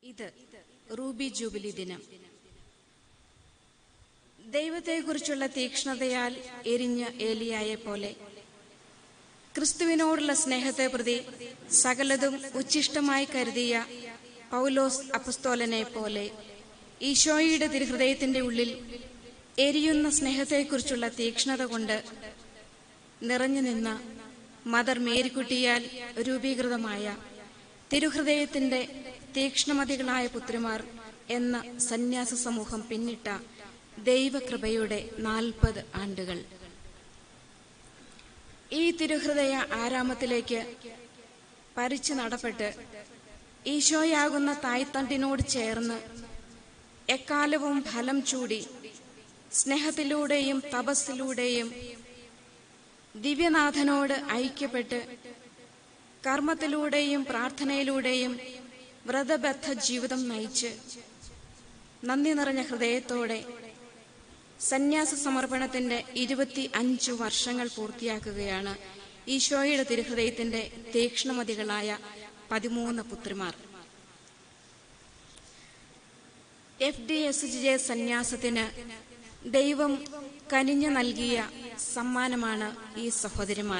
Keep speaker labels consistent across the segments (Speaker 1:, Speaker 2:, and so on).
Speaker 1: ഇത് Ruby jubilee ദിനം ദൈവത്തെക്കുറിച്ചുള്ള തീക്ഷ്ണതയാൽ എരിഞ്ഞ ഏലിയായെ പോലെ ക്രിസ്തുവിനോടുള്ള സ്നേഹത്തെ പ്രതി സകലതും ഉച്ഛിഷ്ടമായി കരുതിയ പൗലോസ് അപ്പസ്തോലനെ പോലെ ഈശോയുടെ തിരുഹൃദയത്തിന്റെ ഉള്ളിൽ എരിയുന്ന സ്നേഹത്തെക്കുറിച്ചുള്ള തീക്ഷ്ണത കൊണ്ട് നിറഞ്ഞു നിന്ന മദർ മേരിക്കുട്ടിയാൽ രൂപീകൃതമായ തിരുഹൃദയത്തിന്റെ തീക്ഷ്ണമതികളായ പുത്രിമാർ എന്ന സന്യാസ സമൂഹം പിന്നിട്ട ദൈവകൃപയുടെ നാൽപ്പത് ആണ്ടുകൾ ഈ തിരുഹൃദയ ആരാമത്തിലേക്ക് പരിച്ചു നടപ്പെട്ട് ഈശോയാകുന്ന തായ്തണ്ടിനോട് ചേർന്ന് എക്കാലവും ഫലം ചൂടി സ്നേഹത്തിലൂടെയും തപസ്സിലൂടെയും ദിവ്യനാഥനോട് ഐക്യപ്പെട്ട് കർമ്മത്തിലൂടെയും പ്രാർത്ഥനയിലൂടെയും വ്രതബദ്ധ ജീവിതം നയിച്ച് നന്ദി നിറഞ്ഞ ഹൃദയത്തോടെ സന്യാസ സമർപ്പണത്തിന്റെ ഇരുപത്തി അഞ്ചു വർഷങ്ങൾ പൂർത്തിയാക്കുകയാണ് ഈശോയുടെ തിരുഹൃദയത്തിന്റെ തീക്ഷ്ണമതികളായ പതിമൂന്ന് പുത്രിമാർ എഫ് ഡി എസ് ജെ സന്യാസത്തിന് ദൈവം കനിഞ്ഞു നൽകിയ സമ്മാനമാണ് ഈ സഹോദരിമാർ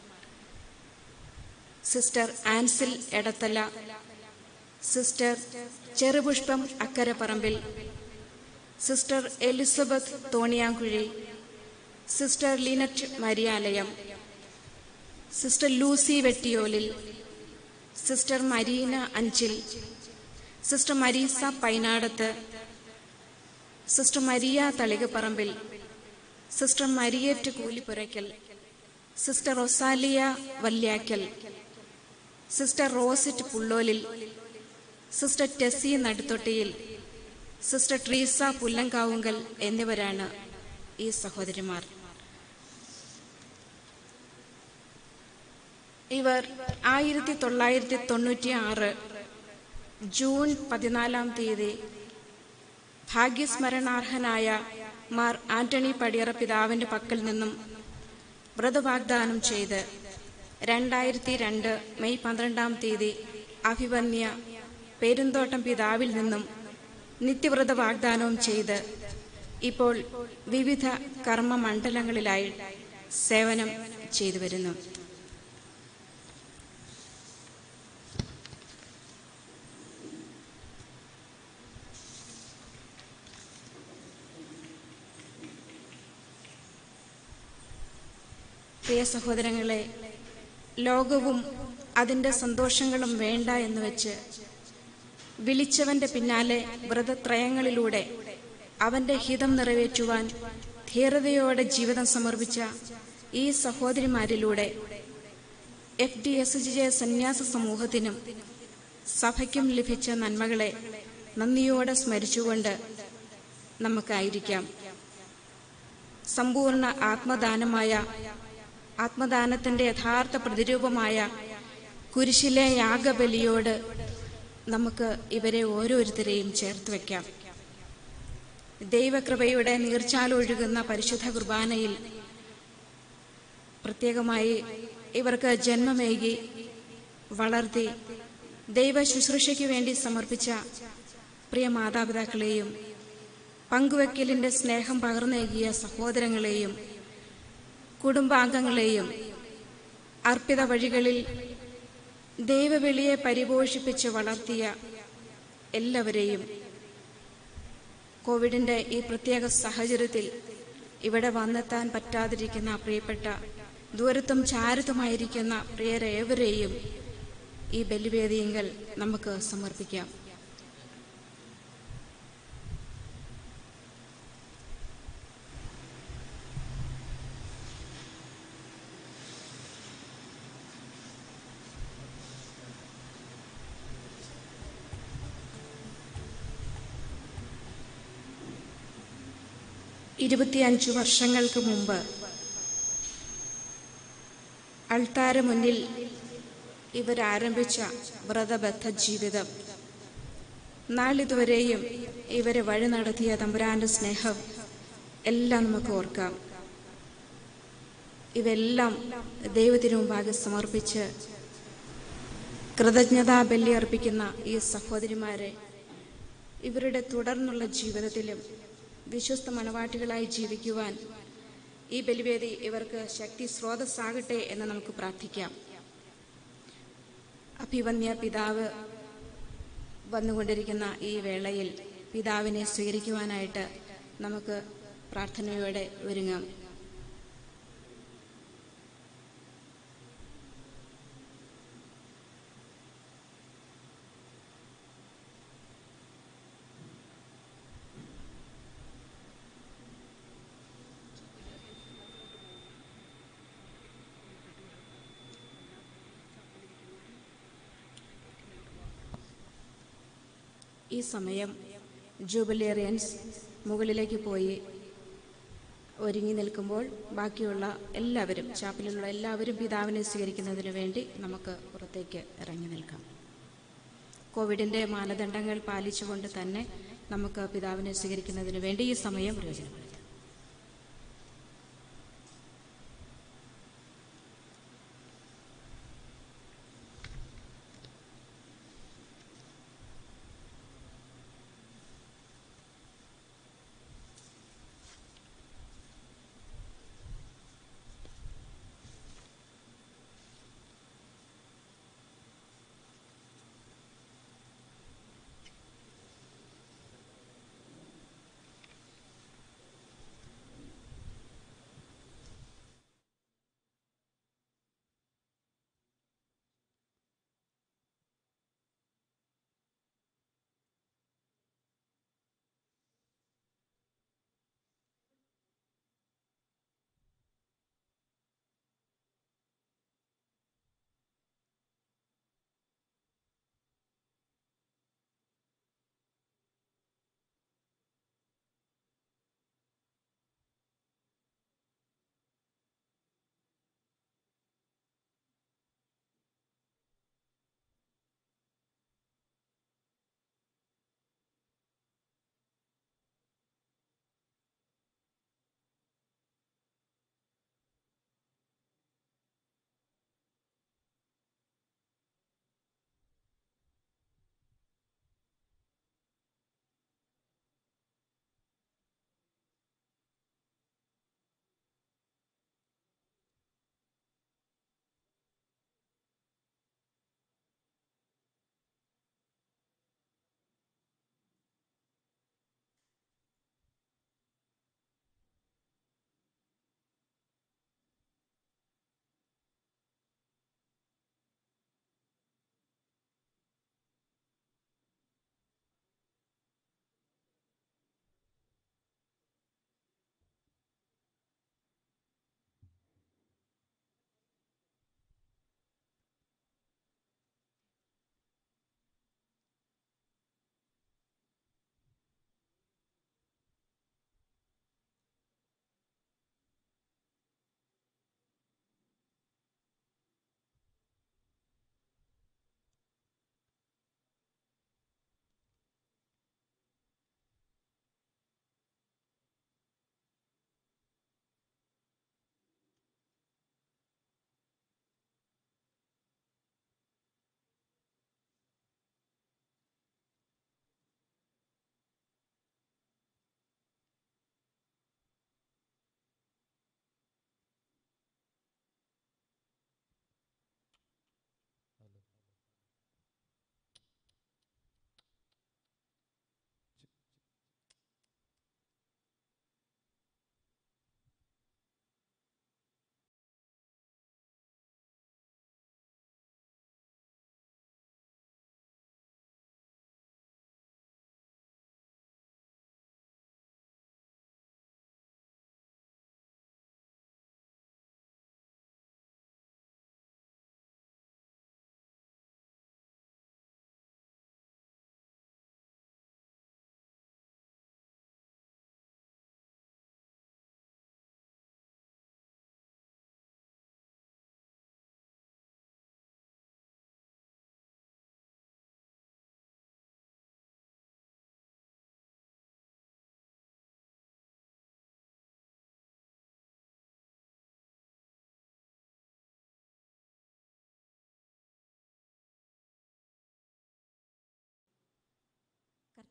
Speaker 1: sister Ansil Edathala sister Cherupushpam Akkaraparambil sister Elizabeth Thoniyankuzhi sister Linet Mariyalayam sister Lucy Vettiyolil sister Marina Anchil sister Marisa Painadath sister Maria Thalikaparambil sister Mariette Koolipurackal sister Rosalia Valiyakal sister Rosit Pullolil sister Tessy Naduthottiyil sister Treesa Pullankavunkal എന്നിവരാണ് ഈ സഹോദരിമാർ ഇവർ ആയിരത്തി തൊള്ളായിരത്തി തൊണ്ണൂറ്റി ആറ് ജൂൺ പതിനാലാം തീയതി ഭാഗ്യസ്മരണാർഹനായ മാർ ആന്റണി പടിയറ പിതാവിന്റെ പക്കൽ നിന്നും വ്രതവാഗ്ദാനം ചെയ്ത് രണ്ടായിരത്തി രണ്ട് മെയ് പന്ത്രണ്ടാം തീയതി അഭിവന്യ പെരുന്തോട്ടം പിതാവിൽ നിന്നും നിത്യവ്രത വാഗ്ദാനവും ചെയ്ത് ഇപ്പോൾ വിവിധ കർമ്മ മണ്ഡലങ്ങളിലായി സേവനം ചെയ്തു വരുന്നു പ്രിയ സഹോദരങ്ങളെ ലോകവും അതിൻ്റെ സന്തോഷങ്ങളും വേണ്ട എന്ന് വെച്ച് വിളിച്ചവന്റെ പിന്നാലെ വ്രതത്രയങ്ങളിലൂടെ അവന്റെ ഹിതം നിറവേറ്റുവാൻ ധീരതയോടെ ജീവിതം സമർപ്പിച്ച ഈ സഹോദരിമാരിലൂടെ എഫ് ഡി എസ് ജെ സന്യാസ സമൂഹത്തിനും സഭയ്ക്കും ലഭിച്ച നന്മകളെ നന്ദിയോടെ സ്മരിച്ചുകൊണ്ട് നമുക്കായിരിക്കാം സമ്പൂർണ്ണ ആത്മദാനമായ ആത്മദാനത്തിന്റെ യഥാർത്ഥ പ്രതിരൂപമായ കുരിശിലെ യാഗബലിയോട് നമുക്ക് ഇവരെ ഓരോരുത്തരെയും ചേർത്ത് വയ്ക്കാം ദൈവകൃപയുടെ നീർച്ചാലൊഴുകുന്ന പരിശുദ്ധ കുർബാനയിൽ പ്രത്യേകമായി ഇവർക്ക് ജന്മമേകി വളർത്തി ദൈവ ശുശ്രൂഷയ്ക്ക് വേണ്ടി സമർപ്പിച്ച പ്രിയ മാതാപിതാക്കളെയും പങ്കുവെക്കലിന്റെ സ്നേഹം പകർന്നേകിയ സഹോദരങ്ങളെയും കുടുംബാംഗങ്ങളെയും അർപ്പിത വഴികളിൽ ദൈവവിളിയെ പരിപോഷിപ്പിച്ച് വളർത്തിയ എല്ലാവരെയും കോവിഡിന്റെ ഈ പ്രത്യേക സാഹചര്യത്തിൽ ഇവിടെ വന്നെത്താൻ പറ്റാതിരിക്കുന്ന പ്രിയപ്പെട്ട ദൂരത്തും ചാരത്തുമായിരിക്കുന്ന പ്രിയരേവരെയും ഈ ബലിവേദിയങ്ങൾ നമുക്ക് സമർപ്പിക്കാം ഇരുപത്തിയഞ്ചു വർഷങ്ങൾക്ക് മുമ്പ് അൾത്താര മുന്നിൽ ഇവരാരംഭിച്ച വ്രതബദ്ധ ജീവിതം നാളിതുവരെയും ഇവരെ വഴി നടത്തിയ തമ്പുരാന്റെ സ്നേഹം എല്ലാം നമുക്ക് ഓർക്കാം ഇവെല്ലാം ദൈവത്തിനു മുമ്പാകെ സമർപ്പിച്ച് കൃതജ്ഞതാ ബലി അർപ്പിക്കുന്ന ഈ സഹോദരിമാരെ ഇവരുടെ തുടർന്നുള്ള ജീവിതത്തിലും വിശ്വസ്ത മണവാട്ടികളായി ജീവിക്കുവാൻ ഈ ബലിവേദി ഇവർക്ക് ശക്തി സ്രോതസ്സാകട്ടെ എന്ന് നമുക്ക് പ്രാർത്ഥിക്കാം അഭിവന്യ പിതാവ് വന്നുകൊണ്ടിരിക്കുന്ന ഈ വേളയിൽ പിതാവിനെ സ്വീകരിക്കുവാനായിട്ട് നമുക്ക് പ്രാർത്ഥനയോടെ ഒരുങ്ങാം ഈ സമയം ജൂബിലേറിയൻസ് മുകളിലേക്ക് പോയി ഒരുങ്ങി നിൽക്കുമ്പോൾ ബാക്കിയുള്ള എല്ലാവരും ചാപ്പലിലുള്ള എല്ലാവരും പിതാവിനെ സ്വീകരിക്കുന്നതിന് വേണ്ടി നമുക്ക് പുറത്തേക്ക് ഇറങ്ങി നിൽക്കാം കോവിഡിൻ്റെ മാനദണ്ഡങ്ങൾ പാലിച്ചുകൊണ്ട് തന്നെ നമുക്ക് പിതാവിനെ സ്വീകരിക്കുന്നതിന് വേണ്ടി ഈ സമയം പ്രയോജനപ്പെടുത്താം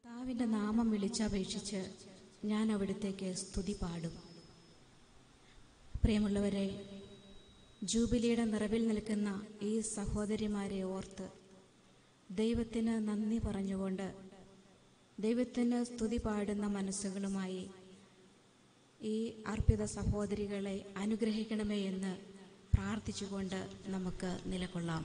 Speaker 1: കർത്താവിൻ്റെ നാമം വിളിച്ചപേക്ഷിച്ച് ഞാൻ അവിടുത്തേക്ക് സ്തുതി പാടും പ്രിയമുള്ളവരെ ജൂബിലിയുടെ നിറവിൽ നിൽക്കുന്ന ഈ സഹോദരിമാരെ ഓർത്ത് ദൈവത്തിന് നന്ദി പറഞ്ഞുകൊണ്ട് ദൈവത്തിന് സ്തുതി പാടുന്ന മനസ്സുകളുമായി ഈ അർപ്പിത സഹോദരികളെ അനുഗ്രഹിക്കണമേ എന്ന് പ്രാർത്ഥിച്ചുകൊണ്ട് നമുക്ക് നിലകൊള്ളാം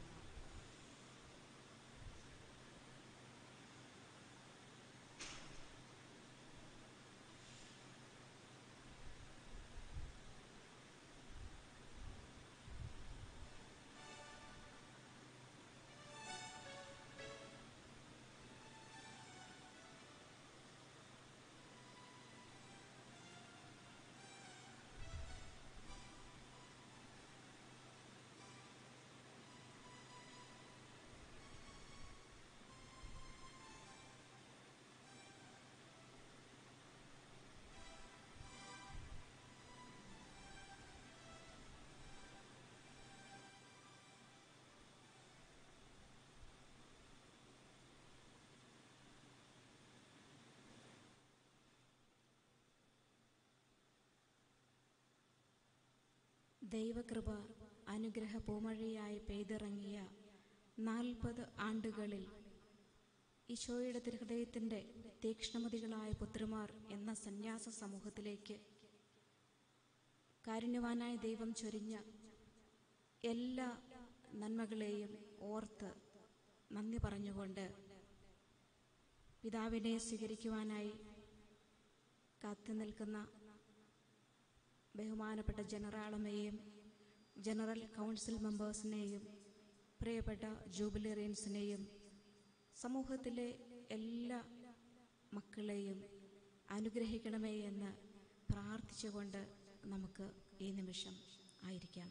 Speaker 1: ദൈവകൃപ അനുഗ്രഹ പൂമഴയായി പെയ്തിറങ്ങിയ നാൽപ്പത് ആണ്ടുകളിൽ ഈശോയുടെ തിരുഹൃദയത്തിൻ്റെ തീക്ഷ്ണമതികളായ പുത്രിമാർ എന്ന സന്യാസ സമൂഹത്തിലേക്ക് കാരുണ്യവാനായ ദൈവം ചൊരിഞ്ഞ എല്ലാ നന്മകളെയും ഓർത്ത് നന്ദി പറഞ്ഞുകൊണ്ട് പിതാവിനെ സ്വീകരിക്കുവാനായി കാത്തു നിൽക്കുന്ന ബഹുമാനപ്പെട്ട ജനറാളമയെയും ജനറൽ കൗൺസിൽ മെമ്പേഴ്സിനെയും പ്രിയപ്പെട്ട ജൂബിലിയറിയൻസിനെയും സമൂഹത്തിലെ എല്ലാ മക്കളെയും അനുഗ്രഹിക്കണമേ എന്ന് പ്രാർത്ഥിച്ചുകൊണ്ട് നമുക്ക് ഈ നിമിഷം ആയിരിക്കാം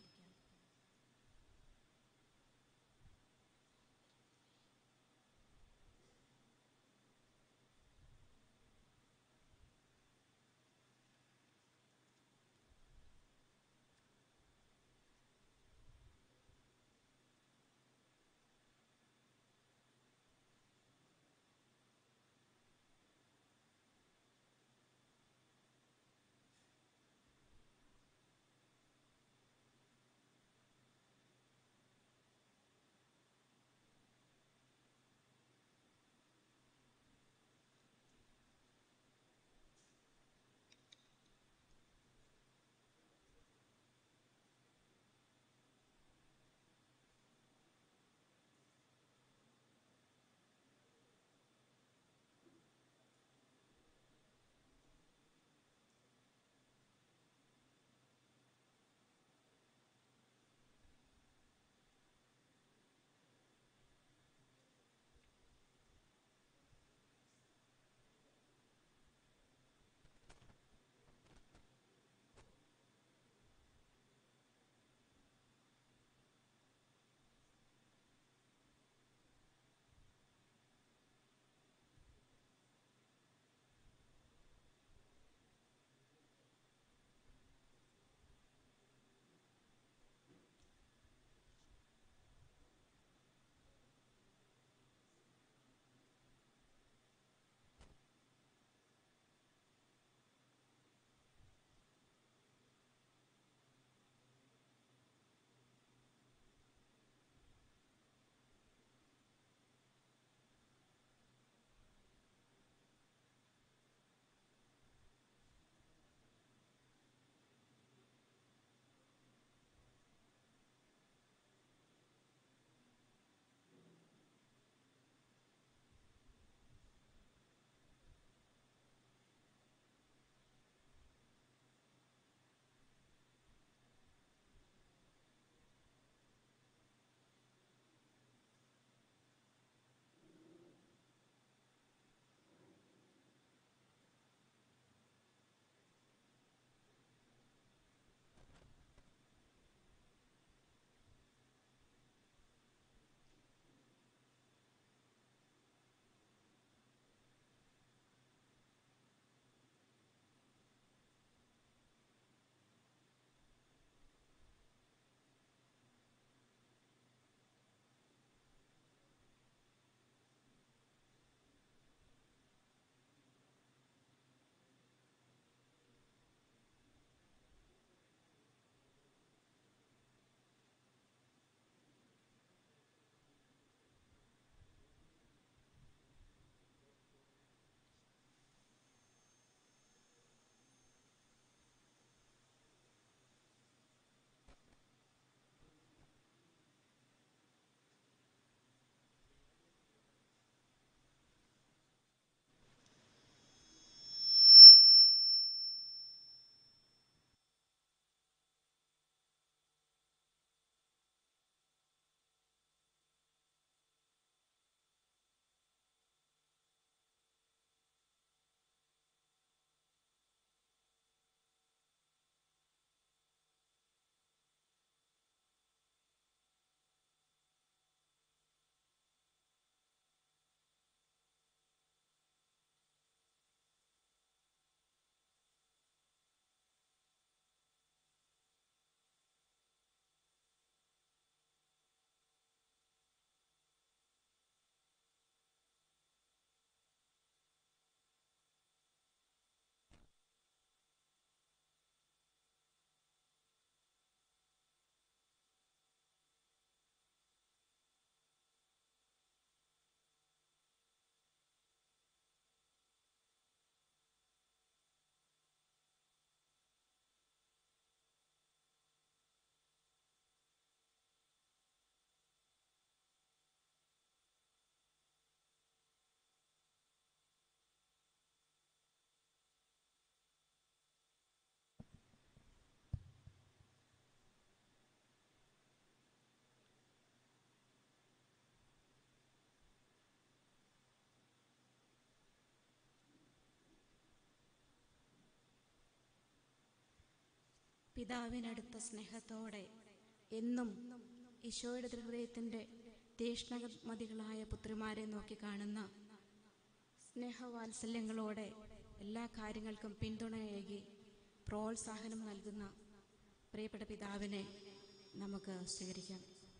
Speaker 1: പിതാവിനടുത്ത സ്നേഹത്തോടെ എന്നും ഈശോയുടെ ഹൃദയത്തിൻ്റെ തീഷ്ണമതികളായ പുത്രിമാരെ നോക്കി കാണുന്ന സ്നേഹവാത്സല്യങ്ങളോടെ എല്ലാ കാര്യങ്ങൾക്കും പിന്തുണയേകി പ്രോത്സാഹനം നൽകുന്ന പ്രിയപ്പെട്ട പിതാവിനെ നമുക്ക് സ്വീകരിക്കാം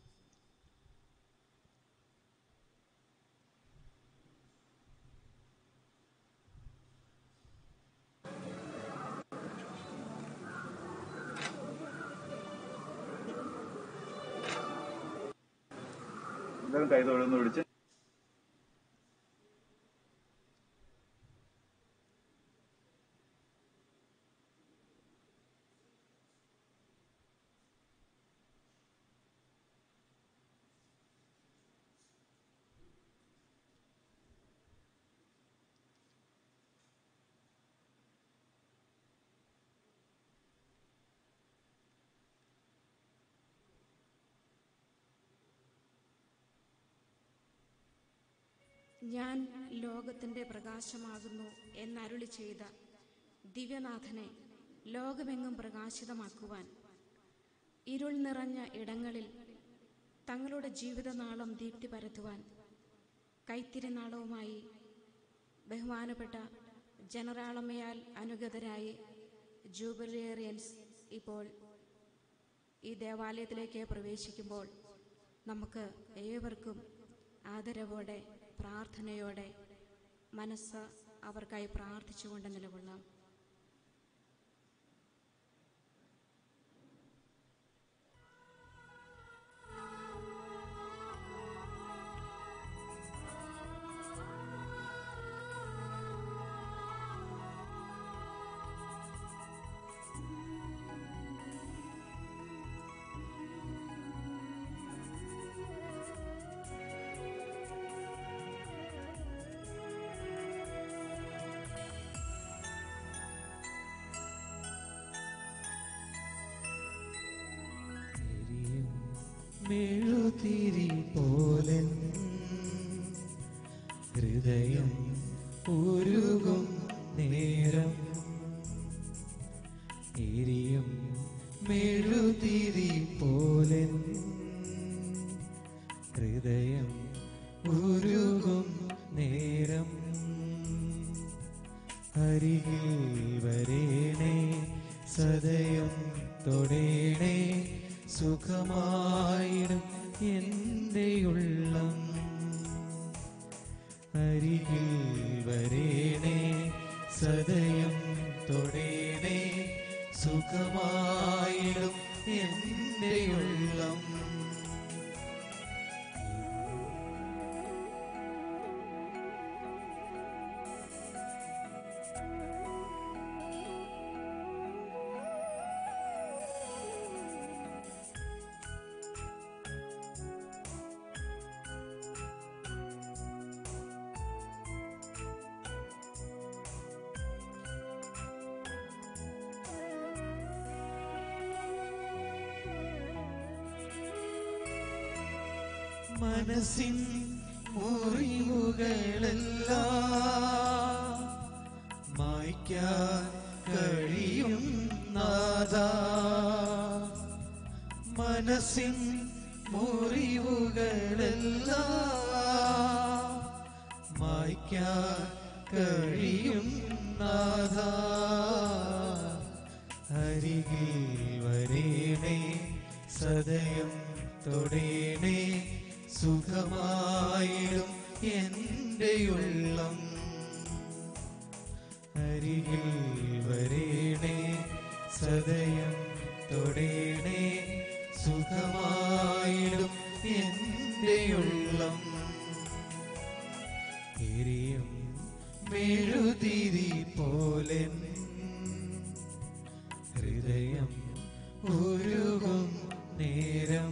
Speaker 2: എല്ലാവരും കൈ തൊഴുന്ന് പിടിച്ച്
Speaker 1: ഞാൻ ലോകത്തിൻ്റെ പ്രകാശമാകുന്നു എന്നരുളി ചെയ്ത ദിവ്യനാഥനെ ലോകമെങ്ങും പ്രകാശിതമാക്കുവാൻ ഇരുൾ നിറഞ്ഞ ഇടങ്ങളിൽ തങ്ങളുടെ ജീവിതനാളം ദീപ്തി പരത്തുവാൻ കൈത്തിരിനാളവുമായി ബഹുമാനപ്പെട്ട ജനറാളമ്മയാൽ അനുഗതരായി ജൂബിലേറിയൻസ് ഇപ്പോൾ ഈ ദേവാലയത്തിലേക്ക് പ്രവേശിക്കുമ്പോൾ നമുക്ക് ഏവർക്കും ആദരവോടെ പ്രാർത്ഥനയോടെ മനസ്സ് അവർക്കായി പ്രാർത്ഥിച്ചുകൊണ്ട് നിലകൊള്ളാം
Speaker 3: എരിയും മെഴുതിരി പോലെ ഹൃദയം ഉരുകും നേരം എരിയും മെഴുതിരി പോലെ ഹൃദയം ഉരുകും നേരം അരികിൽ വരേണേ സദയം തൊടേണേ സുഖമായിടും എൻ്റെ ഉള്ളം അരികിൽ വരേണേ സദയം തൊടേണേ സുഖമായിടും എൻ്റെ ഉള്ളം മനസ്സിൻ മുറിവുകളെല്ലാം മായ്ക്കാൻ കഴിയും നാദ മനസ്സിൻ മുറിവുകളെല്ലാം മായ്ക്കാൻ കഴിയും നാദ അരികിൽ വരേണേ സദയം തൊടേണേ സുഖമായിടും എൻ്റെ ഉള്ളം അരികിൽ വരേണേ സദയം തൊടേണേ സുഖമായിടും എൻ്റെ ഉള്ളം എരിയും മെഴുതിരി പോലെ ഹൃദയം ഉരുകും നേരം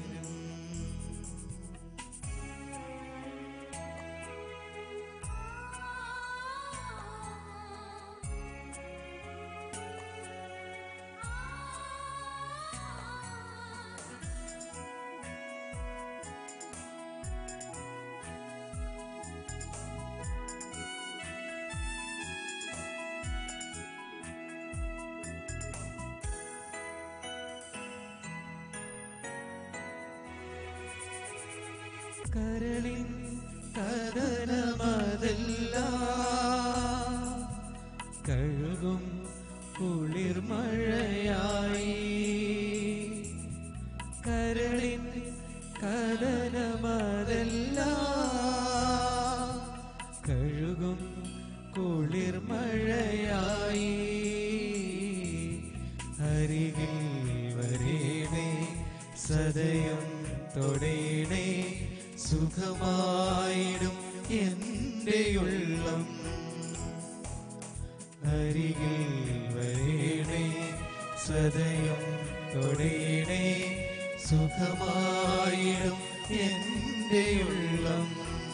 Speaker 4: ആ
Speaker 3: കരളിൻ കഥനമതല്ല കഴുകും കുളിർമഴയായി കരളിൻ കഥനമതല്ല കഴുകും കുളിർമഴയായി അരികിൽ വരേണേ സദയം തൊടേണേ സുഖമായിടും എൻ്റെ ഉള്ളം അരികിൽ വരേണേ സദയം തൊടേണേ സുഖമായിടും എൻ്റെ ഉള്ളം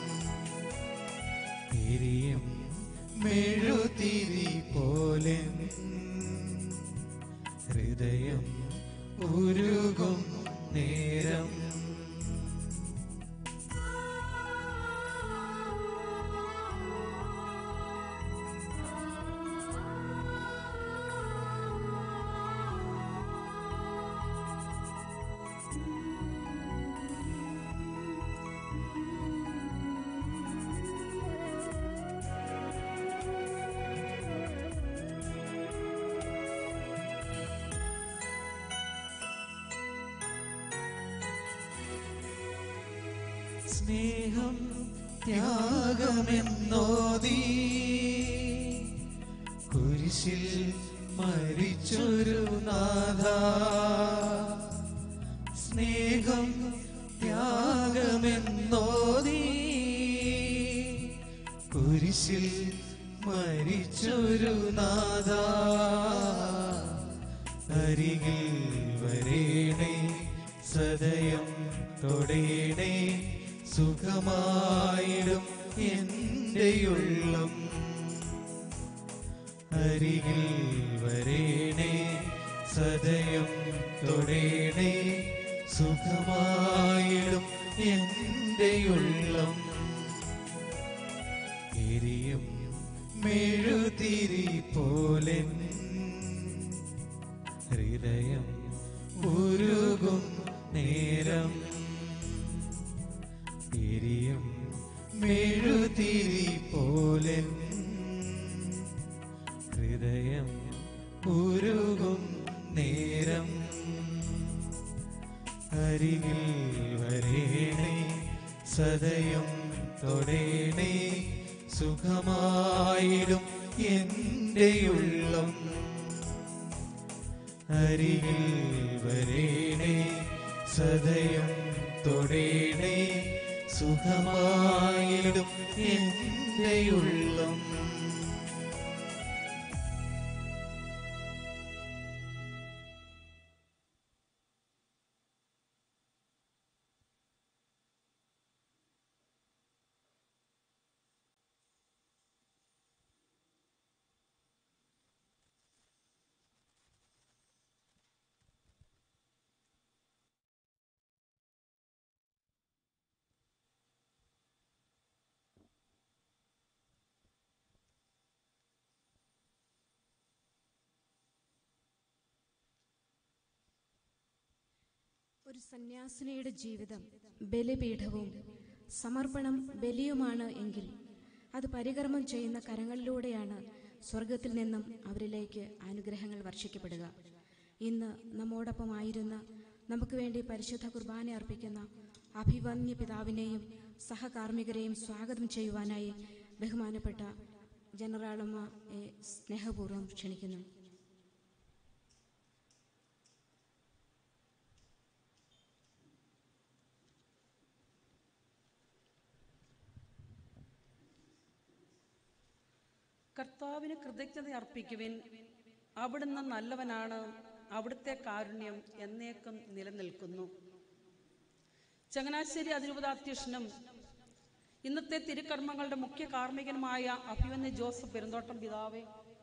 Speaker 3: തിരിയും മെഴുതിരി പോലെ ഹൃദയം ഉരുകും നേരം സ്നേഹം ത്യാഗമെന്നോതി കുരിശിൽ മരിച്ചൊരു നാഥ സ്നേഹം ത്യാഗമെന്നോതി കുരിശിൽ മരിച്ചൊരു നാഥ അരികിൽ വരേണേ സദയം തൊടേണേ സുഖമായിടും എൻ്റെ ഉള്ളം അരികിൽ വരേണേ സദയം തൊടേണേ സുഖമായിടും എൻ്റെ ഉള്ളം എരിയും മെഴുതിരി പോലെ ഹൃദയം ഉരുകും നേരം തിരിയും മെഴുതിരി പോലെ ഹൃദയം ഉരുകും നേരം അരികിൽ വരേണേ സദയം തൊടേണേ സുഖമായിടും എൻ്റെ ഉള്ളം അരികിൽ വരേണേ സദയം തൊടേണേ സുഖമായിടും എൻ്റെ ഉള്ളം
Speaker 1: ഒരു സന്യാസിനിയുടെ ജീവിതം ബലിപീഠവും സമർപ്പണം ബലിയുമാണ് എങ്കിൽ അത് പരികർമ്മം ചെയ്യുന്ന കരങ്ങളിലൂടെയാണ് സ്വർഗത്തിൽ നിന്നും അവരിലേക്ക് അനുഗ്രഹങ്ങൾ വർഷിക്കപ്പെടുക ഇന്ന് നമ്മോടൊപ്പമായിരുന്ന നമുക്ക് വേണ്ടി പരിശുദ്ധ കുർബാന അർപ്പിക്കുന്ന അഭിവന്യ പിതാവിനെയും സഹകാർമ്മികരെയും സ്വാഗതം ചെയ്യുവാനായി ബഹുമാനപ്പെട്ട ജനറാളമ്മ സ്നേഹപൂർവ്വം ക്ഷണിക്കുന്നു
Speaker 4: കർത്താവിന് കൃതജ്ഞത അർപ്പിക്കുവിൻ അവിടുന്ന് നല്ലവനാണ് അവിടുത്തെ കാരുണ്യം എന്നേക്കും നിലനിൽക്കുന്നു ചങ്ങനാശ്ശേരി അതിരൂപതാധ്യക്ഷനും ഇന്നത്തെ തിരുക്കർമ്മങ്ങളുടെ മുഖ്യ കാർമ്മികനുമായ അഭിമന്യ ജോസഫ് പെരുന്തോട്ടം പിതാവേ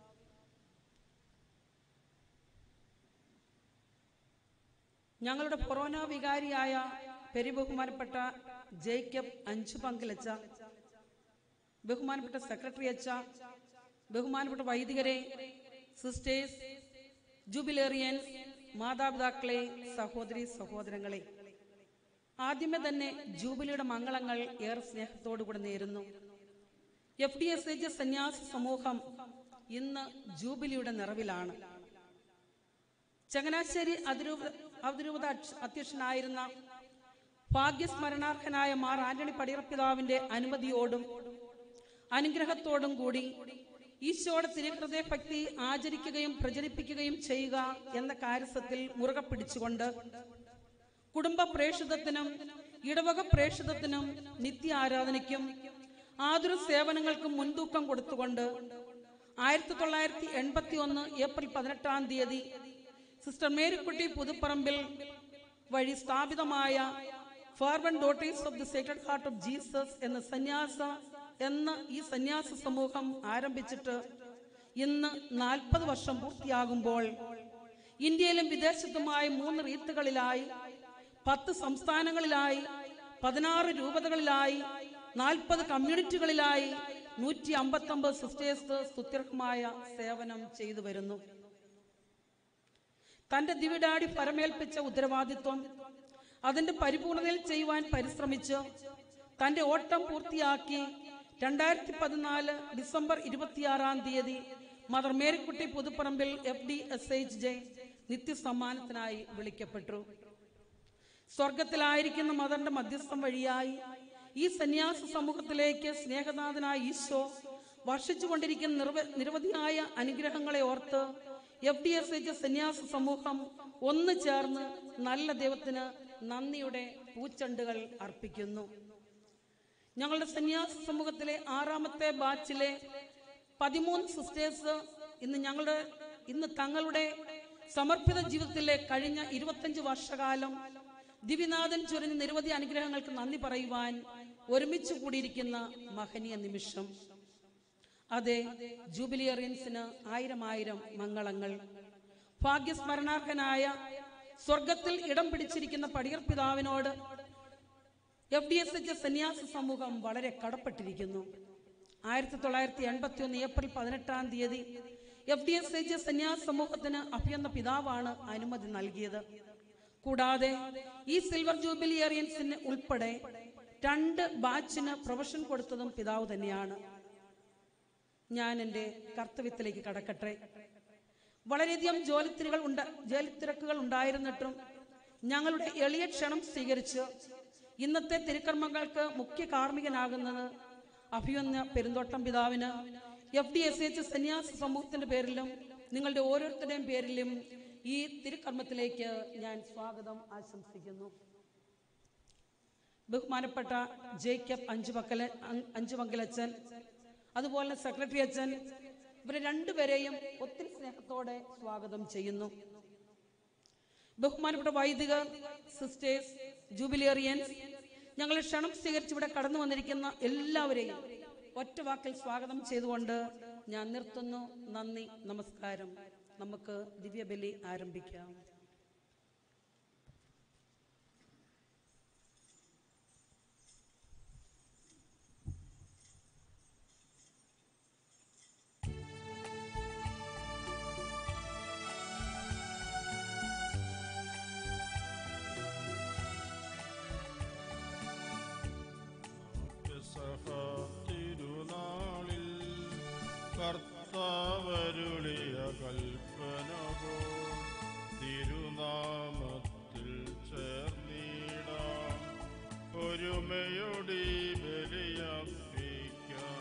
Speaker 4: ഞങ്ങളുടെ കൊറോന വികാരിയായ പെരുബഹുമാനപ്പെട്ട ജേക്കബ് അഞ്ചു പങ്കിലച്ച ബഹുമാനപ്പെട്ട സെക്രട്ടറി അച്ഛ ബഹുമാനപ്പെട്ട വൈദികരെ സിസ്റ്റേഴ്സ് ജൂബിലേറിയൻസ് മാതാപിതാക്കളെ സഹോദരി സഹോദരങ്ങളെ ആദ്യമേ തന്നെ ജൂബിലിയുടെ മംഗളങ്ങൾ ഏറെ സ്നേഹത്തോടുകൂടെ നേരുന്നു എഫ് ഡി എസ് എച്ച് സന്യാസ സമൂഹം ഇന്ന് ജൂബിലിയുടെ നിറവിലാണ് ചങ്ങനാശ്ശേരി അതിരൂപ അതിരൂപത അക്ഷ- അധ്യക്ഷനായിരുന്ന ഭാഗ്യസ്മരണാർഹനായ മാർ ആന്റണി പടിയറപ്പിതാവിന്റെ അനുമതിയോടും അനുഗ്രഹത്തോടും കൂടി ഈശോയുടെ തിരുഹൃദയ ഭക്തി ആചരിക്കുകയും പ്രചരിപ്പിക്കുകയും ചെയ്യുക എന്ന കാര്യസത്തിൽ മുറുകെ പിടിച്ചുകൊണ്ട് കുടുംബ പ്രേക്ഷിതത്തിനും ഇടവക പ്രേക്ഷിതത്തിനും നിത്യ ആരാധനയ്ക്കും ആതുര സേവനങ്ങൾക്കും മുൻതൂക്കം കൊടുത്തുകൊണ്ട് ആയിരത്തി തൊള്ളായിരത്തി എൺപത്തി ഒന്ന് ഏപ്രിൽ പതിനെട്ടാം തീയതി സിസ്റ്റർ മേരിക്കുട്ടി പുതുപ്പറമ്പിൽ വഴി സ്ഥാപിതമായ ഫാർവൻ daughters of the sacred heart of Jesus എന്ന സന്യാസ എന്ന ഈ സന്യാസ സമൂഹം ആരംഭിച്ചിട്ട് ഇന്ന് നാൽപ്പത് വർഷം പൂർത്തിയാകുമ്പോൾ ഇന്ത്യയിലും വിദേശത്തുമായ മൂന്ന് റീത്തുകളിലായി പത്ത് സംസ്ഥാനങ്ങളിലായി പതിനാറ് രൂപതകളിലായി നാൽപ്പത് കമ്മ്യൂണിറ്റികളിലായി നൂറ്റി അമ്പത്തൊമ്പത് സിസ്റ്റേഴ്സ് സ്തുത്യർഹമായ സേവനം ചെയ്തു വരുന്നു തന്റെ ദിവിഡാടി പരമേൽപ്പിച്ച ഉത്തരവാദിത്വം അതിന്റെ പരിപൂർണതയിൽ ചെയ്യുവാൻ പരിശ്രമിച്ച് തന്റെ ഓട്ടം പൂർത്തിയാക്കി രണ്ടായിരത്തി പതിനാല് ഡിസംബർ ഇരുപത്തിയാറാം തീയതി mother Marykutty Puthuparambil F D S H J നിത്യസമ്മാനത്തിനായി വിളിക്കപ്പെട്ടു സ്വർഗത്തിലായിരിക്കുന്ന മദറിന്റെ മധ്യസ്ഥം വഴിയായി ഈ സന്യാസ സമൂഹത്തിലേക്ക് സ്നേഹനാഥനായ ഈശോ വർഷിച്ചുകൊണ്ടിരിക്കുന്ന നിരവ- നിരവധിയായ അനുഗ്രഹങ്ങളെ ഓർത്ത് എഫ് ഡി എസ് എച്ച് സന്യാസ സമൂഹം ഒന്ന് ചേർന്ന് നല്ല ദൈവത്തിന് നന്ദിയുടെ പൂച്ചണ്ടുകൾ അർപ്പിക്കുന്നു ഞങ്ങളുടെ സന്യാസ സമൂഹത്തിലെ ആറാമത്തെ ബാച്ചിലെ പതിമൂന്ന് സിസ്റ്റേഴ്സ് ഇന്ന് ഞങ്ങളുടെ ഇന്ന് തങ്ങളുടെ സമർപ്പിത ജീവിതത്തിലെ കഴിഞ്ഞ ഇരുപത്തഞ്ച് വർഷകാലം ദിവിനാഥൻ ചൊരിഞ്ഞ നിരവധി അനുഗ്രഹങ്ങൾക്ക് നന്ദി പറയുവാൻ ഒരുമിച്ച് കൂടിയിരിക്കുന്ന മഹനീയ നിമിഷം അതെ ജൂബിലിയറിയൻസിന് ആയിരം ആയിരം മംഗളങ്ങൾ ഭാഗ്യസ്മരണാർഹനായ സ്വർഗത്തിൽ ഇടം പിടിച്ചിരിക്കുന്ന പടിയർ പിതാവിനോട് എഫ് ഡി എസ് എച്ച് സന്യാസ സമൂഹം വളരെ കടപ്പെട്ടിരിക്കുന്നു ആയിരത്തി തൊള്ളായിരത്തി എൺപത്തി ഒന്ന് ഏപ്രിൽ പതിനെട്ടാം തീയതി എഫ് ഡി എസ് എച്ച് സന്യാസ സമൂഹത്തിന് അഭിയന്ന പിതാവാണ് അനുമതി നൽകിയത് കൂടാതെ ഈ സിൽവർ ജൂബിലിയറിയൻസിന് ഉൾപ്പെടെ രണ്ട് ബാച്ചിന് പ്രൊഫഷൻ കൊടുത്തതും പിതാവ് തന്നെയാണ് ഞാൻ എൻ്റെ കർത്തവ്യത്തിലേക്ക് കടക്കട്ടെ വളരെയധികം ജോലിത്തിരകൾ ഉണ്ട് ജോലിത്തിരക്കുകൾ ഉണ്ടായിരുന്നിട്ടും ഞങ്ങളുടെ എളിയ ക്ഷണം സ്വീകരിച്ച് ഇന്നത്തെ തിരുക്കർമ്മങ്ങൾക്ക് മുഖ്യ കാർമ്മികനാകുന്നത് അഭിമന്യ പെരുന്തോട്ടം പിതാവിന് എഫ് ഡി എസ് എച്ച് സന്യാസ സമൂഹത്തിന്റെ പേരിലും നിങ്ങളുടെ ഓരോരുത്തരുടെയും പേരിലും ഈ തിരുക്കർമ്മത്തിലേക്ക് ഞാൻ സ്വാഗതം ആശംസിക്കുന്നു ബഹുമാനപ്പെട്ട ജേക്കബ് അഞ്ചുമക്കല അഞ്ചുമംഗലച്ചൻ അതുപോലെ സെക്രട്ടറി അച്ഛൻ ഇവരെ രണ്ടുപേരെയും ഒത്തിരി സ്നേഹത്തോടെ സ്വാഗതം ചെയ്യുന്നു ബഹുമാനപ്പെട്ട വൈദികർ സിസ്റ്റേഴ്സ് ജൂബിലേറിയൻസ് ഞങ്ങളെ ക്ഷണം സ്വീകരിച്ച് ഇവിടെ കടന്നു വന്നിരിക്കുന്ന എല്ലാവരെയും ഒറ്റ വാക്കിൽ സ്വാഗതം ചെയ്തുകൊണ്ട് ഞാൻ നിർത്തുന്നു നന്ദി നമസ്കാരം നമുക്ക് ദിവ്യബലി ആരംഭിക്കാം
Speaker 5: പെസഹ തിരുനാളിൽ കർത്താവരുളിയ കൽപ്പന പോൽ തിരുനാമത്തിൽ ചേർന്നിടാം ഒരുമയോടി ബലിയർപ്പിക്കാം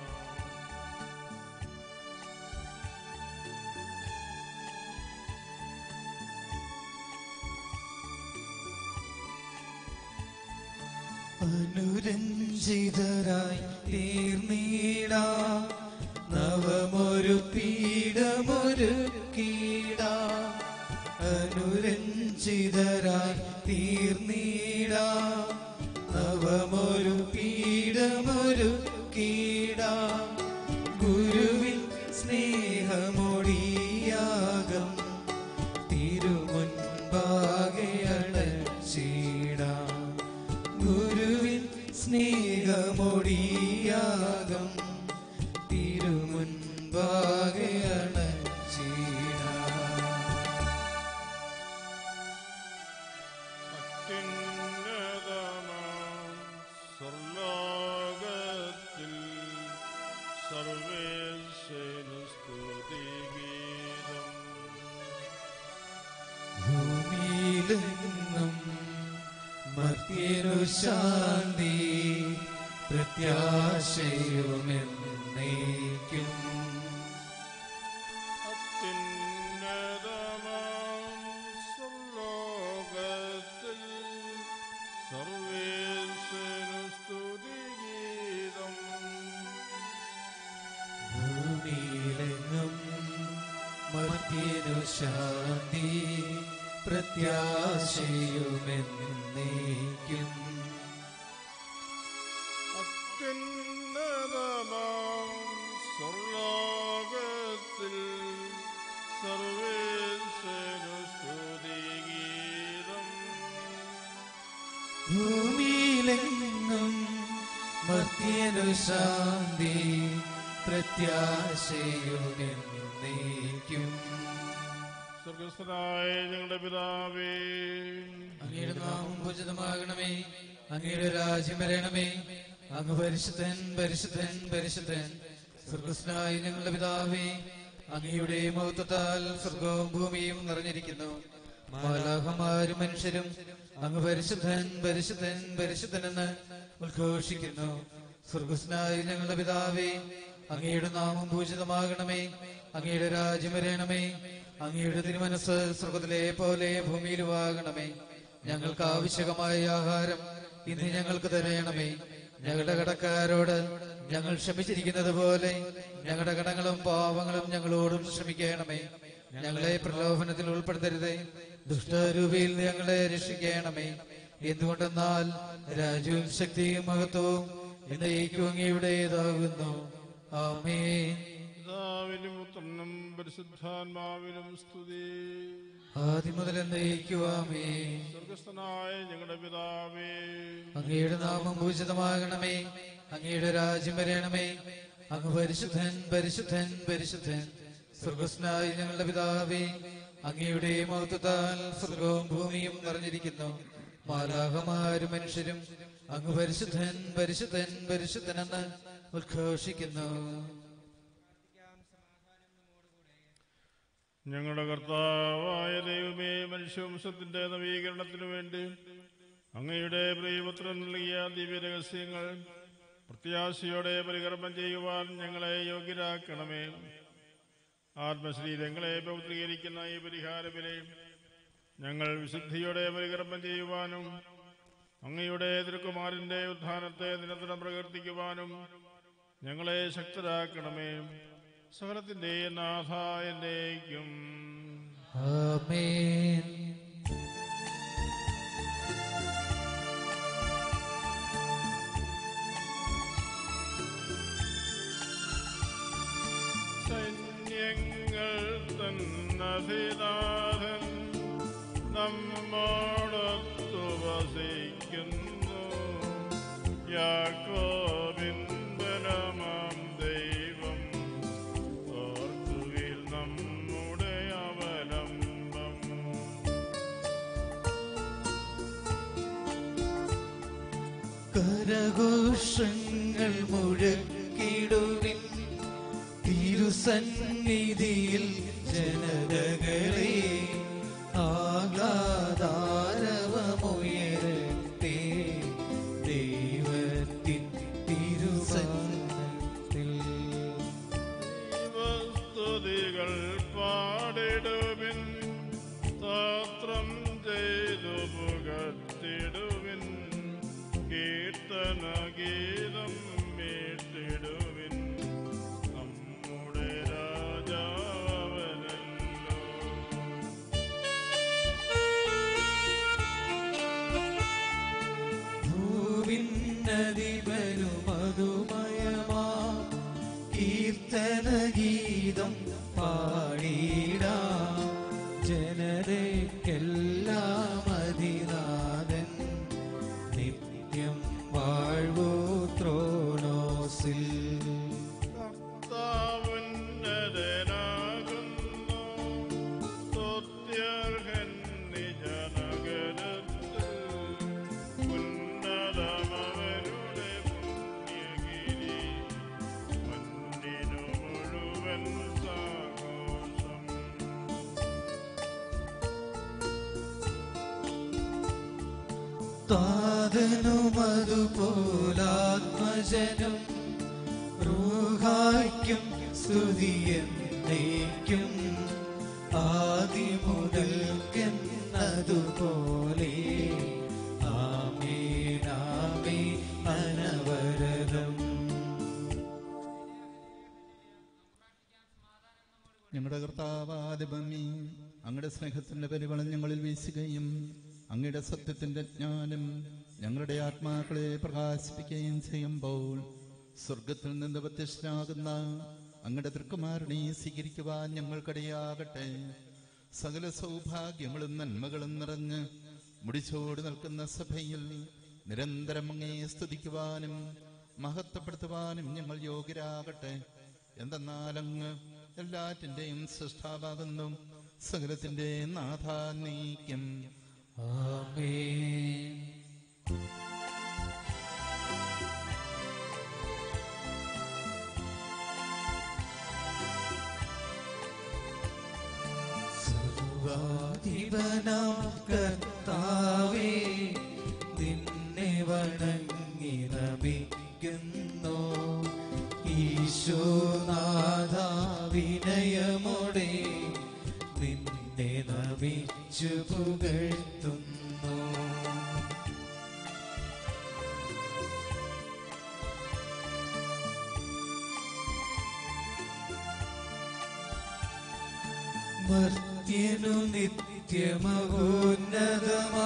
Speaker 3: അനുരഞ്ജിതരായി തീർന്നീട നവമൊരു പീഠമൊരു കീട അനുരഞ്ജിതരായി തീർന്നീട നവമൊരു പീഠമൊരു കീട ഗുരുവിൻ സ്നേഹമൊടിയാകം തിരുമുൻപാകെ അടച്ചിടാം ഗുരുവിൻ സ്നേഹമൊടിയാകം തിരുമുൻപാകെ അടച്ചിടാം
Speaker 5: അത്യുന്നതമ
Speaker 3: ഭൂമിയിലെങ്ങും മർത്യനു ശാന്തി പ്രത്യാശയുമെന്നേക്കും
Speaker 5: അത്യുന്നതമാം സ്വർലോകത്തിൽ സർവേശ്വരനു സ്തുതിഗീതം
Speaker 3: ഭൂമിയിലെങ്ങും മർത്യനു ശാന്തി പ്രത്യാശയുമെന്നേക്കും
Speaker 5: അത്യുന്നതമാം സ്വർലോകത്തിൽ സർവേശ്വരനു സ്തുതിഗീതം
Speaker 3: ഭൂമിയിലെങ്ങും മർത്യനു ശാന്തി പ്രത്യാശയുമെന്നേക്കും
Speaker 5: സ്വർഗസ്ഥനായ ഞങ്ങളുടെ പിതാവേ
Speaker 3: അങ്ങയുടെ നാമം പൂജിതമാകണമേ അങ്ങയുടെ രാജ്യം വരണമേ അങ്ങ് പരിശുദ്ധൻ പരിശുദ്ധൻ പരിശുദ്ധൻ സ്വർഗസ്നായ ഞങ്ങളുടെ പിതാവേ അങ്ങയുടെ മഹത്വത്താൽ സ്വർഗവും ഭൂമിയും നിറഞ്ഞിരിക്കുന്നു മാലാഹമാരും മനുഷ്യരും അങ്ങ് പരിശുദ്ധൻ പരിശുദ്ധൻ പരിശുദ്ധനെന്ന് ഉദ്ഘോഷിക്കുന്നു സ്വർഗസ്നായ ഞങ്ങളുടെ പിതാവേ അങ്ങയുടെ നാമം പൂജിതമാകണമേ അങ്ങയുടെ രാജ്യം വരണമേ അങ്ങയുടെ തിരുമനസ് സ്വർഗത്തിലെ പോലെ ഭൂമിയിലുമാകണമേ ഞങ്ങൾക്ക് ആവശ്യകമായ ആഹാരം ഇന്ന് ഞങ്ങൾക്ക് തരയണമേ ഞങ്ങളുടെ കടക്കാരോട് ഞങ്ങൾ ക്ഷമിച്ചിരിക്കുന്നത് പോലെ ഞങ്ങളുടെ കടങ്ങളും പാവങ്ങളും ഞങ്ങളോടും ക്ഷമിക്കണമേ ഞങ്ങളെ പ്രലോഭനത്തിൽ ഉൾപ്പെടുത്തരുതേ ദുഷ്ടരൂപിയിൽ നിന്ന് ഞങ്ങളെ രക്ഷിക്കണമേ എന്തുകൊണ്ടെന്നാൽ രാജ്യവും ശക്തിയും മഹത്വവും എന്നേക്കും അങ്ങയുടേതാകുന്നു ആമേ
Speaker 5: പിതാവിനും പുത്രനും പരിശുദ്ധാത്മാവിനും സ്തുതി
Speaker 3: ആദ്യം മുതൽ എന്നേക്കുവാമേ
Speaker 5: സ്വർഗസ്ഥനായ ഞങ്ങളുടെ പിതാവേ
Speaker 3: അങ്ങയുടെ നാമം പൂജിതമാകണമേ അങ്ങയുടെ രാജ്യം വരണമേ അങ്ങ് പരിശുദ്ധൻ പരിശുദ്ധൻ പരിശുദ്ധൻ സ്വർഗസ്നായി ഞങ്ങളുടെ പിതാവേ അങ്ങയുടെ മഹത്വത്താൽ സ്വർഗവും ഭൂമിയും നിറഞ്ഞിരിക്കുന്നു മാലാഹമാരും മനുഷ്യരും അങ്ങ് പരിശുദ്ധൻ പരിശുദ്ധൻ പരിശുദ്ധനെന്ന് ഉദ്ഘോഷിക്കുന്നു
Speaker 5: ഞങ്ങളുടെ കർത്താവായ ദൈവമേ മനുഷ്യവംശത്തിന്റെ നവീകരണത്തിനു വേണ്ടി അങ്ങയുടെ പ്രിയപുത്രൻ നൽകിയ ദിവ്യരഹസ്യങ്ങൾ പ്രത്യാശയോടെ പരികർമ്മം ചെയ്യുവാൻ ഞങ്ങളെ യോഗ്യരാക്കണമേ ആത്മശരീരങ്ങളെ പൗത്രീകരിക്കുന്ന ഈ പരിഹാരവിലെ ഞങ്ങൾ വിശുദ്ധിയോടെ പരികർമ്മം ചെയ്യുവാനും അങ്ങയുടെ തിരുക്കുമാരന്റെ ഉത്ഥാനത്തെ നിരന്തരം പ്രകീർത്തിക്കുവാനും ഞങ്ങളെ ശക്തരാക്കണമേ സകലത്തിന്റെ നാഥ എന്നേക്കും
Speaker 3: ആമേൻ
Speaker 5: സൈന്യങ്ങൾ തന്നഭിനാഥൻ നമ്മോടൊത്തു വസിക്കുന്നു യാക്കോബിൻ ബലമാം ദൈവം ഓർക്കുവിൽ നമ്മുടെ അവലംബം
Speaker 3: കരഘോഷങ്ങൾ മുഴക്കിടുവിൻ തിരുസന്നിധിയിൽ ജനതകളെ ആഹ്ലാദാരവമുയരത്തെ ദൈവത്തിൻ തിരുസന്നിധിയിൽ
Speaker 5: ദൈവസ്തുതികൾ പാടിടുവിൻ സ്തോത്രം ചെയ്തു പുകത്തിടുവിൻ കീർത്തന ഗീതം മീട്ടിടുവിൻ നമ്മുടെ രാജാവനല്ലോ
Speaker 3: ഭൂവിന്നതിവനു മധുമയമാ കീർത്തനഗീതം പാടിടാ ജനതയ്ക്കെല്ലാം അതിനാഥൻ നിത്യം വാഴ്വോ ത്രോണോസിൽ
Speaker 5: കർത്താവുന്നതനാകുന്നു സ്തുത്യർഹൻ നിജനഗരത്തിൽ ഉന്നതമവരുടെ പുണ്യഗിരി മണ്ണിനു മുഴുവൻ
Speaker 3: താതനും അതുപോലാത്മജനം റൂഹായ്ക്കും സ്തുതിയെന്നേക്കും ആദിമുതൽക്കെന്നതുപോലെ ആമേനാമേ അനവരതം
Speaker 6: ഞങ്ങളുടെ കർത്താവാദിപമി അങ്ങയുടെ സ്നേഹത്തിന്റെ പരിവളം ഞങ്ങളിൽ വീശുകയും അങ്ങയുടെ സത്യത്തിന്റെ ജ്ഞാനം ഞങ്ങളുടെ ആത്മാക്കളെ പ്രകാശിപ്പിക്കുകയും ചെയ്യുമ്പോൾ സ്വർഗത്തിൽ നിന്ന് വ്യത്യസ്തനാകുന്ന അങ്ങയുടെ തൃക്കുമാരനെ സ്വീകരിക്കുവാൻ ഞങ്ങൾക്കിടയാകട്ടെ സകല സൗഭാഗ്യങ്ങളും നന്മകളും നിറഞ്ഞ് മുടിച്ചോട് നിൽക്കുന്ന സഭയിൽ നിരന്തരം അങ്ങയെ സ്തുതിക്കുവാനും മഹത്വപ്പെടുത്തുവാനും ഞങ്ങൾ യോഗ്യരാകട്ടെ എന്തെന്നാൽ അങ്ങ് എല്ലാറ്റിന്റെയും സൃഷ്ടാവാകുന്നു സകലത്തിന്റെ നാഥാനീക്യം
Speaker 3: ആമേൻ സർവാധിപനാം കർത്താവേ നിന്നെ വണങ്ങി നമിക്കുന്നു ഈശോനാഥ വിനയമോടെ നിന്നെ നമിച്ചു പുകഴ്ത്തുന്നു മർത്യനു നിത്യമഹോന്നതമാ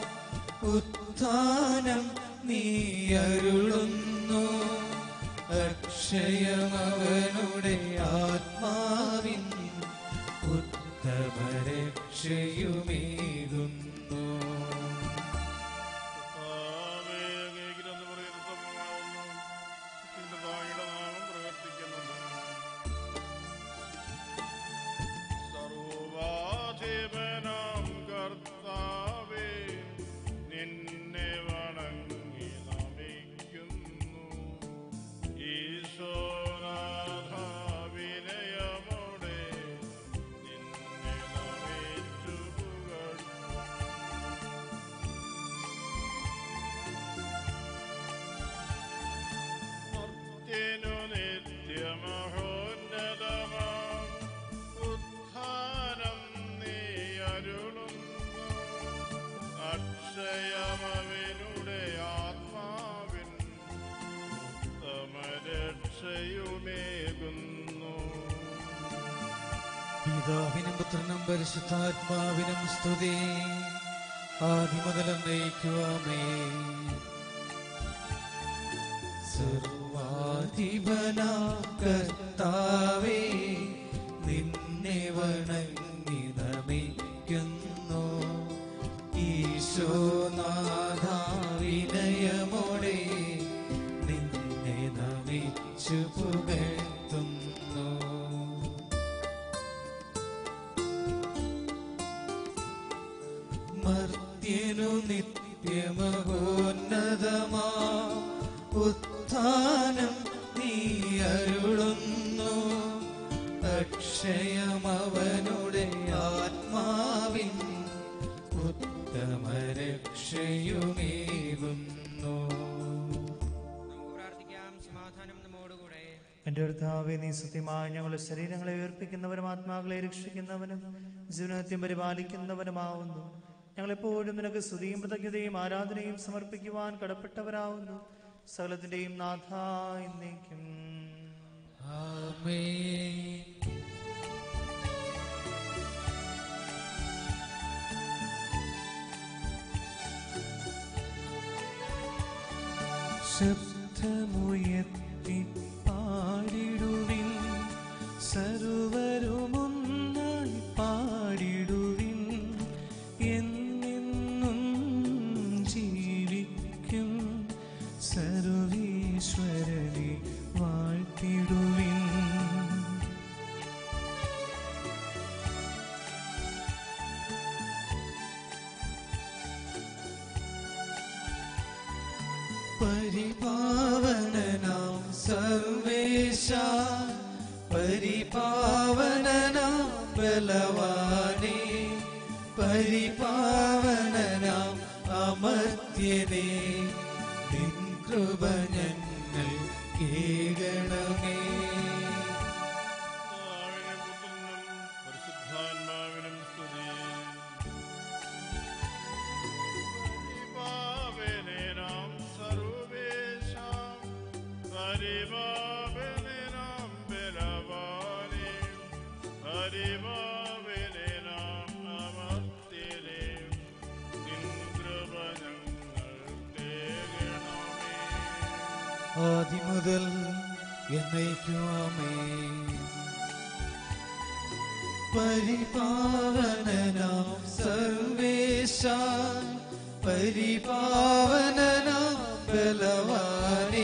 Speaker 3: ഉത്ഥാനം നീ അരുളുന്നു അക്ഷയമവനുടെ ആത്മാവിൻ ഉത്തമരക്ഷയുമേകുന്നു
Speaker 5: കർത്താവേ, അങ്ങേക്ക് നന്ദി പറയുന്ന സമയമാകുന്നു. നിന്റെ തായുടെ നാമം പ്രവർത്തിക്കുന്നത് സർവാധിപനാം കർത്താവേ നിന്നെ വണങ്ങി നമിക്കുന്നു ഈശോനാഥ വിനയമോടെ നിന്നെ നമിച്ചു പുകഴ്ത്തുന്നു മർത്യനു നിത്യമഹോന്നതമാം ഉത്ഥാനം നീ അരുളുന്നു അക്ഷയമവനുടെ ആത്മാവിൻ ഉത്തമരക്ഷയുമേകുന്നു
Speaker 3: പിതാവിനും പുത്രനും പരിശുദ്ധാത്മാവിനും സ്തുതി ആദിമുതലം നയിക്കുവാമേ സർവാധിപന കർത്താവേ നിന്നെ വണങ്ങി നമിക്കുന്നു ഈശോനാഥ വിനയമോടെ നിന്നെ നമിച്ചു പുകഴ്ത്തുന്നു മർത്യനു നിത്യമഹോന്നതമാ ഉത്ഥാനം നീ അരുളുന്നു അക്ഷയമവനുടെ ആത്മാവിൻ ഉത്തമരക്ഷയുമേകുന്നു
Speaker 7: നമുക്ക് പ്രാർത്ഥിക്കാം സമാധാനം നമ്മോടുകൂടെ
Speaker 8: എന്റെ കർത്താവെ നീ സത്യമായി ഞങ്ങളുടെ ശരീരങ്ങളെ ഉയർപ്പിക്കുന്നവരും ആത്മാക്കളെ രക്ഷിക്കുന്നവനും ജീവനത്യം പരിപാലിക്കുന്നവനുമാവുന്നു ഞങ്ങളെപ്പോഴും നിനക്ക് സ്തുതിയും കൃതജ്ഞതയും ആരാധനയും സമർപ്പിക്കുവാൻ കടപ്പെട്ടവരാവുന്നു സകലത്തിന്റെയും നാഥ എന്നേക്കും
Speaker 3: ആമേൻ
Speaker 8: ശബ്ദമുയർത്തി പാടിടുവിൻ സർവരുമൊന്നായി പാടിടുവിൻ എന്നെന്നും ജീവിക്കും സർവീശ്വരനെ വാഴ്ത്തിടുവിൻ
Speaker 3: പരിപാവനനാം സർവേശ പരിപാവനനാം ബലവാനേ പരിപാവനനാം അമർത്ത അമർത്യനേ നിൻ കൃപ ഞങ്ങൾ കേകണമേ
Speaker 5: പിതാവിനും പുത്രനും പരിശുദ്ധാത്മാവിനും സ്തുതി പരിപാവനെ നാം സർവേശാം പരിപാവനെ നാം ബലവാനെ പരിപാവനെ നാം അമർത്യനെ നിൻ കൃപ ഞങ്ങൾ തേകണമേ
Speaker 3: ആദിമുതൽ എന്നേക്കുമേ പരിപാവനനാം സർവേശ പരിപാവനനാം ബലവാനേ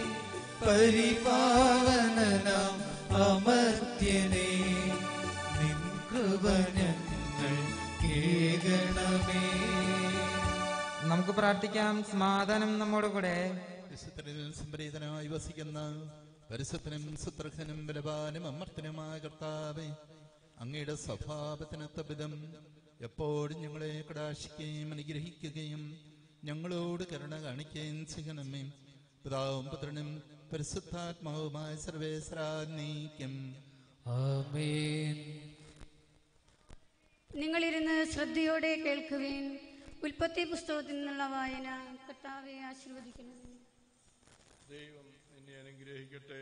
Speaker 3: പരിപാവനനാം അമർത്യനേ നിൻ കൃപ ഞങ്ങൾ കേകണമേ
Speaker 7: നമുക്ക് പ്രാർത്ഥിക്കാം സമാധാനം നമ്മോട് കൂടെ
Speaker 6: വിശുദ്ധരിൽ സംപ്രീതനായി വസിക്കുന്ന പരിശുദ്ധനും സുത്രഘനും ബലവാനും അമർത്തനുമായ കർത്താവെ അങ്ങയുടെ സ്വഭാവത്തിനൊത്ത വിധം എപ്പോഴും ഞങ്ങളെ കടാക്ഷിക്കുകയും അനുഗ്രഹിക്കുകയും ഞങ്ങളോട് കരുണ കാണിക്കുകയും ചെയ്യണമേ പിതാവും പുത്രനും പരിശുദ്ധാത്മാവുമായ സർവേശ്വരാനീക്കും
Speaker 3: ആമേൻ
Speaker 9: നിങ്ങളിരുന്ന് ശ്രദ്ധയോടെ കേൾക്കുവിൻ ഉൽപ്പത്തി പുസ്തകത്തിൽ നിന്നുള്ള വായന കർത്താവെ ആശീർവദിക്കണം
Speaker 5: ദൈവം നിന്നെ അനുഗ്രഹിക്കട്ടെ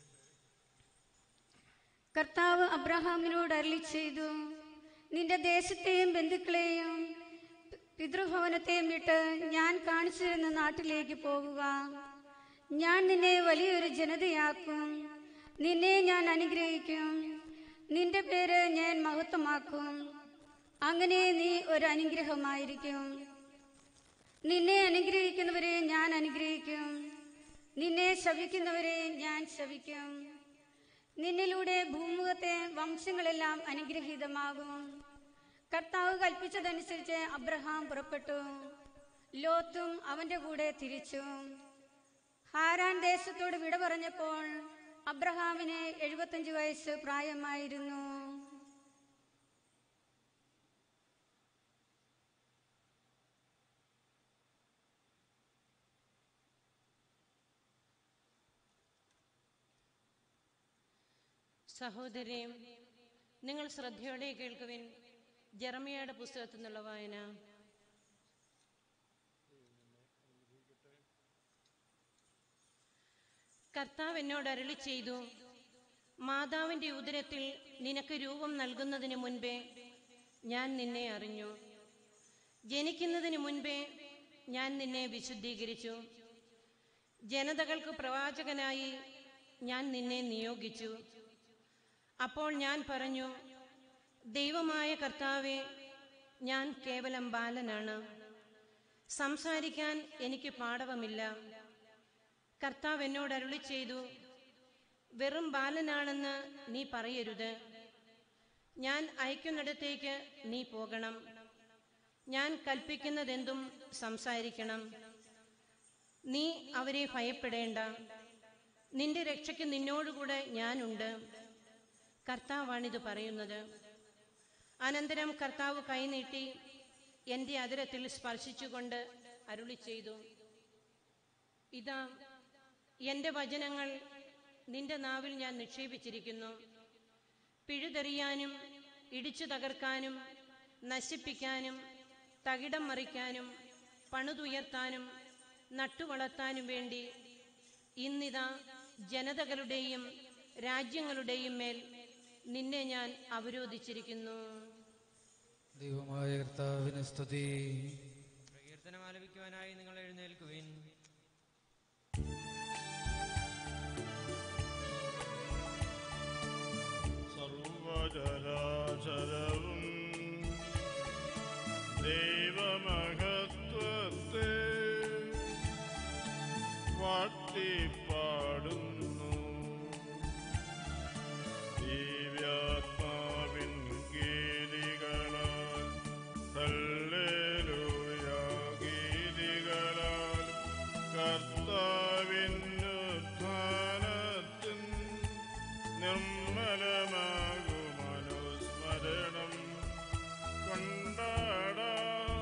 Speaker 9: കർത്താവ് അബ്രഹാമിനോട് അരളി ചെയ്തു നിന്റെ ദേശത്തെയും ബന്ധുക്കളെയും പിതൃഭവനത്തെയും വിട്ട് ഞാൻ കാണിച്ചു തരുന്ന നാട്ടിലേക്ക് പോകുക ഞാൻ നിന്നെ വലിയൊരു ജനതയാക്കും നിന്നെ ഞാൻ അനുഗ്രഹിക്കും നിന്റെ പേര് ഞാൻ മഹത്വമാക്കും അങ്ങനെ നീ ഒരു അനുഗ്രഹമായിരിക്കും നിന്നെ അനുഗ്രഹിക്കുന്നവരെ ഞാൻ അനുഗ്രഹിക്കും നിന്നെ ശപിക്കുന്നവരെ ഞാൻ ശപിക്കും നിന്നിലൂടെ ഭൂമുഖത്തെ വംശങ്ങളെല്ലാം അനുഗ്രഹീതമാകും കർത്താവ് കൽപ്പിച്ചതനുസരിച്ച് അബ്രഹാം പുറപ്പെട്ടു ലോത്തും അവന്റെ കൂടെ തിരിച്ചു ഹാരാൻ ദേശത്തോട് വിട പറഞ്ഞപ്പോൾ അബ്രഹാമിന് എഴുപത്തഞ്ച് വയസ്സ് പ്രായമായിരുന്നു
Speaker 10: സഹോദരി നിങ്ങൾ ശ്രദ്ധയോടെ കേൾക്കുവിൻ ജെറമിയയുടെ പുസ്തകത്തിൽ നിന്നുള്ള വായന കർത്താവ് എന്നോട് അരളി ചെയ്തു മാതാവിന്റെ ഉദരത്തിൽ നിനക്ക് രൂപം നൽകുന്നതിന് മുൻപേ ഞാൻ നിന്നെ അറിഞ്ഞു ജനിക്കുന്നതിന് മുൻപേ ഞാൻ നിന്നെ വിശുദ്ധീകരിച്ചു ജനതകൾക്ക് പ്രവാചകനായി ഞാൻ നിന്നെ നിയോഗിച്ചു അപ്പോൾ ഞാൻ പറഞ്ഞു ദൈവമായ കർത്താവെ ഞാൻ കേവലം ബാലനാണ് സംസാരിക്കാൻ എനിക്ക് പാടവമില്ല കർത്താവ് എന്നോട് അരുളി ചെയ്തു വെറും ബാലനാണെന്ന് നീ പറയരുത് ഞാൻ അയക്കുന്നിടത്തേക്ക് നീ പോകണം ഞാൻ കൽപ്പിക്കുന്നതെന്തും സംസാരിക്കണം നീ അവരെ ഭയപ്പെടേണ്ട നിന്റെ രക്ഷയ്ക്ക് നിന്നോടുകൂടെ ഞാനുണ്ട് കർത്താവാണിത് പറയുന്നത് അനന്തരം കർത്താവ് കൈനീട്ടി എൻ്റെ അതിരത്തിൽ സ്പർശിച്ചുകൊണ്ട് അരുളി ചെയ്തു ഇതാ എൻ്റെ വചനങ്ങൾ നിന്റെ നാവിൽ ഞാൻ നിക്ഷേപിച്ചിരിക്കുന്നു പിഴുതെറിയാനും ഇടിച്ചു തകർക്കാനും നശിപ്പിക്കാനും തകിടം മറിക്കാനും പണിതുയർത്താനും നട്ടുവളർത്താനും വേണ്ടി ഇന്നിതാ ജനതകളുടെയും രാജ്യങ്ങളുടെയും മേൽ നിന്നെ ഞാൻ അവരോധിച്ചിരിക്കുന്നു
Speaker 3: ദൈവമായ കർത്താവിന് സ്തുതി
Speaker 7: പ്രകീർത്തനം ആലപിക്കുവാനായി നിങ്ങൾ എഴുന്നേൽക്കുവിൻ
Speaker 5: സർവചരാചരവും ദൈവമഹത്വത്തെ വാട്ടിപ്പാടുന്നു ദിവ്യാത്മാവിൻ ഗീതികളാൽ ഹല്ലേലൂയ ഗീതികളാൽ കർത്താവിൻ ഉത്ഥാനത്തിൻ നിർമ്മലമാകുമനുസ്മരണം കൊണ്ടാടാം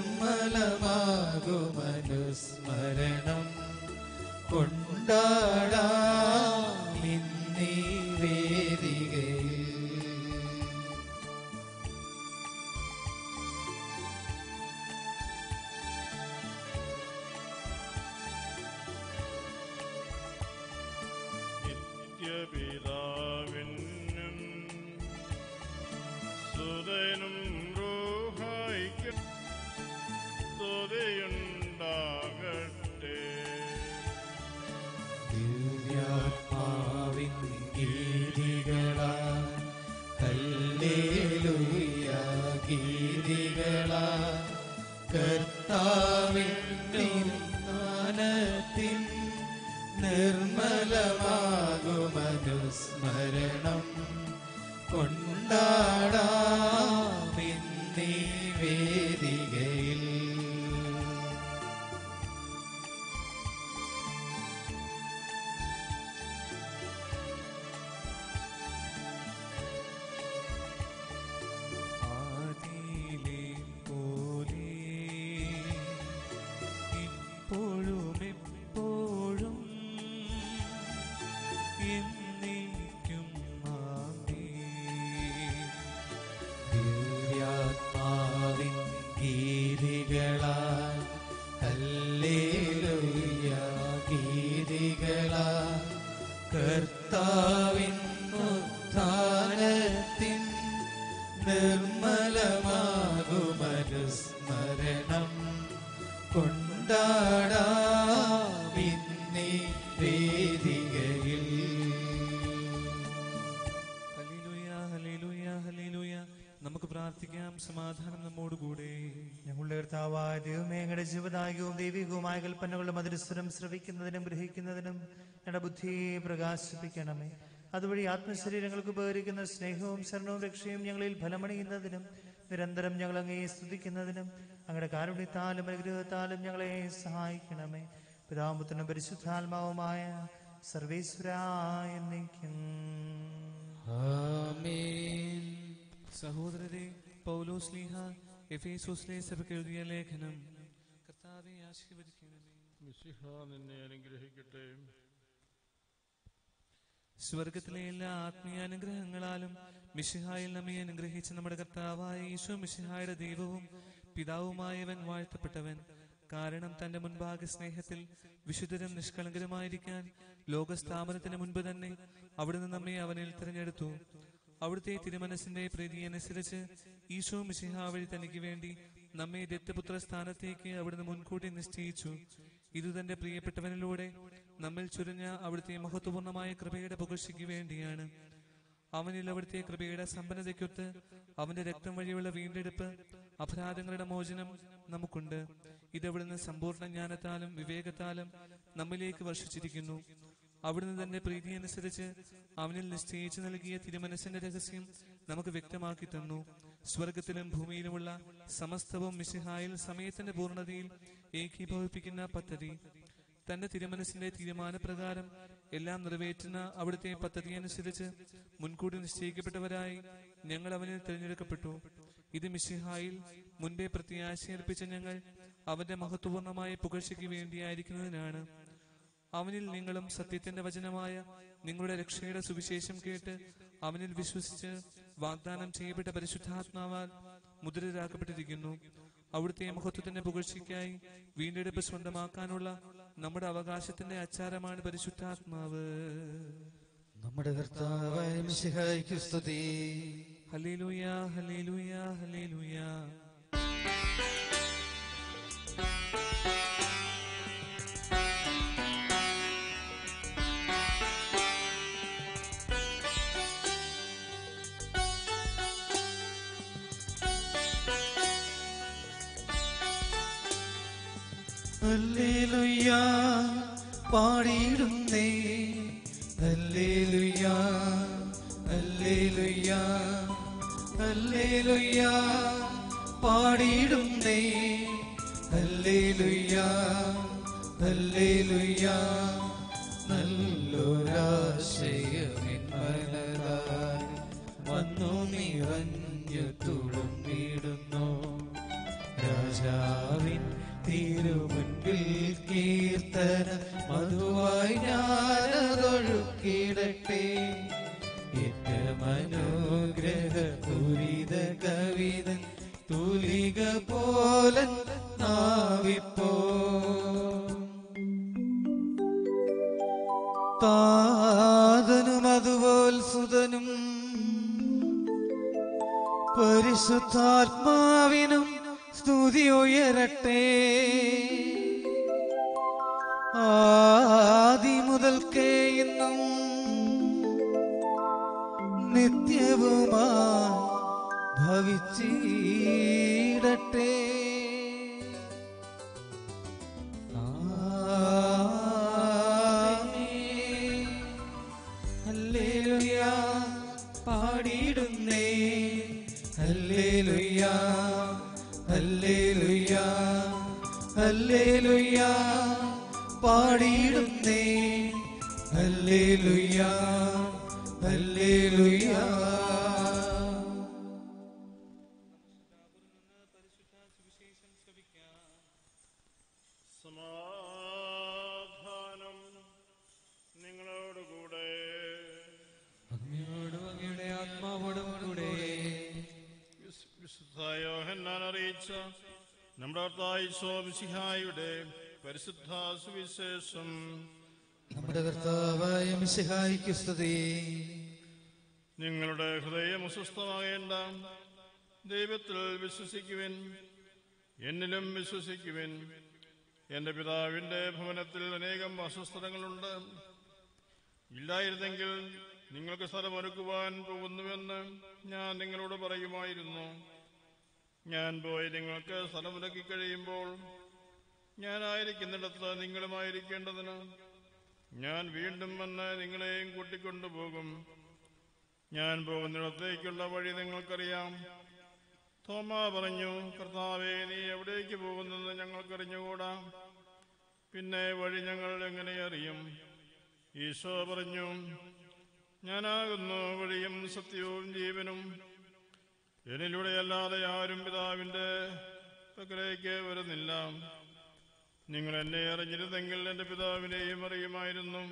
Speaker 3: നിർമ്മലമാകുമനുസ്മരണം കൊണ്ടാടാം ഇന്നീ വേദികയിൽ
Speaker 5: നിത്യപിതാവിനും സുതനും റൂഹായിക്കും സ്തുതിയുണ്ടാകട്ടെ
Speaker 3: ദിവ്യാത്മാവിൻ ഗീതികളാ ഹല്ലേലൂയ ഗീതികളാ കർത്താവിൻ തിരുനാമത്തിൻ നിർമ്മലമാകുമനുസ്മരണം കൊണ്ടാടാം ഇന്നീ വേദികയിൽ
Speaker 8: ആദിയിലെ പോലെ ഇപ്പോഴും എപ്പോഴും എന്നേക്കും ആമേൻ
Speaker 3: ദിവ്യാത്മാവിൻ ഗീതികളാ ഹല്ലേലൂയ ഗീതികളാ കർത്താവിൻ ഉത്ഥാനത്തിൻ നിർമ്മലമാകുമനുസ്മരണം കൊണ്ടാടാം ഇന്നീ വേദികയിൽ
Speaker 8: ഹല്ലേലൂയ ഹല്ലേലൂയ ഹല്ലേലൂയ നമുക്ക് പ്രാർത്ഥിക്കാം സമാധാനം നമ്മോടുകൂടെ
Speaker 11: ഞങ്ങളുടെ കർത്താവായ ദൈവമേ ഞങ്ങളുടെ ജീവദായകവും ദൈവികവുമായ കൽപ്പനകളുടെ മധുരസ്വരം ശ്രവിക്കുന്നതിനും ഗ്രഹിക്കുന്നതിനും ഞങ്ങളുടെ ബുദ്ധിയെ പ്രകാശിപ്പിക്കണമേ അതുവഴി ആത്മശരീരങ്ങൾക്ക് ഉപകരിക്കുന്ന സ്നേഹവും ശരണവും രക്ഷയും ഞങ്ങളിൽ ഫലമണിയുന്നതിനും നിരന്തരം ഞങ്ങൾ അങ്ങേ സ്തുതിക്കുന്നതിനും അങ്ങയുടെ കാരുണ്യത്താലും അനുഗ്രഹത്താലും ഞങ്ങളെ സഹായിക്കണമേ പിതാമുത്തനും പരിശുദ്ധാത്മാവുമായ സർവേശ്വരായ എന്നേക്കും
Speaker 3: ആമേൻ
Speaker 8: സഹോദരരെ പൗലോസ് ലീഹ എഫേസോസിലെ സഭയ്ക്ക് എഴുതിയ ലേഖനം കർത്താവെ ആശീർവദിക്കണമേ
Speaker 5: മിശിഹ നിന്നെ അനുഗ്രഹിക്കട്ടെ
Speaker 8: സ്വർഗത്തിലെ എല്ലാ ആത്മീയാനുഗ്രഹങ്ങളാലും മിഷിഹായിൽ നമ്മെ അനുഗ്രഹിച്ച നമ്മുടെ കർത്താവായ ഈശോ മിഷിഹായുടെ ദൈവവും പിതാവുമായവൻ വാഴ്ത്തപ്പെട്ടവൻ കാരണം തന്റെ മുൻപാകെ സ്നേഹത്തിൽ വിശുദ്ധരും നിഷ്കളങ്കരുമായിരിക്കാൻ ലോകസ്ഥാപനത്തിന് മുൻപ് തന്നെ അവിടുന്ന് നമ്മെ അവനിൽ തിരഞ്ഞെടുത്തു അവിടുത്തെ തിരുമനസിന്റെ പ്രീതി അനുസരിച്ച് ഈശോ മിശിഹ വഴി തനിക്ക് വേണ്ടി നമ്മെ ദത്തപുത്ര സ്ഥാനത്തേക്ക് അവിടുന്ന് മുൻകൂട്ടി നിശ്ചയിച്ചു ഇത് തന്റെ പ്രിയപ്പെട്ടവനിലൂടെ നമ്മിൽ ചുരുഞ്ഞ അവിടുത്തെ മഹത്വപൂർണമായ കൃപയുടെ പുകഴ്ചയ്ക്ക് വേണ്ടിയാണ് അവനിൽ അവിടുത്തെ കൃപയുടെ സമ്പന്നതയ്ക്കൊത്ത് അവന്റെ രക്തം വഴിയുള്ള വീണ്ടെടുപ്പ് അപരാധങ്ങളുടെ മോചനം നമുക്കുണ്ട് ഇതവിടുന്ന് സമ്പൂർണ്ണ ജ്ഞാനത്താലും വിവേകത്താലും നമ്മിലേക്ക് വർഷിച്ചിരിക്കുന്നു അവിടുന്ന് തന്റെ പ്രീതി അനുസരിച്ച് അവനിൽ നിശ്ചയിച്ചു നൽകിയ തിരുമനസിന്റെ രഹസ്യം നമുക്ക് വ്യക്തമാക്കി തന്നു സ്വർഗത്തിലും ഭൂമിയിലുമുള്ള സമസ്തവും മിശിഹായിൽ സമയത്തിന്റെ പൂർണ്ണതയിൽ ഏകീഭവിപ്പിക്കുന്ന പദ്ധതി തന്റെ തിരുമനസിന്റെ തീരുമാനപ്രകാരം എല്ലാം നിറവേറ്റുന്ന അവിടുത്തെ പദ്ധതി അനുസരിച്ച് മുൻകൂട്ടി നിശ്ചയിക്കപ്പെട്ടവരായി ഞങ്ങൾ അവനിൽ തിരഞ്ഞെടുക്കപ്പെട്ടു ഇത് മിശിഹായിൽ മുൻപേ പ്രത്യാശയർപ്പിച്ച ഞങ്ങൾ അവന്റെ മഹത്വപൂർണമായ പുകഴ്ചയ്ക്ക് വേണ്ടിയായിരിക്കുന്നതിനാണ് അവനിൽ നിങ്ങളും സത്യത്തിന്റെ വചനമായ നിങ്ങളുടെ രക്ഷയുടെ സുവിശേഷം കേട്ട് അവനിൽ വിശ്വസിച്ച് വാഗ്ദാനം ചെയ്യപ്പെട്ട പരിശുദ്ധാത്മാവാൽ മുദ്രരാക്കപ്പെട്ടിരിക്കുന്നു അവിടുത്തെ മഹത്വത്തിന്റെ പുകഴ്ചയ്ക്കായി വീണ്ടെടുപ്പ് സ്വന്തമാക്കാനുള്ള നമ്മുടെ അവകാശത്തിന്റെ അച്ചാരമാണ് പരിശുദ്ധാത്മാവ്
Speaker 3: നമ്മുടെ കർത്താവായ മിശിഹായ്ക്ക് സ്തുതി
Speaker 8: ഹല്ലേലൂയ ഹല്ലേലൂയ ഹല്ലേലൂയ
Speaker 3: ഹല്ലേലൂയ പാടിയിടുന്നേ ഹല്ലേലൂയ ഹല്ലേലൂയ ഹല്ലേലൂയ പാടിയിടുന്നേ ഹല്ലേലൂയ ഹല്ലേലൂയ നല്ലൊരാശയമെന്മനതാൽ വന്നു നിറഞ്ഞു തുളുമ്പിടുന്നു രാജാ കർത്താവിൻ തിരുമുൻപിൽ കീർത്തന മധുവായി ഞാനതൊഴുക്കിടട്ടെ ഏറ്റമനുഗ്രഹ പൂരിത കവിത തൂലിക പോലൻ നാവിപ്പോ താതനും അതുപോൽ സുതനും പരിശുദ്ധാത്മാവിനും സ്തുതി ഉയരട്ടെ ആദി മുതൽക്കേ ഇന്നും നിത്യവുമാ ഭവിച്ചിടട്ടെ ഹല്ലേലൂയ പാടിയിടുന്നേ ഹല്ലേലൂയ ഹല്ലേലൂയ ഹല്ലേലൂയ പാടിയിടുന്നേ ഹല്ലേലൂയ ഹല്ലേലൂയ
Speaker 5: സമാധാനം നിങ്ങളോടുകൂടെ
Speaker 3: അങ്ങയോടും അങ്ങയുടെ ആത്മാവോടും കൂടെ
Speaker 5: വിശു- വിശുദ്ധ യോഹന്നാൻ അറിയിച്ച നമ്മുടെ തായിസോമിസിഹായുടെ പരിശുദ്ധ സുവിശേഷം
Speaker 3: നമ്മുടെ കർത്താവായ മിശിഹായിക്ക് സ്തുതി
Speaker 5: നിങ്ങളുടെ ഹൃദയം അസ്വസ്ഥമാകേണ്ട ദൈവത്തിൽ വിശ്വസിക്കുവിൻ എന്നിലും വിശ്വസിക്കുവിൻ എന്റെ പിതാവിന്റെ ഭവനത്തിൽ അനേകം അസ്വസ്ഥതകളുണ്ട് ഇല്ലായിരുന്നെങ്കിൽ നിങ്ങൾക്ക് സ്ഥലമൊരുക്കുവാൻ പോകുന്നുവെന്ന് ഞാൻ നിങ്ങളോട് പറയുമായിരുന്നു ഞാൻ പോയി നിങ്ങൾക്ക് സ്ഥലമൊരുക്കി കഴിയുമ്പോൾ ഞാനായിരിക്കുന്നിടത്ത് നിങ്ങളുമായിരിക്കേണ്ടതിന് ഞാൻ വീണ്ടും വന്ന് നിങ്ങളെയും കൂട്ടിക്കൊണ്ടുപോകും ഞാൻ പോകുന്നിടത്തേക്കുള്ള വഴി നിങ്ങൾക്കറിയാം തോമ പറഞ്ഞു കർത്താവെ നീ എവിടേക്ക് പോകുന്നെന്ന് ഞങ്ങൾക്കറിഞ്ഞുകൂടാ പിന്നെ വഴി ഞങ്ങൾ എങ്ങനെ അറിയും ഈശോ പറഞ്ഞു ഞാനാകുന്നു വഴിയും സത്യവും ജീവനും എന്നിലൂടെയല്ലാതെ ആരും പിതാവിന്റെ പക്കലേക്ക് വരുന്നില്ല നിങ്ങൾ എന്നെ അറിഞ്ഞിരുന്നെങ്കിൽ എന്റെ പിതാവിനെയും അറിയുമായിരുന്നു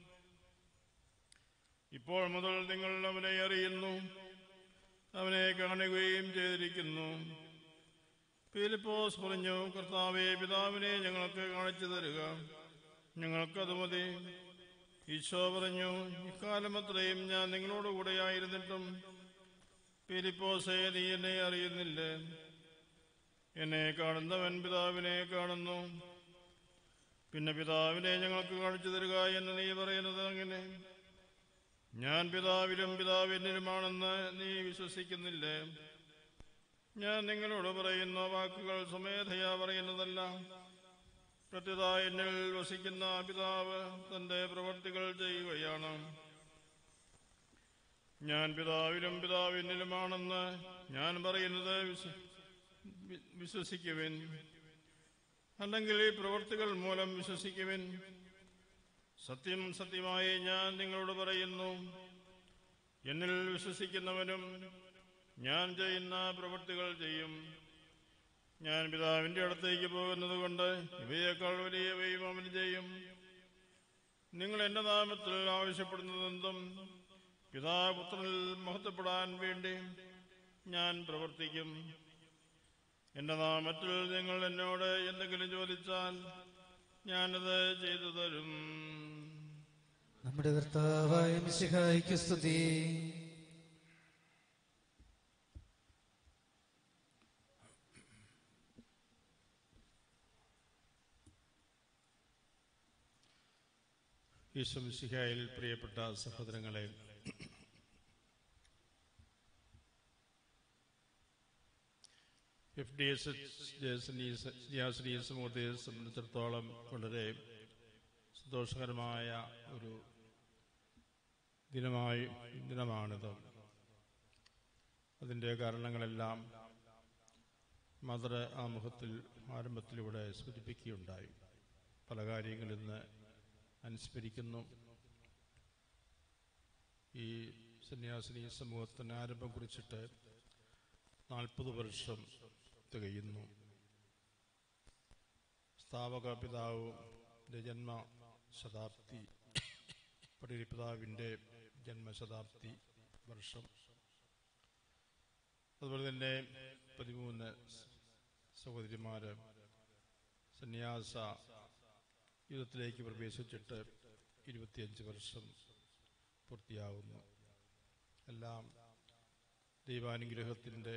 Speaker 5: ഇപ്പോൾ മുതൽ നിങ്ങൾ അവനെ അറിയുന്നു അവനെ കാണുകയും ചെയ്തിരിക്കുന്നു ഫിലിപ്പോസ് പറഞ്ഞു കർത്താവെ പിതാവിനെ ഞങ്ങൾക്ക് കാണിച്ചു തരിക ഞങ്ങൾക്കത് മതി ഈശോ പറഞ്ഞു ഇക്കാലം അത്രയും ഞാൻ നിങ്ങളോട് കൂടെയായിരുന്നിട്ടും ഫിലിപ്പോസെ നീ എന്നെ അറിയുന്നില്ലേ എന്നെ കാണുന്നവൻ പിതാവിനെ കാണുന്നു പിന്നെ പിതാവിനെ ഞങ്ങൾക്ക് കാണിച്ചു തരിക എന്ന് നീ പറയുന്നത് അങ്ങനെ ഞാൻ പിതാവിലും പിതാവിനിലുമാണെന്ന് നീ വിശ്വസിക്കുന്നില്ലേ ഞാൻ നിങ്ങളോട് പറയുന്ന വാക്കുകൾ സ്വമേധയാ പറയുന്നതല്ല പ്രത്യുത എന്നിൽ വസിക്കുന്ന പിതാവ് തന്റെ പ്രവർത്തികൾ ചെയ്യുകയാണ് ഞാൻ പിതാവിലും പിതാവിനിലുമാണെന്ന് ഞാൻ പറയുന്നത് വിശ്വ- വി- വിശ്വസിക്കുവിൻ അല്ലെങ്കിൽ ഈ പ്രവർത്തികൾ മൂലം വിശ്വസിക്കുവിൻ സത്യം സത്യമായി ഞാൻ നിങ്ങളോട് പറയുന്നു എന്നിൽ വിശ്വസിക്കുന്നവനും ഞാൻ ചെയ്യുന്ന പ്രവൃത്തികൾ ചെയ്യും ഞാൻ പിതാവിന്റെ അടുത്തേക്ക് പോകുന്നത് കൊണ്ട് ഇവയേക്കാൾ വലിയവയും അവൻ ചെയ്യും നിങ്ങൾ എന്റെ നാമത്തിൽ ആവശ്യപ്പെടുന്നതെന്തും പിതാപുത്രനിൽ മഹത്വപ്പെടാൻ വേണ്ടി ഞാൻ പ്രവർത്തിക്കും എന്റെ നാമത്തിൽ നിങ്ങൾ എന്നോട് എന്തെങ്കിലും ചോദിച്ചാൽ ഞാനത് ചെയ്തു തരും
Speaker 3: നമ്മുടെ കർത്താവായ മിശിഹായിക്ക് സ്തുതി
Speaker 5: ഈശ്വമിശിഹായിൽ പ്രിയപ്പെട്ട സഹോദരങ്ങളെ എഫ് ഡി എസ് ജിയാസിനി സമൂഹത്തെ സംബന്ധിച്ചിടത്തോളം വളരെ സന്തോഷകരമായ ഒരു ദിനമായി ദിനമാണിത് അതിൻ്റെ കാരണങ്ങളെല്ലാം മദർ ആമുഖത്തിൽ ആരംഭത്തിലൂടെ സൂചിപ്പിക്കുകയുണ്ടായി പല കാര്യങ്ങളിൽ നിന്ന് അനുസ്മരിക്കുന്നു ഈ സന്യാസിനി സമൂഹത്തിന് ആരംഭം കുറിച്ചിട്ട് നാൽപ്പത് വർഷം തികയുന്നു
Speaker 12: സ്ഥാപക പിതാവിൻ്റെ ജന്മ ശതാബ്ദി പടിരി പിതാവിൻ്റെ ജന്മശതാബ്ദി വർഷം അതുപോലെ തന്നെ പതിമൂന്ന് സഹോദരിമാര് സന്യാസ യുദ്ധത്തിലേക്ക് പ്രവേശിച്ചിട്ട് ഇരുപത്തിയഞ്ച് വർഷം പൂർത്തിയാകുന്നു എല്ലാം ദൈവാനുഗ്രഹത്തിൻ്റെ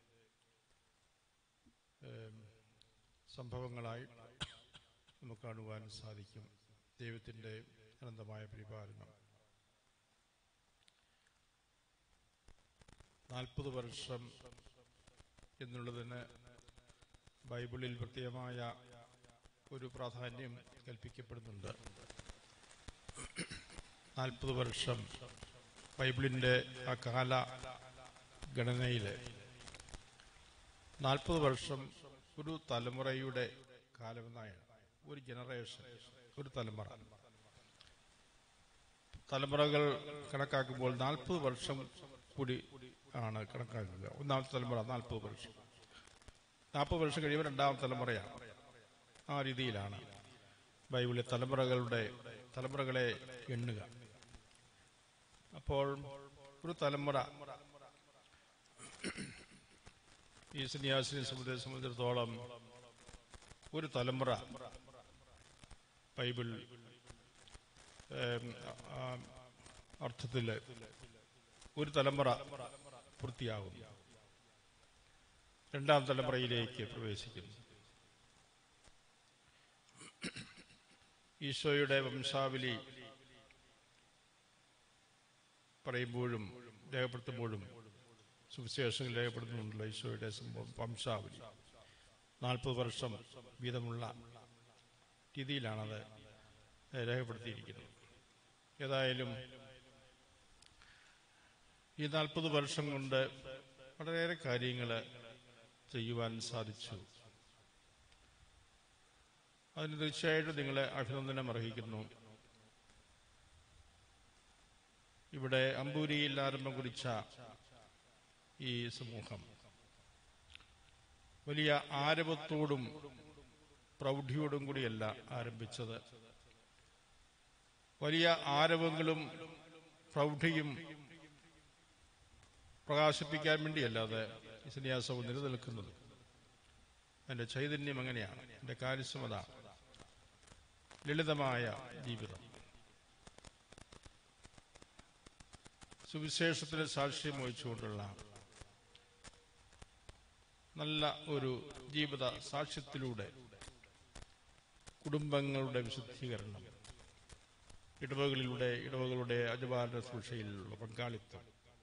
Speaker 12: ഏം, സംഭവങ്ങളായി നമുക്ക് കാണുവാൻ സാധിക്കും ദൈവത്തിൻ്റെ അനന്തമായ പരിപാലനം നാൽപ്പത് വർഷം എന്നുള്ളതിന് ബൈബിളിൽ പ്രത്യേകമായ ഒരു പ്രാധാന്യം കൽപ്പിക്കപ്പെടുന്നുണ്ട് നാൽപ്പത് വർഷം ബൈബിളിൻ്റെ ആ കാല ഗണനയിൽ നാൽപ്പത് വർഷം ഒരു തലമുറയുടെ കാലമെന്നാണ് ഒരു ജനറേഷൻ ഒരു തലമുറ തലമുറകൾ കണക്കാക്കുമ്പോൾ നാൽപ്പത് വർഷം കൂടി ആണ് കണക്കാക്കുക ഒന്നാമത്തെ തലമുറ നാൽപ്പത് വർഷം നാൽപ്പത് വർഷം കഴിയുമ്പോൾ രണ്ടാമത്തെ തലമുറയാണ് ആ രീതിയിലാണ് ബൈബിളിലെ തലമുറകളുടെ തലമുറകളെ എണ്ണുക അപ്പോൾ ഒരു തലമുറ ഈ സന്യാസിനെ സംബന്ധിച്ച് സംബന്ധിച്ചിടത്തോളം ഒരു തലമുറ ബൈബിൾ ഏം, ആ, അർത്ഥത്തിൽ ഒരു തലമുറ പൂർത്തിയാകും രണ്ടാം തലമുറയിലേക്ക് പ്രവേശിക്കുന്നു ഈശോയുടെ വംശാവലി പറയുമ്പോഴും രേഖപ്പെടുത്തുമ്പോഴും സുവിശേഷങ്ങൾ രേഖപ്പെടുത്തുന്നുണ്ടല്ലോ ഈശോയുടെ സംഭവം വംശാവലി നാൽപ്പത് വർഷം വീതമുള്ള രീതിയിലാണത് രേഖപ്പെടുത്തിയിരിക്കുന്നത് ഏതായാലും ഈ നാൽപ്പത് വർഷം കൊണ്ട് വളരെയേറെ കാര്യങ്ങൾ ചെയ്യുവാൻ സാധിച്ചു അതിന് തീർച്ചയായിട്ടും നിങ്ങളെ അഭിനന്ദനം അർഹിക്കുന്നു ഇവിടെ അമ്പൂരിയിൽ ആരംഭം കുറിച്ച ഈ സമൂഹം വലിയ ആരവത്തോടും പ്രൗഢിയോടും കൂടിയല്ല ആരംഭിച്ചത് വലിയ ആരവങ്ങളും പ്രൗഢിയും പ്രകാശിപ്പിക്കാൻ വേണ്ടിയല്ലാതെ ഈ സന്യാസവും നിലനിൽക്കുന്നത് എൻ്റെ ചൈതന്യം അങ്ങനെയാണ് എൻ്റെ കാര്യക്ഷമത ലളിതമായ ജീവിതം സുവിശേഷത്തിന് സാക്ഷ്യം വഹിച്ചുകൊണ്ടുള്ള നല്ല ഒരു ജീവിത സാക്ഷ്യത്തിലൂടെ കുടുംബങ്ങളുടെ വിശുദ്ധീകരണം ഇടവകളിലൂടെ ഇടവകളുടെ അജപാലന സൂക്ഷയിലുള്ള പങ്കാളിത്തം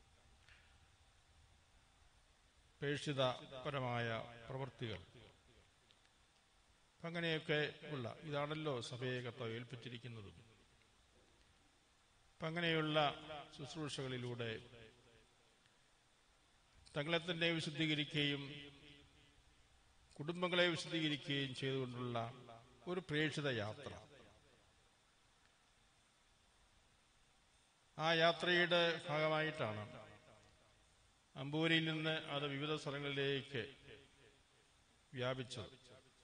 Speaker 12: പ്രേക്ഷിതപരമായ പ്രവൃത്തികൾ അങ്ങനെയൊക്കെ ഉള്ള ഇതാണല്ലോ സഭയെ കർത്താവ് ഏൽപ്പിച്ചിരിക്കുന്നതും അപ്പൊ അങ്ങനെയുള്ള ശുശ്രൂഷകളിലൂടെ തങ്ങളെ തന്നെ വിശുദ്ധീകരിക്കുകയും കുടുംബങ്ങളെ വിശുദ്ധീകരിക്കുകയും ചെയ്തുകൊണ്ടുള്ള ഒരു പ്രേക്ഷിത യാത്ര ആ യാത്രയുടെ ഭാഗമായിട്ടാണ് അമ്പൂരിയിൽ നിന്ന് അത് വിവിധ സ്ഥലങ്ങളിലേക്ക് വ്യാപിച്ചത്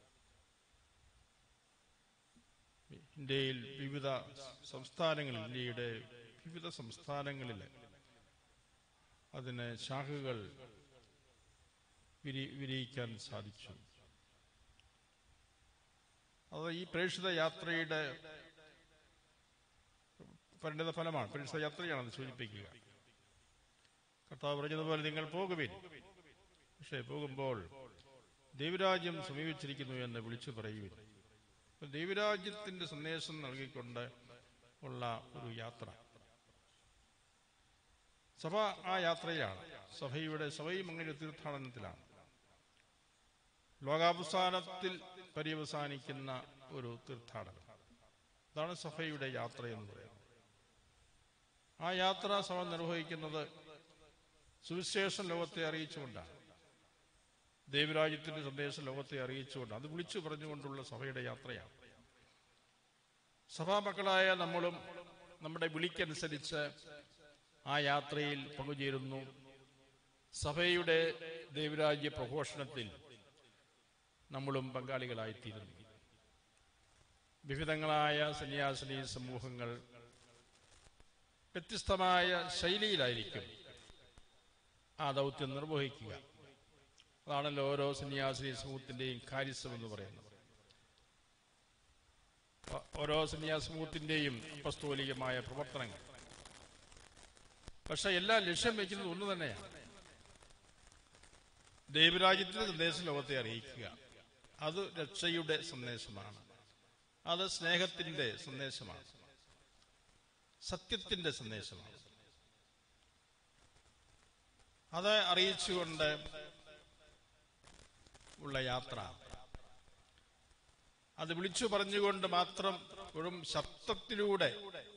Speaker 12: ഇന്ത്യയിൽ വിവിധ സംസ്ഥാനങ്ങളിൽ ഇന്ത്യയുടെ വിവിധ സംസ്ഥാനങ്ങളിൽ അതിന് ശാഖകൾ വിരി വിരിയിക്കാൻ സാധിച്ചു അത് ഈ പ്രേക്ഷിത യാത്രയുടെ പരിണിത ഫലമാണ് പ്രേക്ഷിത യാത്രയാണ് അത് സൂചിപ്പിക്കുക കർത്താവ് പറഞ്ഞതുപോലെ നിങ്ങൾ പോകുവിൻ പക്ഷേ പോകുമ്പോൾ ദൈവരാജ്യം സമീപിച്ചിരിക്കുന്നു എന്ന് വിളിച്ചു പറയുവിൻ അപ്പോൾ ദൈവരാജ്യത്തിന്റെ സന്ദേശം നൽകിക്കൊണ്ട് ഉള്ള ഒരു യാത്ര സഭ ആ യാത്രയിലാണ് സഭയുടെ സഭയും അങ്ങനെ ഒരു തീർത്ഥാടനത്തിലാണ് ലോകാവസാനത്തിൽ പര്യവസാനിക്കുന്ന ഒരു തീർത്ഥാടനം അതാണ് സഭയുടെ യാത്ര എന്ന് പറയുന്നത് ആ യാത്ര സഭ നിർവഹിക്കുന്നത് സുവിശേഷം ലോകത്തെ അറിയിച്ചുകൊണ്ടാണ് ദൈവരാജ്യത്തിന്റെ സന്ദേശം ലോകത്തെ അറിയിച്ചുകൊണ്ട് അത് വിളിച്ചു പറഞ്ഞുകൊണ്ടുള്ള സഭയുടെ യാത്രയാണ് സഭാമക്കളായ നമ്മളും നമ്മുടെ വിളിക്കനുസരിച്ച് ആ യാത്രയിൽ പങ്കുചേരുന്നു സഭയുടെ ദൈവരാജ്യ പ്രഘോഷണത്തിൽ നമ്മളും പങ്കാളികളായിത്തീരുന്നു വിവിധങ്ങളായ സന്യാസിനി സമൂഹങ്ങൾ വ്യത്യസ്തമായ ശൈലിയിലായിരിക്കും ആ ദൗത്യം നിർവഹിക്കുക അതാണല്ലോ ഓരോ സന്യാസിനി സമൂഹത്തിൻ്റെയും കാര്യസ്ഥം എന്ന് പറയുന്നത് ഓ- ഓരോ സന്യാസ സമൂഹത്തിൻ്റെയും അപ്പസ്തോലികമായ പ്രവർത്തനങ്ങൾ പക്ഷെ എല്ലാം ലക്ഷ്യം വയ്ക്കുന്നത് ഒന്ന് തന്നെയാണ് ദൈവരാജ്യത്തിന്റെ സന്ദേശം ലോകത്തെ അറിയിക്കുക അത് രക്ഷയുടെ സന്ദേശമാണ് അത് സ്നേഹത്തിന്റെ സന്ദേശമാണ് സത്യത്തിന്റെ സന്ദേശമാണ് അത് അറിയിച്ചുകൊണ്ട് ഉള്ള യാത്ര അത് വിളിച്ചു പറഞ്ഞുകൊണ്ട് മാത്രം വെറും ശബ്ദത്തിലൂടെ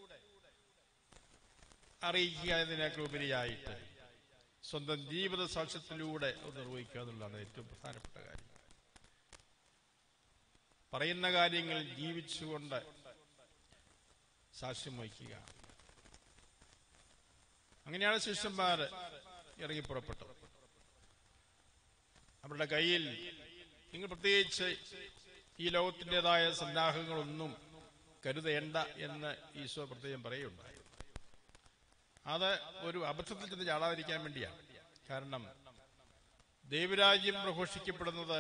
Speaker 12: അറിയിക്കുക എന്നതിനേക്കാൾ ഉപരിയായിട്ട് സ്വന്തം ജീവിത സാക്ഷ്യത്തിലൂടെ അത് നിർവഹിക്കുക എന്നുള്ളതാണ് ഏറ്റവും പ്രധാനപ്പെട്ട കാര്യം പറയുന്ന കാര്യങ്ങൾ ജീവിച്ചുകൊണ്ട് സാക്ഷ്യം വഹിക്കുക അങ്ങനെയാണ് ശിഷ്യന്മാർ ഇറങ്ങി പുറപ്പെട്ടത് അവരുടെ കയ്യിൽ നിങ്ങൾ പ്രത്യേകിച്ച് ഈ ലോകത്തിൻ്റെതായ സന്നാഹങ്ങളൊന്നും കരുതേണ്ട എന്ന് ഈശോ പ്രത്യേകം പറയുകയുണ്ടായി അത് ഒരു അബദ്ധത്തിൽ ചെന്ന് ചാടാതിരിക്കാൻ വേണ്ടിയാണ് കാരണം ദൈവരാജ്യം പ്രഘോഷിക്കപ്പെടുന്നത്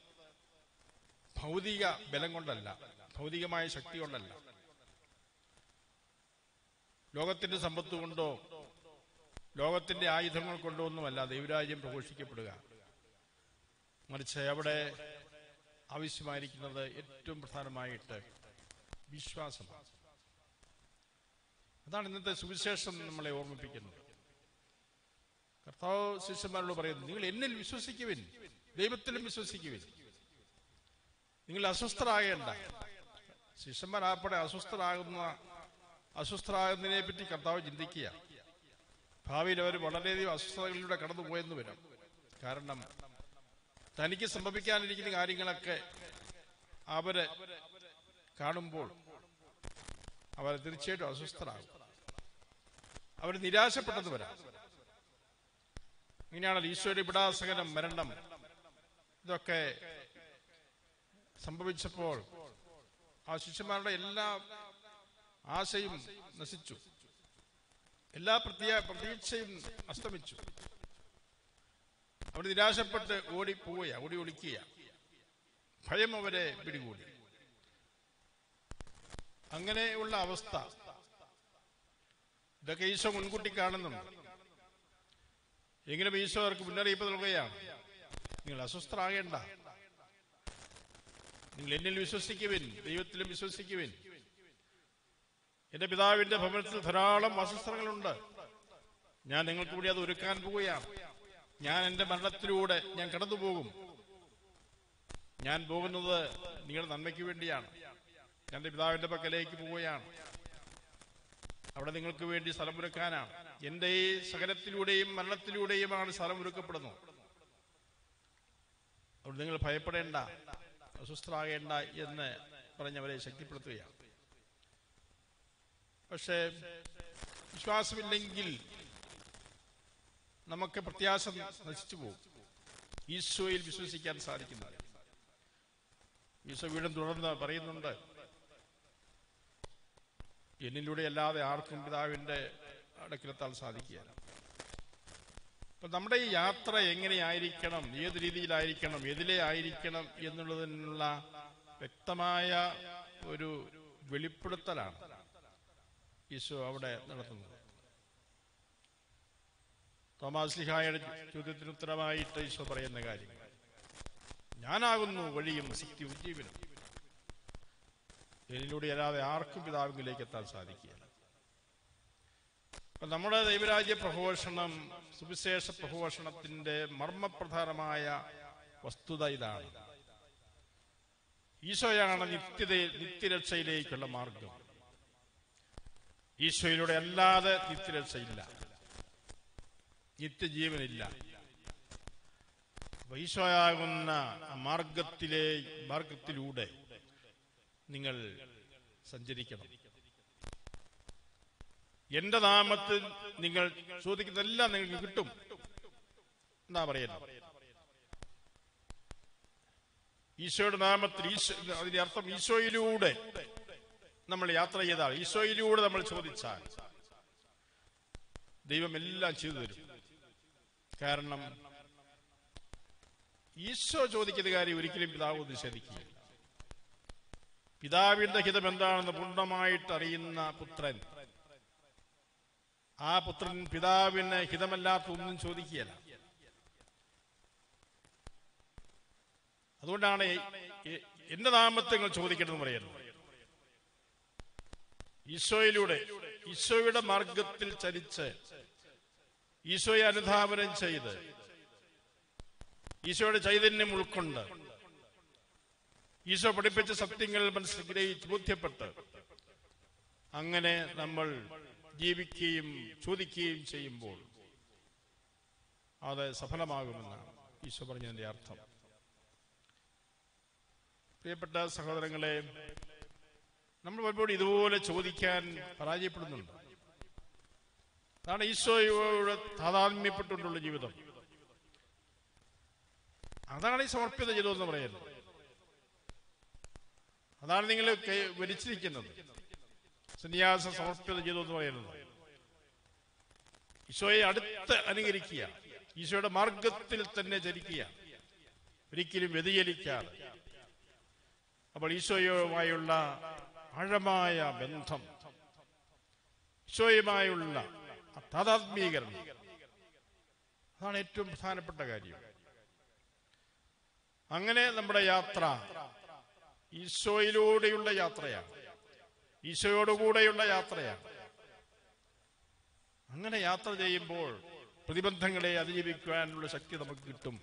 Speaker 12: ഭൗതിക ബലം കൊണ്ടല്ല ഭൗതികമായ ശക്തി കൊണ്ടല്ല ലോകത്തിന്റെ സമ്പത്ത് കൊണ്ടോ ലോകത്തിന്റെ ആയുധങ്ങൾ കൊണ്ടോ ഒന്നുമല്ല ദൈവരാജ്യം പ്രഘോഷിക്കപ്പെടുക മറിച്ച് അവിടെ ആവശ്യമായിരിക്കുന്നത് ഏറ്റവും പ്രധാനമായിട്ട് വിശ്വാസമാണ് അതാണ് ഇന്നത്തെ സുവിശേഷം നമ്മളെ ഓർമ്മിപ്പിക്കുന്നത് കർത്താവ് ശിഷ്യന്മാരോട് പറയുന്നു നിങ്ങൾ എന്നിൽ വിശ്വസിക്കുവിൻ ദൈവത്തിലും വിശ്വസിക്കുവിൻ നിങ്ങൾ അസ്വസ്ഥരാകേണ്ട ശിഷ്യന്മാരാപ്പടെ അസ്വസ്ഥരാകുന്ന അസ്വസ്ഥരാകുന്നതിനെ പറ്റി കർത്താവ് ചിന്തിക്കുക ഭാവിയിൽ അവർ വളരെയധികം അസ്വസ്ഥതകളിലൂടെ കടന്നുപോയെന്ന് വരാം കാരണം തനിക്ക് സംഭവിക്കാനിരിക്കുന്ന കാര്യങ്ങളൊക്കെ അവര് കാണുമ്പോൾ അവർ തീർച്ചയായിട്ടും അസ്വസ്ഥരാകും അവർ നിരാശപ്പെട്ടെന്ന് വരാം ഇങ്ങനെയാണല്ലോ ഈശോയുടെ വിടാസകനം മരണം ഇതൊക്കെ സംഭവിച്ചപ്പോൾ ആ ശിഷ്യന്മാരുടെ എല്ലാ ആശയും നശിച്ചു എല്ലാ പ്രത്യ പ്രതീക്ഷയും അസ്തമിച്ചു അവർ നിരാശപ്പെട്ട് ഓടിപ്പോവുക ഓടി ഒളിക്കുക ഭയം അവരെ പിടികൂടി അങ്ങനെയുള്ള അവസ്ഥ ഇതൊക്കെ ഈശോ മുൻകൂട്ടി കാണുന്നുണ്ട് എങ്കിലും ഈശോ അവർക്ക് മുന്നറിയിപ്പ് നൽകുകയാണ് നിങ്ങൾ അസ്വസ്ഥരാകേണ്ട നിങ്ങൾ എന്നിൽ വിശ്വസിക്കുവിൻ ദൈവത്തിലും വിശ്വസിക്കുവിൻ എന്റെ പിതാവിന്റെ ഭവനത്തിൽ ധാരാളം വാസസ്ഥലങ്ങളുണ്ട് ഞാൻ നിങ്ങൾക്ക് കൂടി അത് ഒരുക്കാൻ പോവുകയാണ് ഞാൻ എന്റെ മരണത്തിലൂടെ ഞാൻ കടന്നു പോകും ഞാൻ പോകുന്നത് നിങ്ങളുടെ നന്മയ്ക്ക് വേണ്ടിയാണ് ഞാൻ എന്റെ പിതാവിന്റെ പക്കലേക്ക് പോവുകയാണ് അവിടെ നിങ്ങൾക്ക് വേണ്ടി സ്ഥലം ഒരുക്കാനാണ് എന്റെ ഈ സകലത്തിലൂടെയും മരണത്തിലൂടെയുമാണ് സ്ഥലം ഒരുക്കപ്പെടുന്നത് അവിടെ നിങ്ങൾ ഭയപ്പെടേണ്ട അസ്വസ്ഥരാകേണ്ട എന്ന് പറഞ്ഞവരെ ശക്തിപ്പെടുത്തുകയാണ് പക്ഷേ വിശ്വാസമില്ലെങ്കിൽ നമുക്ക് പ്രത്യാശ നശിച്ചു പോകും ഈശോയിൽ വിശ്വസിക്കാൻ സാധിക്കുന്നില്ല ഈശോ വീണ്ടും തുടർന്ന് പറയുന്നുണ്ട് എന്നിലൂടെ അല്ലാതെ ആർക്കും പിതാവിന്റെ അടക്കിലെത്താൻ സാധിക്കുകയില്ല അപ്പൊ നമ്മുടെ ഈ യാത്ര എങ്ങനെയായിരിക്കണം ഏത് രീതിയിലായിരിക്കണം എതിലെ ആയിരിക്കണം എന്നുള്ളതിനുള്ള വ്യക്തമായ ഒരു വെളിപ്പെടുത്തലാണ് ഈശോ അവിടെ നടത്തുന്നത് തോമാസ് ലിഹായുടെ ചോദ്യത്തിന് ഉത്തരമായിട്ട് ഈശോ പറയുന്ന കാര്യം ഞാനാകുന്നു വഴിയും സത്യവും ജീവനും എന്നിലൂടെ അല്ലാതെ ആർക്കും പിതാവിലേക്ക് എത്താൻ സാധിക്കുകയില്ല അപ്പൊ നമ്മുടെ ദൈവരാജ്യ പ്രഘോഷണം സുവിശേഷ പ്രഘോഷണത്തിന്റെ മർമ്മപ്രധാനമായ വസ്തുത ഇതാണ് ഈശോയാണ് നിത്യത നിത്യരക്ഷയിലേക്കുള്ള മാർഗം ഈശോയിലൂടെ അല്ലാതെ നിത്യരക്ഷയില്ല നിത്യജീവനില്ല അപ്പൊ ഈശോയാകുന്ന ആ മാർഗത്തിലെ മാർഗത്തിലൂടെ നിങ്ങൾ സഞ്ചരിക്കണം എന്റെ നാമത്തിൽ നിങ്ങൾ ചോദിക്കുന്നതെല്ലാം നിങ്ങൾക്ക് കിട്ടും എന്നാ പറയുന്നത് ഈശോയുടെ നാമത്തിൽ ഈശോ അതിന്റെ അർത്ഥം ഈശോയിലൂടെ നമ്മൾ യാത്ര ചെയ്താൽ ഈശോയിലൂടെ നമ്മൾ ചോദിച്ചാൽ ദൈവം എല്ലാം ചെയ്തു തരും കാരണം ഈശോ ചോദിക്കുന്ന കാര്യം ഒരിക്കലും പിതാവ് നിഷേധിക്കുകയില്ല പിതാവിന്റെ ഹിതം എന്താണെന്ന് പൂർണ്ണമായിട്ട് അറിയുന്ന പുത്രൻ ആ പുത്രൻ പിതാവിന് ഹിതമല്ലാത്ത ഒന്നും ചോദിക്കുകയല്ല അതുകൊണ്ടാണ് ഈ- ഈ- എന്റെ നാമത്തെ നിങ്ങൾ ചോദിക്കണമെന്ന് പറയുന്നത് ഈശോയിലൂടെ ഈശോയുടെ മാർഗത്തിൽ ചരിച്ച് ഈശോയെ അനുധാപനം ചെയ്ത് ഈശോയുടെ ചൈതന്യം ഉൾക്കൊണ്ട് ഈശോ പഠിപ്പിച്ച സത്യങ്ങൾ മനസ്സിലാക്കി ബോധ്യപ്പെട്ട് അങ്ങനെ നമ്മൾ ജീവിക്കുകയും ചോദിക്കുകയും ചെയ്യുമ്പോൾ അത് സഫലമാകുമെന്നാണ് ഈശോ പറഞ്ഞതിന്റെ അർത്ഥം പ്രിയപ്പെട്ട സഹോദരങ്ങളെ നമ്മൾ പലപ്പോഴും ഇതുപോലെ ചോദിക്കാൻ പരാജയപ്പെടുന്നുണ്ട് അതാണ് ഈശോയോട് താതാത്മ്യപ്പെട്ടുകൊണ്ടുള്ള ജീവിതം അതാണ് ഈ സമർപ്പിത ജീവിതം എന്ന് പറയുന്നത് അതാണ് നിങ്ങൾ കൈ- വരിച്ചിരിക്കുന്നത് സന്യാസ സമർപ്പിത ജീവിതം എന്ന് പറയുന്നത് ഈശോയെ അടുത്ത് അനുകരിക്കുക ഈശോയുടെ മാർഗത്തിൽ തന്നെ ചരിക്കുക ഒരിക്കലും വ്യതിചലിക്കാതെ അപ്പോൾ ഈശോയുമായുള്ള ആഴമായ ബന്ധം ഈശോയുമായുള്ള ആ താതാത്മീകരണം അതാണ് ഏറ്റവും പ്രധാനപ്പെട്ട കാര്യം അങ്ങനെ നമ്മുടെ യാത്ര ഈശോയിലൂടെയുള്ള യാത്രയാണ് ഈശോയോടുകൂടെയുള്ള യാത്രയാണ് അങ്ങനെ യാത്ര ചെയ്യുമ്പോൾ പ്രതിബന്ധങ്ങളെ അതിജീവിക്കുവാനുള്ള ശക്തി നമുക്ക് കിട്ടും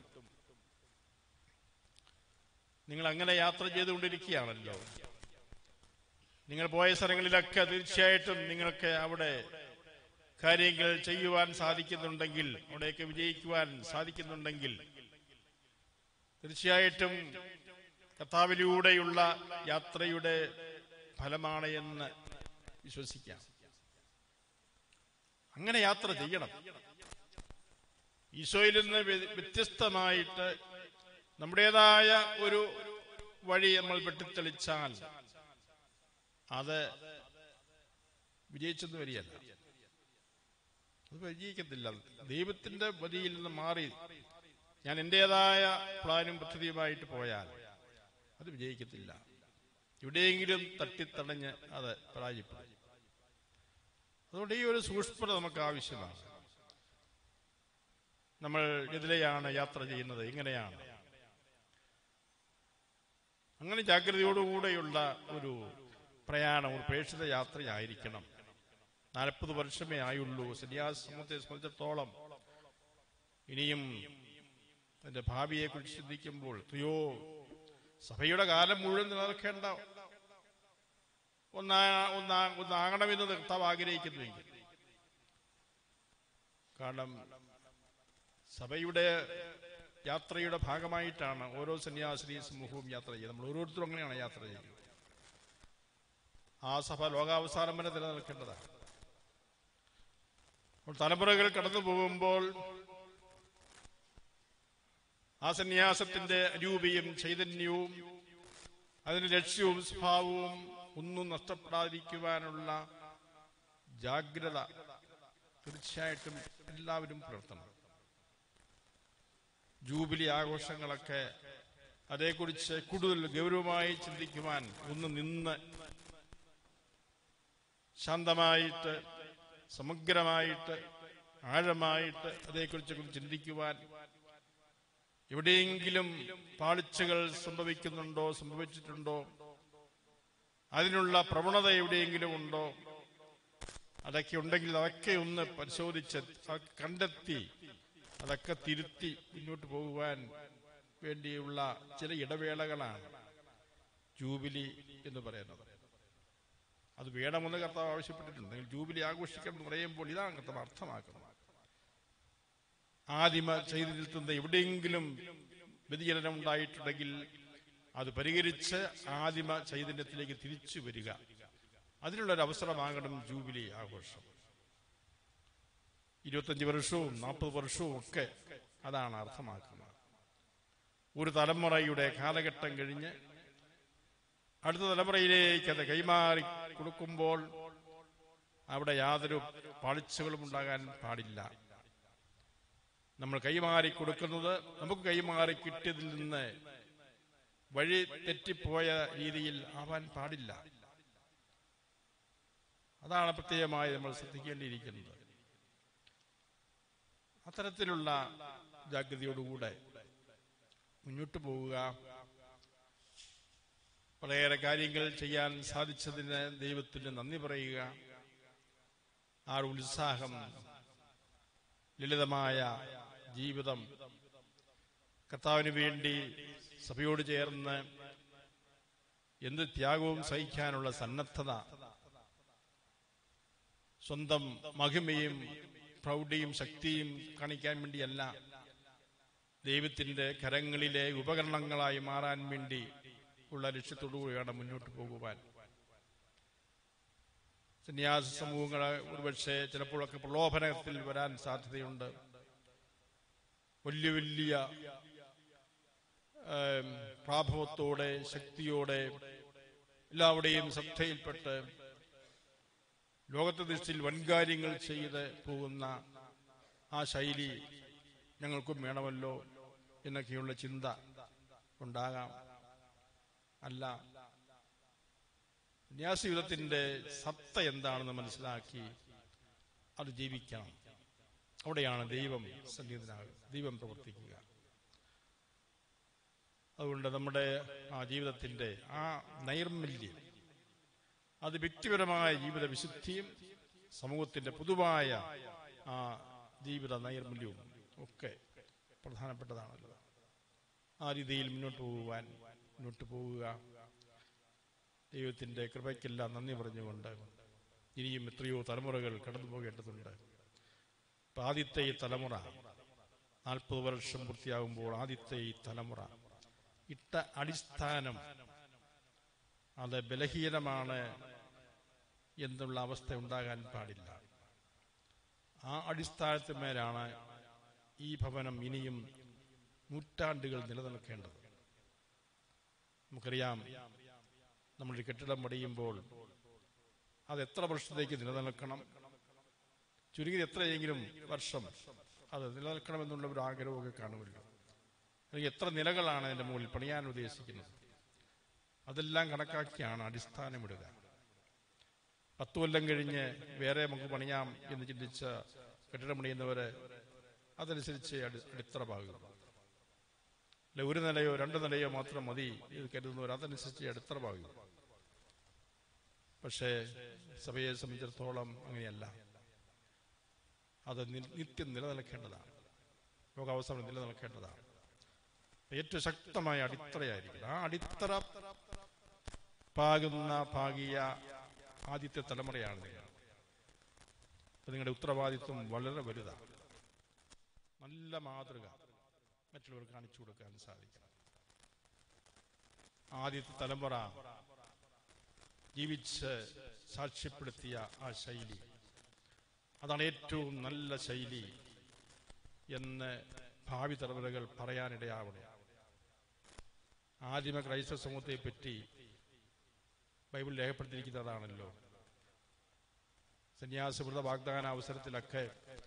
Speaker 12: നിങ്ങൾ അങ്ങനെ യാത്ര ചെയ്തുകൊണ്ടിരിക്കുകയാണല്ലോ നിങ്ങൾ പോയ സ്ഥലങ്ങളിലൊക്കെ തീർച്ചയായിട്ടും നിങ്ങൾക്ക് അവിടെ കാര്യങ്ങൾ ചെയ്യുവാൻ സാധിക്കുന്നുണ്ടെങ്കിൽ അവിടെയൊക്കെ വിജയിക്കുവാൻ സാധിക്കുന്നുണ്ടെങ്കിൽ തീർച്ചയായിട്ടും കർത്താവിലൂടെയുള്ള യാത്രയുടെ ഫലമാണ് എന്ന് വിശ്വസിക്കാം അങ്ങനെ യാത്ര ചെയ്യണം ഈശോയിൽ നിന്ന് വ്യ- വ്യത്യസ്തമായിട്ട് നമ്മുടേതായ ഒരു വഴി നമ്മൾ വെട്ടിത്തെളിച്ചാൽ അത് വിജയിച്ചെന്ന് വരികയല്ല അത് വിജയിക്കത്തില്ല ദൈവത്തിന്റെ വഴിയിൽ നിന്ന് മാറി ഞാൻ എന്റേതായ പ്ലാനും പദ്ധതിയുമായിട്ട് പോയാൽ അത് വിജയിക്കത്തില്ല എവിടെയെങ്കിലും തട്ടിത്തടഞ്ഞ് അത് പരാജയപ്പെടും അതുകൊണ്ട് ഈ ഒരു സൂക്ഷ്മത നമുക്ക് ആവശ്യമാണ് നമ്മൾ ഇതിലെയാണ് യാത്ര ചെയ്യുന്നത് ഇങ്ങനെയാണ് അങ്ങനെ ജാഗ്രതയോടുകൂടെയുള്ള ഒരു പ്രയാണം ഒരു പ്രേക്ഷിത യാത്രയായിരിക്കണം നാൽപ്പത് വർഷമേ ആയുള്ളൂ സന്യാസ സമൂഹത്തെ സംബന്ധിച്ചിടത്തോളം ഇനിയും അതിന്റെ ഭാവിയെ കുറിച്ച് ചിന്തിക്കുമ്പോൾ എത്രയോ സഭയുടെ കാലം മുഴുവൻ നിലനിൽക്കേണ്ട ഒന്നാ ഒന്നാ ഒന്നാകണമെന്ന് കർത്താവ് ആഗ്രഹിക്കുന്നുവെങ്കിൽ കാരണം സഭയുടെ യാത്രയുടെ ഭാഗമായിട്ടാണ് ഓരോ സന്യാസിനി സമൂഹവും യാത്ര ചെയ്യുന്നത് നമ്മൾ ഓരോരുത്തരും അങ്ങനെയാണ് യാത്ര ചെയ്യുന്നത് ആ സഭ ലോകാവസാനം വരെ നിലനിൽക്കേണ്ടതാണ് അപ്പോൾ തലമുറകൾ കടന്നു പോകുമ്പോൾ ആ സന്യാസത്തിന്റെ രൂപയും ചൈതന്യവും അതിന്റെ ലക്ഷ്യവും സ്വഭാവവും ഒന്നും നഷ്ടപ്പെടാതിരിക്കുവാനുള്ള ജാഗ്രത തീർച്ചയായിട്ടും എല്ലാവരും പുലർത്തണം ജൂബിലി ആഘോഷങ്ങളൊക്കെ അതേക്കുറിച്ച് കൂടുതൽ ഗൗരവമായി ചിന്തിക്കുവാൻ ഒന്ന് നിന്ന് ശാന്തമായിട്ട് സമഗ്രമായിട്ട് ആഴമായിട്ട് അതേക്കുറിച്ച് ഒന്ന് ചിന്തിക്കുവാൻ എവിടെയെങ്കിലും പാളിച്ചകൾ സംഭവിക്കുന്നുണ്ടോ സംഭവിച്ചിട്ടുണ്ടോ അതിനുള്ള പ്രവണത എവിടെയെങ്കിലും ഉണ്ടോ അതൊക്കെ ഉണ്ടെങ്കിൽ അതൊക്കെ ഒന്ന് പരിശോധിച്ച് അതൊക്കെ കണ്ടെത്തി അതൊക്കെ തിരുത്തി മുന്നോട്ട് പോകുവാൻ വേണ്ടിയുള്ള ചില ഇടവേളകളാണ് ജൂബിലി എന്ന് പറയുന്നത് അത് വേണമെന്ന് കർത്താവ് ആവശ്യപ്പെട്ടിട്ടുണ്ട് നിങ്ങൾ ജൂബിലി ആഘോഷിക്കണം എന്ന് പറയുമ്പോൾ ഇതാണ് കർത്താവ് അർത്ഥമാക്കുന്നത് ആദിമ ചൈതന്യത്തിൽ നിന്ന് എവിടെയെങ്കിലും വ്യതിചലനം ഉണ്ടായിട്ടുണ്ടെങ്കിൽ അത് പരിഹരിച്ച് ആദിമ ചൈതന്യത്തിലേക്ക് തിരിച്ചു വരിക അതിനുള്ള ഒരു അവസരമാകണം ജൂബിലി ആഘോഷം ഇരുപത്തഞ്ച് വർഷവും നാൽപ്പത് വർഷവും ഒക്കെ അതാണ് അർത്ഥമാക്കുന്നത് ഒരു തലമുറയുടെ കാലഘട്ടം കഴിഞ്ഞ് അടുത്ത തലമുറയിലേക്ക് അത് കൈമാറി കൊടുക്കുമ്പോൾ അവിടെ യാതൊരു പാളിച്ചകളും ഉണ്ടാകാൻ പാടില്ല നമ്മൾ കൈമാറി കൊടുക്കുന്നത് നമുക്ക് കൈമാറി കിട്ടിയതിൽ നിന്ന് വഴി തെറ്റിപ്പോയ രീതിയിൽ ആവാൻ പാടില്ല അതാണ് പ്രത്യേകമായി നമ്മൾ ശ്രദ്ധിക്കേണ്ടിയിരിക്കുന്നത് അത്തരത്തിലുള്ള ജാഗ്രതയോടുകൂടെ മുന്നോട്ട് പോവുക വളരെയേറെ കാര്യങ്ങൾ ചെയ്യാൻ സാധിച്ചതിന് ദൈവത്തിന് നന്ദി പറയുക ആ ഒരു ഉത്സാഹം ലളിതമായ ജീവിതം കർത്താവിന് വേണ്ടി സഭയോട് ചേർന്ന് എന്ത് ത്യാഗവും സഹിക്കാനുള്ള സന്നദ്ധത സ്വന്തം മഹിമയും പ്രൗഢിയും ശക്തിയും കാണിക്കാൻ വേണ്ടിയല്ല ദൈവത്തിൻ്റെ കരങ്ങളിലെ ഉപകരണങ്ങളായി മാറാൻ വേണ്ടി ഉള്ള ലക്ഷ്യത്തോടുകൂടിയാണ് മുന്നോട്ട് പോകുവാൻ സന്യാസ സമൂഹങ്ങൾ ഒരുപക്ഷെ ചിലപ്പോഴൊക്കെ പ്രലോഭനത്തിൽ വരാൻ സാധ്യതയുണ്ട് വലിയ വലിയ ഏം, പ്രാഭവത്തോടെ ശക്തിയോടെ എല്ലാവരുടെയും ശ്രദ്ധയിൽപ്പെട്ട് ലോകത്തെ ദൃഷ്ടിയിൽ വൻകാര്യങ്ങൾ ചെയ്ത് പോകുന്ന ആ ശൈലി ഞങ്ങൾക്കും വേണമല്ലോ എന്നൊക്കെയുള്ള ചിന്ത ഉണ്ടാകാം അല്ല സന്യാസീവിധത്തിന്റെ സത്ത എന്താണെന്ന് മനസ്സിലാക്കി അത് ജീവിക്കണം അവിടെയാണ് ദൈവം സന്നിഹിതനാകുക ദൈവം പ്രവർത്തിക്കുക അതുകൊണ്ട് നമ്മുടെ ആ ജീവിതത്തിന്റെ ആ നൈർമല്യം അത് വ്യക്തിപരമായ ജീവിത വിശുദ്ധിയും സമൂഹത്തിന്റെ പൊതുവായ ആ ജീവിത നൈർമല്യവും ഒക്കെ പ്രധാനപ്പെട്ടതാണല്ലോ ആ രീതിയിൽ മുന്നോട്ട് പോകുവാൻ മുന്നോട്ട് പോവുക ദൈവത്തിന്റെ കൃപയ്ക്കെല്ലാം നന്ദി പറഞ്ഞുകൊണ്ട് ഇനിയും എത്രയോ തലമുറകൾ കടന്നു പോകേണ്ടതുണ്ട് ഇപ്പൊ ആദ്യത്തെ ഈ തലമുറ നാൽപ്പത് വർഷം പൂർത്തിയാകുമ്പോൾ ആദ്യത്തെ ഈ തലമുറ ഇട്ട അടിസ്ഥാനം അത് ബലഹീനമാണ് എന്നുള്ള അവസ്ഥ ഉണ്ടാകാൻ പാടില്ല ആ അടിസ്ഥാനത്തിന്മേലാണ് ഈ ഭവനം ഇനിയും നൂറ്റാണ്ടുകൾ നിലനിൽക്കേണ്ടത് നമുക്കറിയാം നമ്മളൊരു കെട്ടിടം പണിയുമ്പോൾ അത് എത്ര വർഷത്തേക്ക് നിലനിൽക്കണം ചുരുങ്ങിയത് എത്രയെങ്കിലും വർഷം അത് നിലനിൽക്കണമെന്നുള്ള ഒരു ആഗ്രഹമൊക്കെ കാണുമല്ലോ അല്ലെങ്കിൽ എത്ര നിലകളാണ് അതിന്റെ മുകളിൽ പണിയാൻ ഉദ്ദേശിക്കുന്നത് അതെല്ലാം കണക്കാക്കിയാണ് അടിസ്ഥാനമിടുക പത്തു കൊല്ലം കഴിഞ്ഞ് വേറെ നമുക്ക് പണിയാം എന്ന് ചിന്തിച്ച കെട്ടിടം പണിയുന്നവര് അതനുസരിച്ച് അടി അടിത്തറ പാകുക അല്ലെ ഒരു നിലയോ രണ്ട് നിലയോ മാത്രം മതി ഇത് കരുതുന്നവർ അതനുസരിച്ച് അടിത്തറ പാകുക പക്ഷേ സഭയെ സംബന്ധിച്ചിടത്തോളം അങ്ങനെയല്ല അത് നി- നിത്യം നിലനിൽക്കേണ്ടതാണ് ലോകാവസ്ഥ നിലനിൽക്കേണ്ടതാണ് ഏറ്റവും ശക്തമായ അടിത്തറയായിരിക്കും ആ അടിത്തറ പാകുന്ന പാകിയ ആദ്യത്തെ തലമുറയാണ് നിങ്ങൾ അപ്പൊ നിങ്ങളുടെ ഉത്തരവാദിത്വം വളരെ വലുതാണ് നല്ല മാതൃക മറ്റുള്ളവർക്ക് കാണിച്ചു കൊടുക്കാൻ സാധിക്കണം ആദ്യത്തെ തലമുറ ജീവിച്ച് സാക്ഷ്യപ്പെടുത്തിയ ആ ശൈലി അതാണ് ഏറ്റവും നല്ല ശൈലി എന്ന് ഭാവി തലമുറകൾ പറയാനിടയാവണം ആദിമ ക്രൈസ്തവ സമൂഹത്തെ പറ്റി ബൈബിൾ രേഖപ്പെടുത്തിയിരിക്കുന്നതാണല്ലോ സന്യാസമൃത വാഗ്ദാന അവസരത്തിലൊക്കെ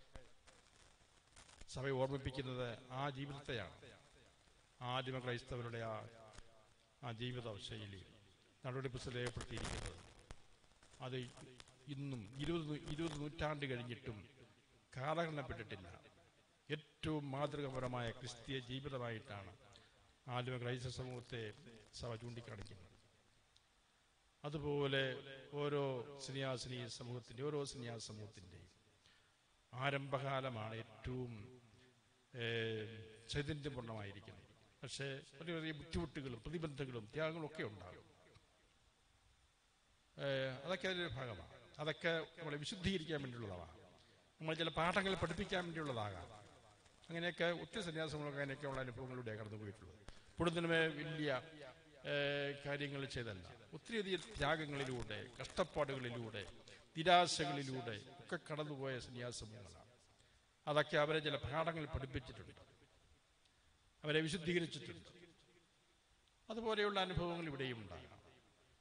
Speaker 12: സഭ ഓർമ്മിപ്പിക്കുന്നത് ആ ജീവിതത്തെയാണ് ആദിമ ക്രൈസ്തവരുടെ ആ ആ ജീവിത ശൈലി നടപടി പുസ്തകം രേഖപ്പെടുത്തിയിരിക്കുന്നത് അത് ഇന്നും ഇരുപത് നൂ- ഇരുപത് നൂറ്റാണ്ട് കഴിഞ്ഞിട്ടും കാലഹരണപ്പെട്ടിട്ടില്ല ഏറ്റവും മാതൃകപരമായ ക്രിസ്തീയ ജീവിതമായിട്ടാണ് ആദിമ ക്രൈസ്തവ സമൂഹത്തെ സഭ ചൂണ്ടിക്കാണിക്കുന്നത് അതുപോലെ ഓരോ സന്യാസിനി സമൂഹത്തിന്റെ ഓരോ സന്യാസ സമൂഹത്തിന്റെയും ആരംഭകാലമാണ് ഏറ്റവും ഏഹ്, ചൈതന്യപൂർണമായിരിക്കുന്നത് പക്ഷേ വലിയ വലിയ ബുദ്ധിമുട്ടുകളും പ്രതിബന്ധങ്ങളും ത്യാഗങ്ങളും ഒക്കെ ഉണ്ടാകും ഏഹ്, അതൊക്കെ അതിൻ്റെ ഭാഗമാണ് അതൊക്കെ നമ്മളെ വിശുദ്ധീകരിക്കാൻ വേണ്ടിയുള്ളതാണ് നമ്മൾ ചില പാഠങ്ങൾ പഠിപ്പിക്കാൻ വേണ്ടിയുള്ളതാകാം അങ്ങനെയൊക്കെ ഒത്തിരി സന്യാസങ്ങളൊക്കെ അങ്ങനെയൊക്കെയുള്ള അനുഭവങ്ങളിലൂടെ കടന്നു പോയിട്ടുള്ളത് പൊടുന്നതിനുമേ വലിയ ഏഹ്, കാര്യങ്ങൾ ചെയ്തല്ല ഒത്തിരിയധികം ത്യാഗങ്ങളിലൂടെ കഷ്ടപ്പാടുകളിലൂടെ നിരാശകളിലൂടെ ഒക്കെ കടന്നുപോയ സന്യാസമൂഹങ്ങളാണ് അതൊക്കെ അവരെ ചില പാഠങ്ങൾ പഠിപ്പിച്ചിട്ടുണ്ട് അവരെ വിശുദ്ധീകരിച്ചിട്ടുണ്ട് അതുപോലെയുള്ള അനുഭവങ്ങൾ ഇവിടെയും ഉണ്ടാകാം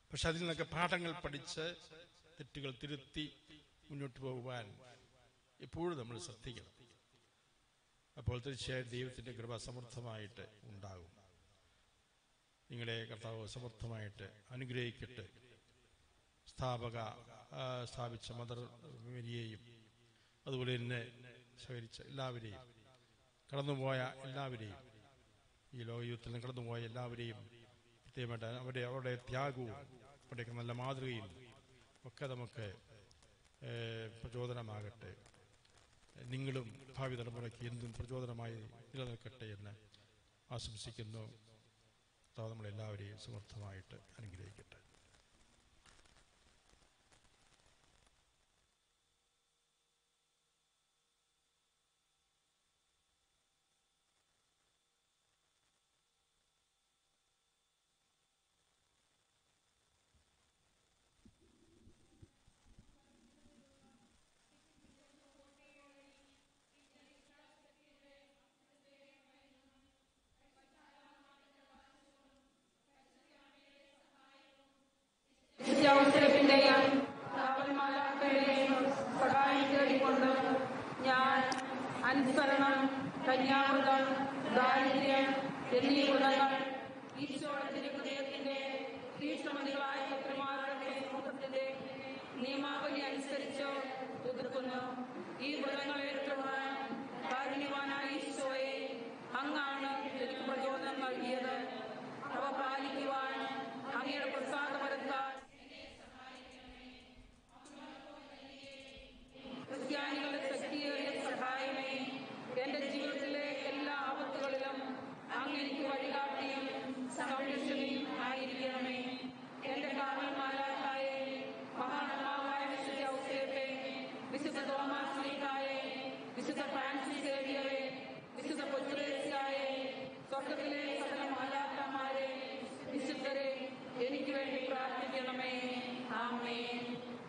Speaker 12: പക്ഷെ അതിൽ നിന്നൊക്കെ പാഠങ്ങൾ പഠിച്ച് തെറ്റുകൾ തിരുത്തി മുന്നോട്ട് പോകുവാൻ എപ്പോഴും നമ്മൾ ശ്രദ്ധിക്കണം അപ്പോൾ തീർച്ചയായും ദൈവത്തിൻ്റെ കൃപ സമൃദ്ധമായിട്ട് ഉണ്ടാകും നിങ്ങളെ കർത്താവ് സമൃദ്ധമായിട്ട് അനുഗ്രഹിക്കട്ടെ സ്ഥാപക ആ, സ്ഥാപിച്ച മദർ മേരിയെയും അതുപോലെ തന്നെ സഹകരിച്ച എല്ലാവരെയും കടന്നുപോയ എല്ലാവരെയും ഈ ലോകയുദ്ധത്തിൽ നിന്ന് കടന്നുപോയ എല്ലാവരെയും പ്രത്യേകമായിട്ട് അവരുടെ അവരുടെ ത്യാഗവും അവരുടെയൊക്കെ നല്ല മാതൃകയും ഒക്കെ നമുക്ക് ഏഹ്, പ്രചോദനമാകട്ടെ നിങ്ങളും ഭാവി തലമുറയ്ക്ക് എന്തും പ്രചോദനമായി നിലനിൽക്കട്ടെ എന്ന് ആശംസിക്കുന്നു കർത്താവ് നമ്മളെല്ലാവരെയും സമർത്ഥമായിട്ട് അനുഗ്രഹിക്കട്ടെ
Speaker 13: അവസരത്തിന്റെയും കാവൽമാലാക്കളുടെയും സഹായം തേടിക്കൊണ്ട് ഞാൻ അനുസരണം കന്യാമൃതം ദാരിദ്ര്യം എന്നീ ഗുണങ്ങൾ ഈശോടത്തിന്റെ ഹൃദയത്തിന്റെ തീക്ഷണമതികളായ പുത്രിമാരുടെ സമൂഹത്തിന്റെ നിയമാവലി അനുസരിച്ച് എതിർക്കുന്നു ഈ വ്രതങ്ങൾ ഏറ്റുവാൻ കാരുണ്യവാനായ ഈശോയെ അങ്ങാണ് എനിക്ക് പ്രചോദനം നൽകിയത് അവ പാലിക്കുവാൻ അങ്ങയുടെ പ്രസാദപരത്താൽ ക്രിസ്ത്യാനികളുടെ ശക്തിയേറിയ സഹായമേ എന്റെ ജീവിതത്തിലെ എല്ലാ ആപത്തുകളിലും അങ്ങ് എനിക്ക് വഴികാട്ടിയും സംരക്ഷകയും ആയിരിക്കണമേ എന്റെ കാവൽമാരായ മഹാത്മാവായ വിശുദ്ധ ഔസേപ്പെ വിശുദ്ധ തോമാസ് ലീഗായെ വിശുദ്ധ ഫ്രാൻസിസ് സേവിയറെ വിശുദ്ധ കൊച്ചുരേസ്യായെ സ്വർഗത്തിലെ സകല മാലാക്കന്മാരെ വിശുദ്ധരെ എനിക്ക് വേണ്ടി പ്രാർത്ഥിക്കണമേ ആമേൻ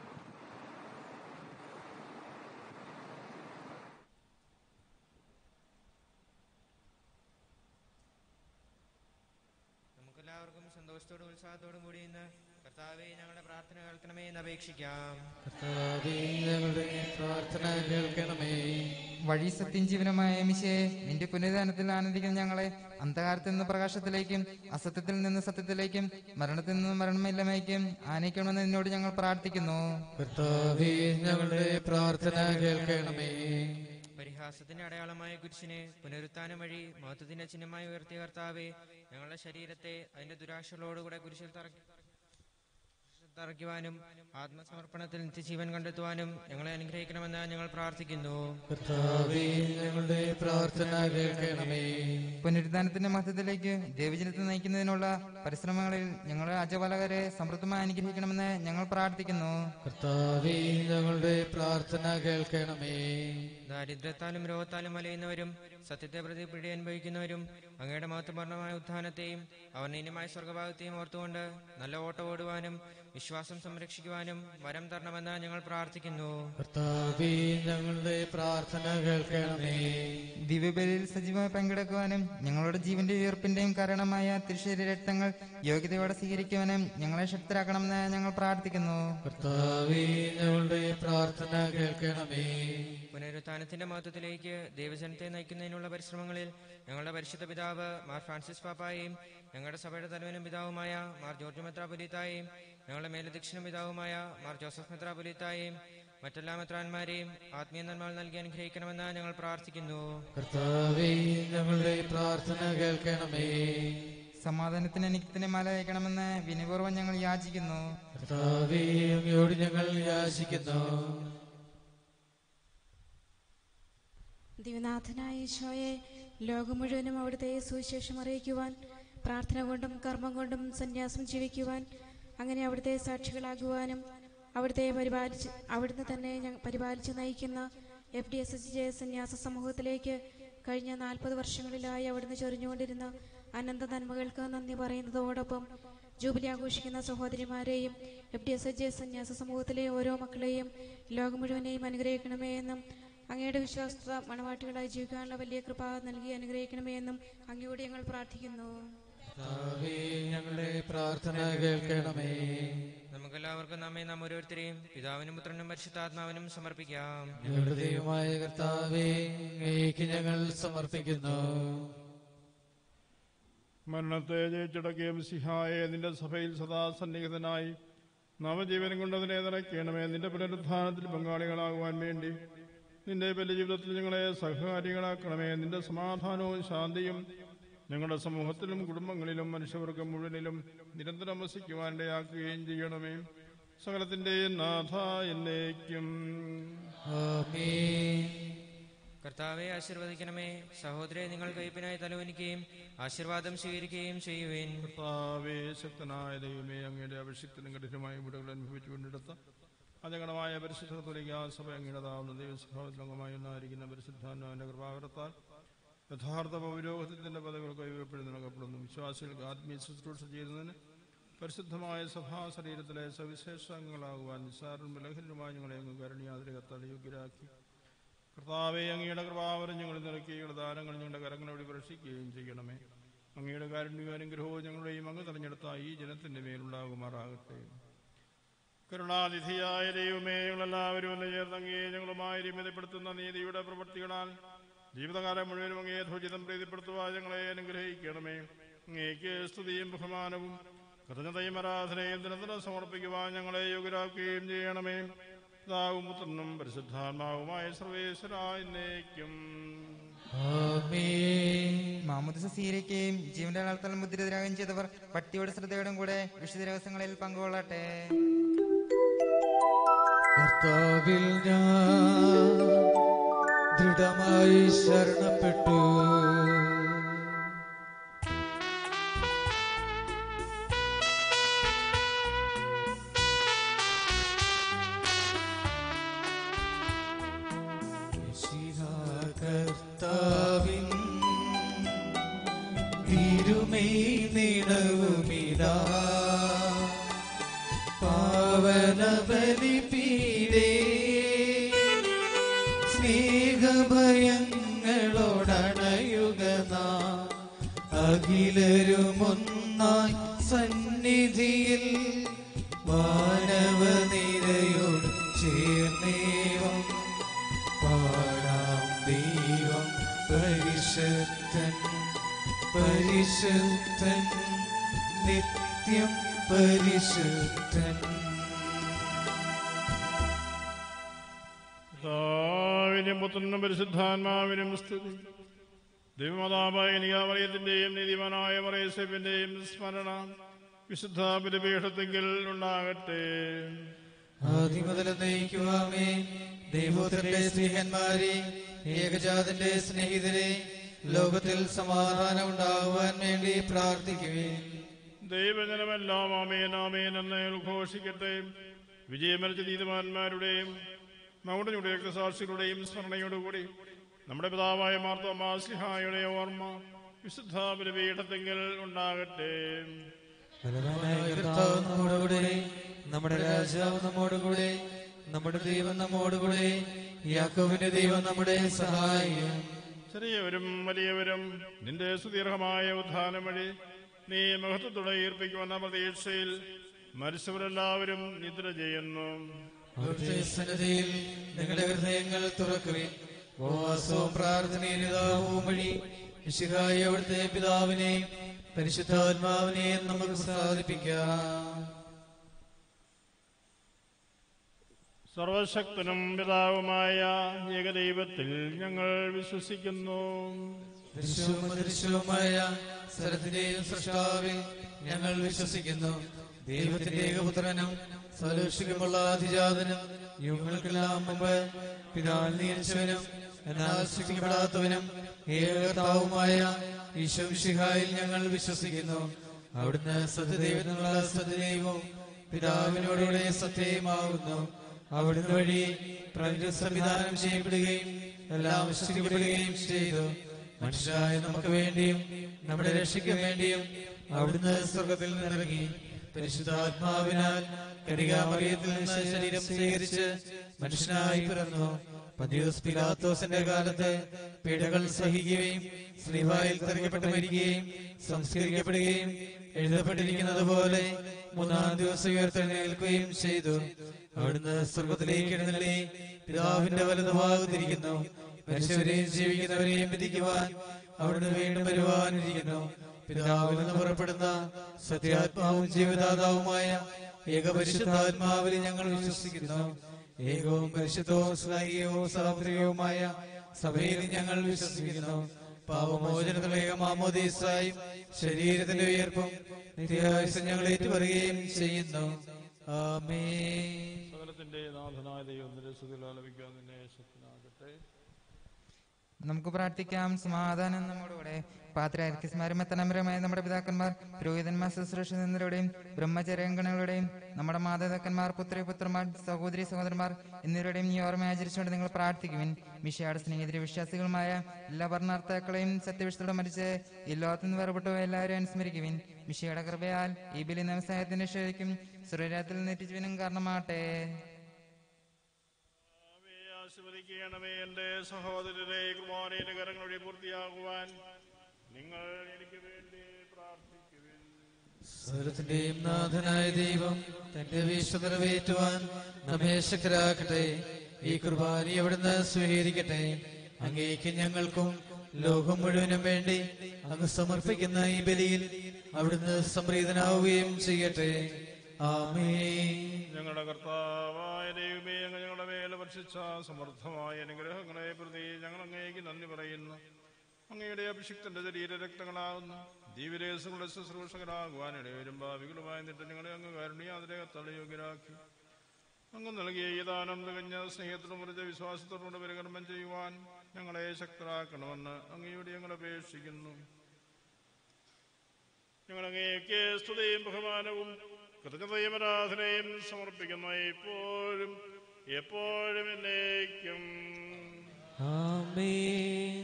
Speaker 7: നമുക്കെല്ലാവർക്കും സന്തോഷത്തോടും ഉത്സാഹത്തോടും കൂടി ഇന്ന് കർത്താവെ ഞങ്ങളുടെ പ്രാർത്ഥന കേൾക്കണമേ എന്ന് അപേക്ഷിക്കാം
Speaker 3: കർത്താവേ, ഞങ്ങളുടെ പ്രാർത്ഥന കേൾക്കണമേ
Speaker 7: വഴി സത്യം ജീവനമായ മിശയെ നിന്റെ പുനരുദ്ധാനത്തിൽ ആനന്ദിക്കുന്ന ഞങ്ങളെ അന്ധകാരത്തിൽ നിന്ന് പ്രകാശത്തിലേക്കും അസത്യത്തിൽ നിന്ന് സത്യത്തിലേക്കും മരണത്തിൽ നിന്ന് മരണമില്ലമേക്കും ആനയിക്കണമെന്ന് നിന്നോട് ഞങ്ങൾ പ്രാർത്ഥിക്കുന്നു
Speaker 3: കർത്താവേ ഞങ്ങളുടെ പ്രാർത്ഥന കേൾക്കണമേ
Speaker 7: പരിഹാസത്തിന്റെ അടയാളമായ കുരിശിനെ പുനരുത്ഥാനം വഴി മഹത്വത്തിന്റെ ചിഹ്നമായി ഉയർത്തിയ കർത്താവെ ഞങ്ങളുടെ ശരീരത്തെ അതിന്റെ ദുരാശകളോടുകൂടെ കുരിശിൽ തറ- തറയ്ക്കുവാനും ആത്മസമർപ്പണത്തിൽ നിത്യജീവൻ കണ്ടെത്തുവാനും ഞങ്ങളെ അനുഗ്രഹിക്കണമെന്ന് ഞങ്ങൾ പ്രാർത്ഥിക്കുന്നു
Speaker 3: കർത്താവേ ഞങ്ങളുടെ പ്രാർത്ഥന കേൾക്കണമേ
Speaker 7: പുനരുദ്ധാനത്തിന്റെ മഹത്വത്തിലേക്ക് ദേവജനത്തെ നയിക്കുന്നതിനുള്ള പരിശ്രമങ്ങളിൽ ഞങ്ങളുടെ അജപാലകരെ സമൃദ്ധമായി അനുഗ്രഹിക്കണമെന്ന് ഞങ്ങൾ പ്രാർത്ഥിക്കുന്നു
Speaker 3: കർത്താവേ ഞങ്ങളുടെ പ്രാർത്ഥന കേൾക്കണമേ
Speaker 7: ദാരിദ്ര്യത്താലും രോഗത്താലും വലയുന്നവരും സത്യത്തെ പ്രതി പിടി അനുഭവിക്കുന്നവരും അങ്ങയുടെ മഹത്വപൂർണമായ ഉത്ഥാനത്തെയും അവർണീയമായ സ്വർഗഭാഗത്തെയും ഓർത്തുകൊണ്ട് നല്ല ഓട്ടം ഓടുവാനും വിശ്വാസം സംരക്ഷിക്കുവാനും വരം തരണമെന്ന് ഞങ്ങൾ പ്രാർത്ഥിക്കുന്നു
Speaker 3: കർത്താവേ ഞങ്ങളുടെ പ്രാർത്ഥന കേൾക്കണമേ
Speaker 7: ദിവ്യബലിയിൽ സജീവമായി പങ്കെടുക്കുവാനും ഞങ്ങളുടെ ജീവന്റെ ഉയർപ്പിന്റെയും കാരണമായ തിരുശരീര രക്തങ്ങൾ യോഗ്യതയോടെ സ്വീകരിക്കുവാനും ഞങ്ങളെ ശക്തരാക്കണമെന്ന് ഞങ്ങൾ പ്രാർത്ഥിക്കുന്നു
Speaker 3: കർത്താവേ ഞങ്ങളുടെ പ്രാർത്ഥന കേൾക്കണമേ
Speaker 7: പുനരുത്ഥാനത്തിന്റെ മഹത്വത്തിലേക്ക് ദൈവജനത്തെ നയിക്കുന്നതിനുള്ള പരിശ്രമങ്ങളിൽ ഞങ്ങളുടെ പരിശുദ്ധ പിതാവ് മാർ ഫ്രാൻസിസ് പാപ്പായെയും ഞങ്ങളുടെ സഭയുടെ തലവനും പിതാവുമായ മാർ ജോർജ് മെത്രാപൊലീത്തായെയും ഞങ്ങളുടെ മേലധ്യക്ഷനും പിതാവുമായ മാർ ജോസഫ് മെത്രാപൊലീത്തായെയും മറ്റെല്ലാ മെത്രാന്മാരെയും ആത്മീയ നന്മകൾ നൽകി അനുഗ്രഹിക്കണമെന്ന് ഞങ്ങൾ പ്രാർത്ഥിക്കുന്നു
Speaker 3: കർത്താവേ ഞങ്ങളുടെ പ്രാർത്ഥന കേൾക്കണമേ
Speaker 7: സമാധാനത്തിന് എനിക്കത്തിന് മല അയക്കണമെന്ന് വിനയപൂർവ്വം ഞങ്ങൾ യാചിക്കുന്നു
Speaker 3: കർത്താവേ അങ്ങയോട് ഞങ്ങൾ യാചിക്കുന്നു
Speaker 1: ദിവനാഥനായ ഈശോയെ ലോകം മുഴുവനും അവിടുത്തെ സുവിശേഷം അറിയിക്കുവാൻ പ്രാർത്ഥന കൊണ്ടും കർമ്മം കൊണ്ടും സന്യാസം ജീവിക്കുവാൻ അങ്ങനെ അവിടുത്തെ സാക്ഷികളാകുവാനും അവിടുത്തെ പരിപാലിച്ച് അവിടുന്ന് തന്നെ ഞ- പരിപാലിച്ച് നയിക്കുന്ന F D S H J സന്യാസ സമൂഹത്തിലേക്ക് കഴിഞ്ഞ നാൽപ്പത് വർഷങ്ങളിലായി അവിടുന്ന് ചൊരിഞ്ഞുകൊണ്ടിരുന്ന അനന്ത നന്മകൾക്ക് നന്ദി പറയുന്നതോടൊപ്പം ജൂബിലി ആഘോഷിക്കുന്ന സഹോദരിമാരെയും F D S H J സന്യാസ സമൂഹത്തിലെ ഓരോ മക്കളെയും ലോകം മുഴുവനെയും അനുഗ്രഹിക്കണമേ എന്നും അങ്ങയുടെ വിശ്വാസ മണവാട്ടികളായി ജീവിക്കാനുള്ള വലിയ കൃപ നൽകി അനുഗ്രഹിക്കണമേ എന്നും അങ്ങയോട് ഞങ്ങൾ പ്രാർത്ഥിക്കുന്നു
Speaker 3: കർത്താവേ ഞങ്ങളുടെ പ്രാർത്ഥന കേൾക്കണമേ
Speaker 7: നമുക്കെല്ലാവർക്കും നമ്മെ നാം ഓരോരുത്തരെയും പിതാവിനും പുത്രനും പരിശുദ്ധാത്മാവിനും സമർപ്പിക്കാം
Speaker 3: ഞങ്ങളുടെ ദൈവമായ കർത്താവേ അങ്ങേക്ക് ഞങ്ങൾ സമർപ്പിക്കുന്നു
Speaker 5: മരണത്തെ ജയിച്ചടക്കിയ സിഹായെ നിന്റെ സഭയിൽ സദാ സന്നിഹിതനായി നവജീവനം കൊണ്ട് അതിനെ നിറയ്ക്കണമേ നിന്റെ പുനരുദ്ധാനത്തിൽ പങ്കാളികളാകുവാൻ വേണ്ടി നിന്റെ വലിയ ജീവിതത്തിൽ ഞങ്ങളെ സഹകാരികളാക്കണമേ നിന്റെ സമാധാനവും ശാന്തിയും ഞങ്ങളുടെ സമൂഹത്തിലും കുടുംബങ്ങളിലും മനുഷ്യവർഗം മുഴുവനിലും നിരന്തരം വസിക്കുവാൻ ഇടയാക്കുകയും ചെയ്യണമേ സകലത്തിൻ്റെയും നാഥ എന്നേക്കും
Speaker 7: കർത്താവെ ആശീർവദിക്കണമേ സഹോദരെ നിങ്ങൾ കയ്പിനായി തലവനിക്കുകയും ആശീർവാദം സ്വീകരിക്കുകയും ചെയ്യുവേൻ
Speaker 5: കർത്താവേ ശക്തനായ ദൈവമേ അങ്ങയുടെ അഭിഷിക്തനും കഠിനമായ വീടുകൾ അനുഭവിച്ചുകൊണ്ടെടുത്ത അജഗണമായ പരിശുദ്ധത്തിലേക്ക് ആ സഭ അങ്ങയുടേതാവുന്ന ദൈവസ്വഭാവത്തിൽ അംഗമായി ഒന്നായിരിക്കുന്ന പരിശുദ്ധാന്റെ കൃപാകരത്താൽ യഥാർത്ഥ പൗരോഹിത്യത്തിന്റെ പദവികൾ കൈവപ്പെടുന്ന നൽകപ്പെടുന്നു വിശ്വാസികൾക്ക് ആത്മീയ ശുശ്രൂഷ ചെയ്യുന്നതിന് പരിശുദ്ധമായ സഭാ ശരീരത്തിലെ സവിശേഷങ്ങളാകുവാൻ നിസ്സാരും ബലഹീനരുമായ ഞങ്ങളെ അങ്ങ് കരുണിയാതിരെ കത്താൽ യോഗ്യരാക്കി കർത്താവെ അങ്ങയുടെ കൃപാവരം ഞങ്ങൾ നിറയ്ക്കുകയുടെ ദാനങ്ങൾ ഞങ്ങളുടെ കരങ്ങൾ വഴി പ്രവർത്തിക്കുകയും ചെയ്യണമേ അങ്ങയുടെ കാരുണ്യവും അനുഗ്രഹവും ഞങ്ങളുടെയും അങ്ങ് തെരഞ്ഞെടുത്ത ഈ ജനത്തിന്റെ മേലുണ്ടാകുമാറാകട്ടെ കരുണാനിധിയായ ദൈവമേ ഞങ്ങളെല്ലാവരും ഒന്ന് ചേർന്ന് അങ്ങേ ഞങ്ങളുമായി രമ്യതപ്പെടുത്തുന്ന നീതിയുടെ പ്രവൃത്തികളാൽ ജീവിതകാലം മുഴുവനും അങ്ങേ ധ്വജിതം പ്രീതിപ്പെടുത്തുവാൻ ഞങ്ങളെ അനുഗ്രഹിക്കണമേ അങ്ങേക്ക് സ്തുതിയും ബഹുമാനവും കൃതജ്ഞതയും ആരാധനയും നിരന്തരം സമർപ്പിക്കുവാൻ ഞങ്ങളെ യോഗ്യരാക്കുകയും ചെയ്യണമേ പിതാവും പുത്രനും പരിശുദ്ധാത്മാവുമായ സർവേശ്വരാന്നേക്കും
Speaker 14: മാമുദിസ സ്വീകരിക്കുകയും ജീവന്റെ ആൾത്തൽ മുദ്രിതരാകുകയും ചെയ്തവർ പട്ടിയുടെ ശ്രദ്ധയോടും കൂടെ വിശുദ്ധ ദിവസങ്ങളിൽ പങ്കുകൊള്ളട്ടെ
Speaker 3: കർത്താവിൽ ഞാൻ ദൃഢമായി ശരണപ്പെട്ടു കർത്താവിൻ തിരുമൈ നിടവുമിതാ പാവനബലി പീഡേ സ്നേഹഭയങ്ങളോടണയുക നാം അഖിലരുമൊന്നായി സന്നിധിയിൽ മാനവനിരയോട് ചേർന്നേവം പാടാം ദൈവം പരിശുദ്ധൻ പരിശുദ്ധൻ നിത്യം പരിശുദ്ധൻ
Speaker 5: പിതാവിനും പുത്രനും പരിശുദ്ധാത്മാവിനും സ്തുതി ദൈവമാതാവായ നിയാമറിയത്തിന്റെയും നീതിമാനായ മറേസേപ്പിന്റെയും സ്മരണ വിശുദ്ധ ബലിപീഠത്തെങ്കിൽ ഉണ്ടാകട്ടെ
Speaker 3: ആദ്യം മുതൽ നയിക്കുവാമേ ദൈവത്തിന്റെ സ്നേഹന്മാരെ ഏകജാതന്റെ സ്നേഹിതരെ ലോകത്തിൽ സമാധാനം ഉണ്ടാകുവാൻ വേണ്ടി പ്രാർത്ഥിക്കുവേ
Speaker 5: ദൈവജനമെല്ലാം ആമേൻ ആമേൻ എന്ന് ഉദ്ഘോഷിക്കട്ടെ വിജയമരിച്ച നീതിമാന്മാരുടെയും നമ്മുടെ ഞങ്ങളുടെ രക്തസാക്ഷികളുടെയും സ്മരണയോടുകൂടി നമ്മുടെ പിതാവായ മാർത്തോമാസ്ലിഹായുടെ ഓർമ്മ വിശുദ്ധ ബലിപീഠത്തെങ്കിൽ ഉണ്ടാകട്ടെ
Speaker 3: ബലവാനായ കർത്താവ് നമ്മോടുകൂടെ നമ്മുടെ രാജാവ് നമ്മോടുകൂടെ നമ്മുടെ ദൈവം നമ്മോടുകൂടെ യാക്കോവിന്റെ ദൈവം നമ്മുടെ സഹായം
Speaker 5: ചെറിയവരും വലിയവരും നിന്റെ സുദീർഘമായ ഉദ്ധാനം വഴി നീ മഹത്വത്തോടെ ഈർപ്പിക്കുമെന്ന പ്രതീക്ഷയിൽ മരിച്ചവരെല്ലാവരും നിദ്ര ചെയ്യുന്നു
Speaker 3: അവിടുത്തെ സന്നദ്ധയിൽ നിങ്ങളുടെ ഹൃദയങ്ങൾ തുറക്കുവിൻ ഉപവാസവും പ്രാർത്ഥനയും നിതാവും വഴി വിശുഹായി അവിടുത്തെ പിതാവിനെ പരിശുദ്ധാത്മാവിനെ നമുക്ക് സാധിപ്പിക്കാം
Speaker 5: സർവശക്തനും പിതാവുമായ ഏകദൈവത്തിൽ ഞങ്ങൾ വിശ്വസിക്കുന്നു
Speaker 3: ദൃശ്യവും അദൃശ്യവുമായ സ്ഥലത്തിന്റെയും സൃഷ്ടാവിൽ ഞങ്ങൾ വിശ്വസിക്കുന്നു ദൈവത്തിന്റെ ഏകപുത്രനും സലോഷികമുള്ള അതിജാതനും യുഗങ്ങൾക്കെല്ലാം മുമ്പ് പിതാവിൽ നിയമിച്ചവനും എന്നാൽ സൃഷ്ടിക്കപ്പെടാത്തവനും ഏകകർത്താവുമായ ഈശ്വംഷിഹായിൽ ഞങ്ങൾ വിശ്വസിക്കുന്നു അവിടുന്ന് സത്യദൈവത്തിനുള്ള സത്യദൈവവും പിതാവിനോടുകൂടെ സത്യമാകുന്നു അവിടുന്ന് വഴി പ്രപഞ്ച സംവിധാനം ചെയ്യപ്പെടുകയും എല്ലാം സൃഷ്ടിക്കപ്പെടുകയും ചെയ്തു മനുഷ്യരായ നമുക്ക് വേണ്ടിയും നമ്മുടെ രക്ഷയ്ക്ക് വേണ്ടിയും അവിടുന്ന് സ്വർഗത്തിൽ നിന്നിറങ്ങി പരിശുദ്ധാത്മാവിനാൽ കനികാമറിയത്തിൽ നിന്ന് ശരീരം സ്വീകരിച്ച് മനുഷ്യനായി പിറന്നു പന്തിയോസ് പിലാത്തോസിന്റെ കാലത്ത് പീഡകൾ സഹിക്കുകയും ശ്രീവായിൽ തെറിക്കപ്പെട്ട് മരിക്കുകയും സംസ്കരിക്കപ്പെടുകയും എഴുതപ്പെട്ടിരിക്കുന്നത് പോലെ മൂന്നാം ദിവസം ഉയർത്തെഴുന്നേൽക്കുകയും ചെയ്തു അവിടുന്ന് സ്വർഗത്തിലേക്ക് എഴുന്നള്ളി പിതാവിന്റെ വലതുഭാഗത്തിരിക്കുന്നു മനുഷ്യരെയും ജീവിക്കുന്നവരെയും വിധിക്കുവാൻ അവിടുന്ന് വീണ്ടും വരുവാനിരിക്കുന്നു പിതാവിൽ നിന്ന് പുറപ്പെടുന്ന സത്യാത്മാവും ജീവദാതാവുമായ ഏകപരിശുദ്ധാത്മാവിൽ ഞങ്ങൾ വിശ്വസിക്കുന്നു ഏകവും പരിശുദ്ധവും സ്നേഹികവും സാമ്പത്തികവുമായ സഭയിൽ ഞങ്ങൾ വിശ്വസിക്കുന്നു പാപമോചനത്തിലേക്ക് മാമോദീസായും ശരീരത്തിന്റെ ഉയർപ്പും നിത്യായുസ് ഞങ്ങൾ ഏറ്റുപറയുകയും ചെയ്യുന്നു ആമേ
Speaker 12: സകലത്തിന്റെ നാഥനായ ദൈവം നിരസുതിൽ ആലപിക്കാൻ നിന്നെ ശക്തനാകട്ടെ
Speaker 14: നമുക്ക് പ്രാർത്ഥിക്കാം സമാധാനം നമ്മോടുകൂടെ പാത്രാർക്കിസ്മാരും എത്തനമ്പരമായ നമ്മുടെ പിതാക്കന്മാർ പുരോഹിതന്മാർ ശുശ്രൂഷ എന്നിവരുടെയും ബ്രഹ്മചര്യങ്കണങ്ങളുടെയും നമ്മുടെ മാതാപിതാക്കന്മാർ പുത്രി പുത്രന്മാർ സഹോദരി സഹോദരന്മാർ എന്നിവരുടെയും ഈ ഓർമ്മ ആചരിച്ചുകൊണ്ട് നിങ്ങൾ പ്രാർത്ഥിക്കുവിൻ മിഷയുടെ സ്നേഹിതര വിശ്വാസികളുമായ എല്ലാ ഭരണാർത്ഥാക്കളെയും സത്യവിശുദ്ധോടെ മരിച്ച് ഈ ലോകത്തു നിന്ന് വേർപെട്ടു എല്ലാവരും അനുസ്മരിക്കുവിൻ മിഷയുടെ കൃപയാൽ ഈ ബലി നവസായത്തിന്റെ ക്ഷേതിക്കും സുരരാത്തിൽ നെറ്റിച്ചുവിനും കാരണമാട്ടെ
Speaker 12: ആശീർവദിക്കണമേ എന്റെ സഹോദരരെ കുമാരയുടെ കരങ്ങളുടെ പൂർത്തിയാകുവാൻ നിങ്ങൾ എനിക്ക് വേണ്ടി പ്രാർത്ഥിക്കുവിൻ
Speaker 3: സ്വരത്തിന്റെയും നാഥനായ ദൈവം തന്റെ വീഴ്ച നിറവേറ്റുവാൻ നമ്മെ ശക്തരാക്കട്ടെ ഈ കുർബാന അവിടുന്ന് സ്വീകരിക്കട്ടെ അങ്ങേക്ക് ഞങ്ങൾക്കും ലോകം മുഴുവനും വേണ്ടി അങ്ങ് സമർപ്പിക്കുന്ന ഈ ബലിയിൽ അവിടുന്ന് സംപ്രീതനാവുകയും ചെയ്യട്ടെ ആമേ
Speaker 12: ഞങ്ങളുടെ കർത്താവായ ദൈവമേ അങ്ങ് ഞങ്ങളുടെ മേലെ വർഷിച്ച സമർത്ഥമായ അനുഗ്രഹങ്ങളെ പ്രതി ഞങ്ങൾ അങ്ങേക്ക് നന്ദി പറയുന്നു അങ്ങയുടെ അഭിഷിക്തന്റെ ശരീര രക്തങ്ങളാകുന്ന ദീവരേസുകളുടെ ശുശ്രൂഷകരാകുവാൻ ഇടവരും ഭാവികളുമായി നിട്ട് ഞങ്ങളെ അങ്ങ് കാരുണ്യാതിരെ തലയോഗ്യരാക്കി അങ്ങ് നൽകിയ ഈ ദാനം തികഞ്ഞ സ്നേഹത്തോടും മുറിച്ച വിശ്വാസത്തോടുകൂടെ പരികർമ്മം ചെയ്യുവാൻ ഞങ്ങളെ ശക്തരാക്കണമെന്ന് അങ്ങയോട് ഞങ്ങൾ അപേക്ഷിക്കുന്നു ഞങ്ങൾ അങ്ങേക്ക് സ്തുതിയും ബഹുമാനവും കൃതജ്ഞതയും ആരാധനയും സമർപ്പിക്കുന്ന ഇപ്പോഴും എപ്പോഴും എന്നേക്കും
Speaker 3: ആമേൻ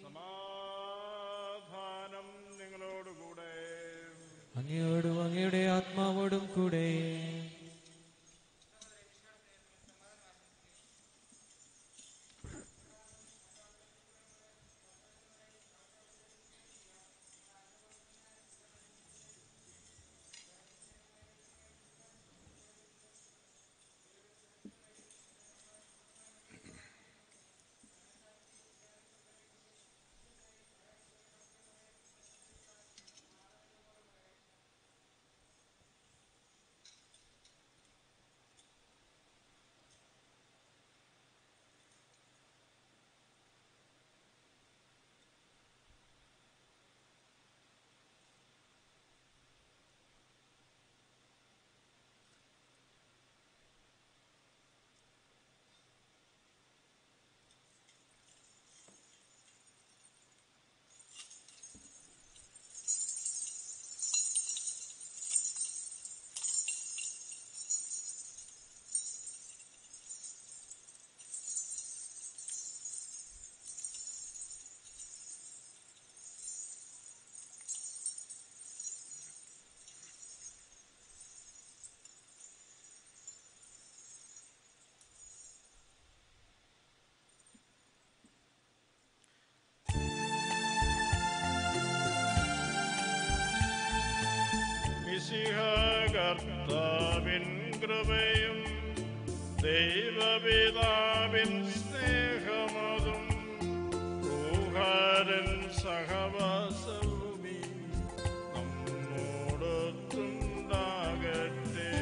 Speaker 12: സമാധാനം നിങ്ങളോടുകൂടെ
Speaker 8: അങ്ങയോടും അങ്ങയുടെ ആത്മാവോടും കൂടെ
Speaker 12: മിശിഹ കർത്താവിൻ കൃപയും ദൈവപിതാവിൻ സ്നേഹമതും ഊഹാരൻ സഹവാസവുമീ നമ്മോടൊത്തുണ്ടാകട്ടെ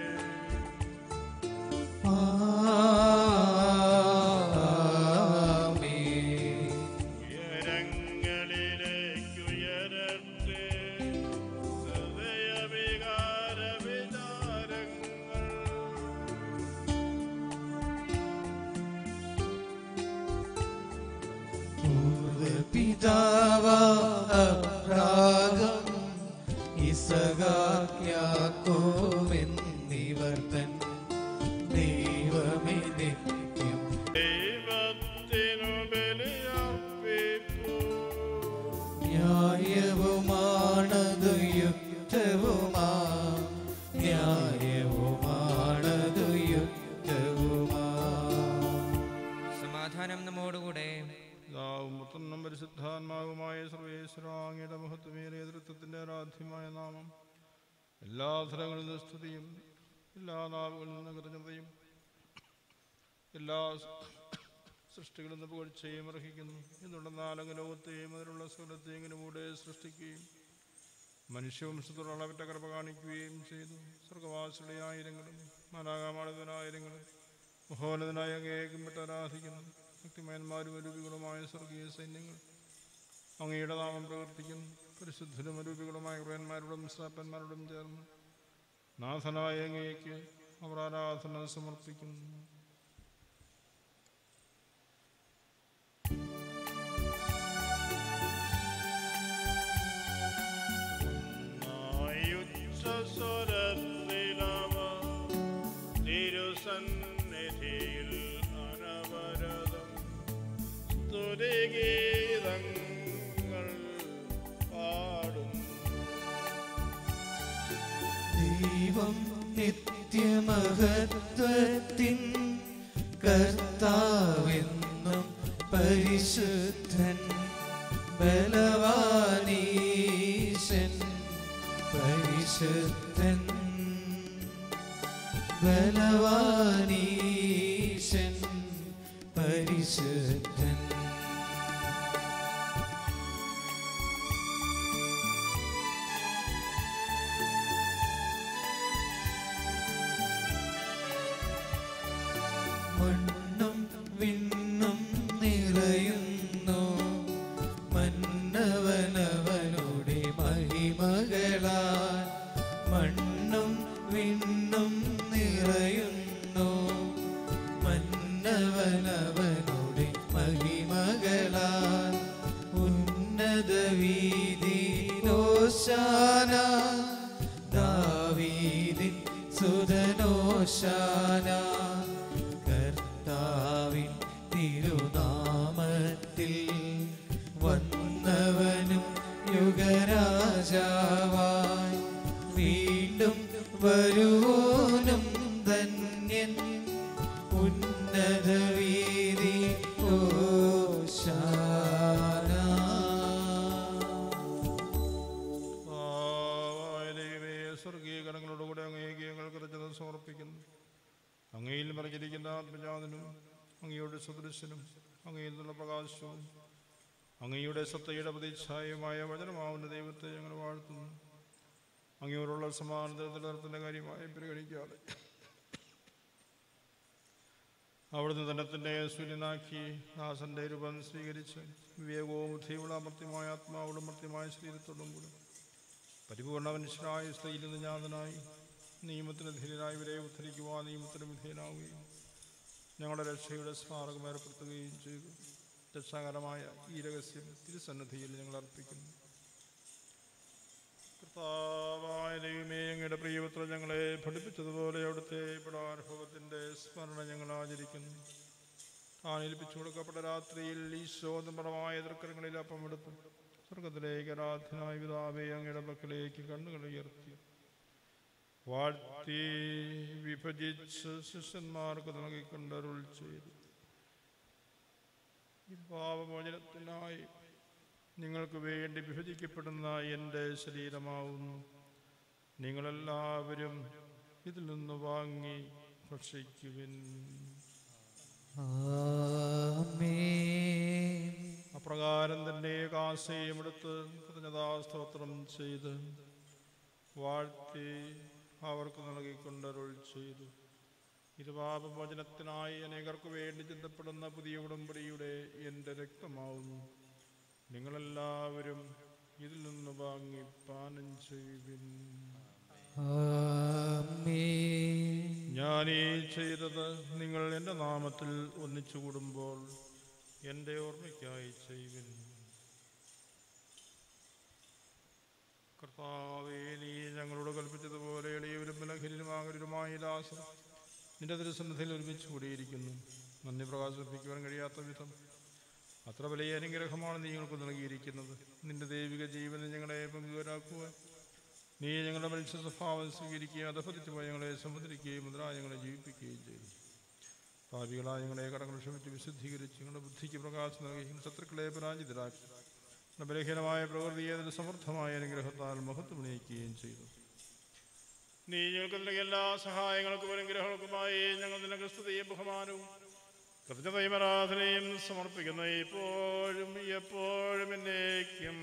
Speaker 12: ഉയരങ്ങളിലേക്കുയരട്ടെ ഹൃദയവികാര വിചാരങ്ങൾ
Speaker 3: പിതാവ അബ്രാഗം ഇസഹാക്യാക്കോവെന്നിവർ തൻ ദൈവമേ നിത്യം
Speaker 12: ദൈവത്തിനു ബലിയർപ്പിപ്പൂ
Speaker 3: ന്യായവുമാണതു യുക്തവുമാ ന്യായവുമാണതു യുക്തവുമാ
Speaker 7: സമാധാനം നമ്മോടുകൂടെ
Speaker 12: പിതാവും പുത്രനും പരിശുദ്ധാത്മാവുമായ സർവേശ്വരാങ്ങിയുടെ മഹത്വമേറിയ തൃത്വത്തിന്റെ ആരാധ്യമായ നാമം
Speaker 5: എല്ലാ സ്ഥലങ്ങളിൽ നിന്ന് സ്തുതിയും എല്ലാ നാവുകളിൽ നിന്ന് കൃതജ്ഞതയും എല്ലാ സൃഷ്ടികളിൽ നിന്ന് പുകഴ്ചയും അർഹിക്കുന്നു എന്നുണ്ടെന്നാൽ അങ്ങ് ലോകത്തെയും അതിലുള്ള സ്ഥലത്തെയും ഇങ്ങനെ കൂടെ സൃഷ്ടിക്കുകയും മനുഷ്യവംശത്തോടുള്ള അവറ്റ കൃപ കാണിക്കുകയും ചെയ്തു സ്വർഗവാസികളുടെ ആയിരങ്ങളും മാലാകാമാളവനായിരങ്ങളും മഹോന്നതനായ അങ്ങേക്കും വിട്ട് ആരാധിക്കുന്നു ഭക്തിമാന്മാരും അരൂപികളുമായ സ്വർഗീയ സൈന്യങ്ങൾ അങ്ങയുടെ നാമം പ്രവർത്തിക്കുന്നു പരിശുദ്ധരും അരൂപികളുമായ കുറയന്മാരോടും ശ്രാപ്പന്മാരോടും ചേർന്ന് നാഥനായ അങ്ങേക്ക് അവർ ആരാധന സമർപ്പിക്കുന്നു
Speaker 12: സ്വരത്തിലവ തിരുസന്നിധിയിൽ അനവരതം സ്തുതിഗീതങ്ങൾ പാടും
Speaker 3: ദൈവം നിത്യമഹത്വത്തിൻ കർത്താവെന്നും പരിശുദ്ധൻ ബലവാനീശൻ പരിശുദ്ധൻ ബലവാനീശൻ പരിശുദ്ധൻ മണ്ണും വിണ്ണും നിറയുന്നു മന്നവനവനുടെ മഹിമകളാൽ മണ്ണും വിണ്ണും നിറയുന്നു മന്നവനവനുടെ മഹിമകളാൽ ഉന്നത വീതിയിലോശാന ദാവീദിൻ സുതനോശാന കർത്താവിൻ തിരുനാമത്തിൽ വന്നവനും യുഗരാജാവായി വീണ്ടും വരുവോനും ധന്യൻ ഉന്നത വീതി
Speaker 5: കർത്താവായ ദൈവമേ, സ്വർഗീയ ഗണങ്ങളോടുകൂടെ അങ്ങേക്ക് ഞങ്ങൾ കൃതജ്ഞത സമർപ്പിക്കുന്നു അങ്ങയിൽ മറിഞ്ഞിരിക്കുന്ന ആത്മജാതനും അങ്ങയുടെ സദൃശനും അങ്ങയിൽ നിന്നുള്ള പ്രകാശവും അങ്ങയുടെ സത്തയുടെ പ്രതിച്ഛായമായ വചനമാവുന്ന ദൈവത്തെ ഞങ്ങൾ വാഴ്ത്തുന്നു അങ്ങയോടുള്ള സമാനത നിലനിർത്തുന്ന കാര്യമായി പരിഗണിക്കാതെ അവിടുന്ന് തന്നെ തന്നെ സൂര്യനാക്കി ദാസന്റെ രൂപം സ്വീകരിച്ച് വിവേകവും ബുദ്ധിയുള്ള അമർത്യമായ ആത്മാവോടും മർത്യമായ ശരീരത്തോടും കൂടെ പരിപൂർണ മനുഷ്യനായ സ്ത്രീയിൽ നിന്ന് ജാതനായി നിയമത്തിന് ധീരനായി ഇവരെ ഉദ്ധരിക്കുവാൻ നിയമത്തിന് വിധേയനാവുകയും ഞങ്ങളുടെ രക്ഷയുടെ സ്മാരകം ഏർപ്പെടുത്തുകയും ചെയ്തു രക്ഷാകരമായ ഈ രഹസ്യം തിരുസന്നിധിയിൽ ഞങ്ങൾ അർപ്പിക്കുന്നു കർത്താവായ ദൈവമേ അങ്ങയുടെ പ്രിയപുത്രൻ ഞങ്ങളെ പഠിപ്പിച്ചതുപോലെ അവിടുത്തെ പടാനുഭവത്തിൻ്റെ സ്മരണ ഞങ്ങൾ ആചരിക്കുന്നു താൻ ഏൽപ്പിച്ചു കൊടുക്കപ്പെട്ട രാത്രിയിൽ ഈശോ നിർമ്മലമായ തൃക്കരങ്ങളിൽ അപ്പം എടുത്തു സ്വർഗത്തിലേക്ക് ആരാധനായ പിതാവേ അങ്ങയുടെ പക്കലേക്ക് കണ്ണുകൾ ഉയർത്തി വാഴ്ത്തി വിഭജിച്ച് ശിഷ്യന്മാർക്ക് നൽകിക്കൊണ്ടരുൾ ചെയ്തു ഈ പാപമോചനത്തിനായി നിങ്ങൾക്ക് വേണ്ടി വിഭജിക്കപ്പെടുന്ന എൻ്റെ ശരീരമാവുന്നു നിങ്ങളെല്ലാവരും ഇതിൽ നിന്ന് വാങ്ങി ഭക്ഷിക്കുവിൻ അപ്രകാരം തന്നെ കാസയും എടുത്ത് കൃതജ്ഞതാസ്തോത്രം ചെയ്ത് വാഴ്ത്തി അവർക്ക് നൽകിക്കൊണ്ടരുൾ ചെയ്തു ഇത് പാപമോചനത്തിനായി അനേകർക്ക് വേണ്ടി ചിന്തപ്പെടുന്ന പുതിയ ഉടമ്പടിയുടെ എൻ്റെ രക്തമാവുന്നു നിങ്ങളെല്ലാവരും ഇതിൽ നിന്ന് വാങ്ങി പാനം ചെയ്യുവിൻ ഞാൻ ഈ ചെയ്തത് നിങ്ങൾ എൻ്റെ നാമത്തിൽ ഒന്നിച്ചു കൂടുമ്പോൾ എൻ്റെ ഓർമ്മയ്ക്കായി ചെയ്യുവിൻ കർത്താവേ നീ ഞങ്ങളോട് കൽപ്പിച്ചതുപോലെ എളിയവരും ബലഹീനമാകരുമായ ദാസർ നിന്റെ തിരുസന്നിധിയിൽ ഒരുമിച്ച് കൂടിയിരിക്കുന്നു നന്ദി പ്രകാശിപ്പിക്കുവാൻ കഴിയാത്ത വിധം അത്ര വലിയ അനുഗ്രഹമാണ് നീ ഞങ്ങൾക്ക് നൽകിയിരിക്കുന്നത് നിന്റെ ദൈവിക ജീവനെ ഞങ്ങളെ പങ്കുവരാക്കുവാൻ നീ ഞങ്ങളുടെ മനുഷ്യ സ്വഭാവം സ്വീകരിക്കുകയും അധപതിച്ചു പോയി ഞങ്ങളെ സമുദ്രിക്കുകയും മുതലായ ഞങ്ങളെ ജീവിപ്പിക്കുകയും ചെയ്തു പാപികളായ ഞങ്ങളെ കടങ്ങൾ ക്ഷമിച്ച് വിശുദ്ധീകരിച്ച് ഞങ്ങളുടെ ബുദ്ധിക്ക് പ്രകാശം നൽകി ശത്രുക്കളെ പരാജിതരാക്കി നമ്മുടെ ബലഹീനമായ പ്രകൃതിയെ അതിന് സമർത്ഥമായ അനുഗ്രഹത്താൽ മഹത്വം ഉന്നയിക്കുകയും ചെയ്തു
Speaker 12: നീ ഞങ്ങൾക്ക് നൽകിയ എല്ലാ സഹായങ്ങൾക്കും അനുഗ്രഹങ്ങൾക്കുമായി ഞങ്ങൾ നിനക്ക് സ്തുതിയും ബഹുമാനവും കൃത്യതയും ആരാധനയും സമർപ്പിക്കുന്നു ഇപ്പോഴും എപ്പോഴും എന്നേക്കും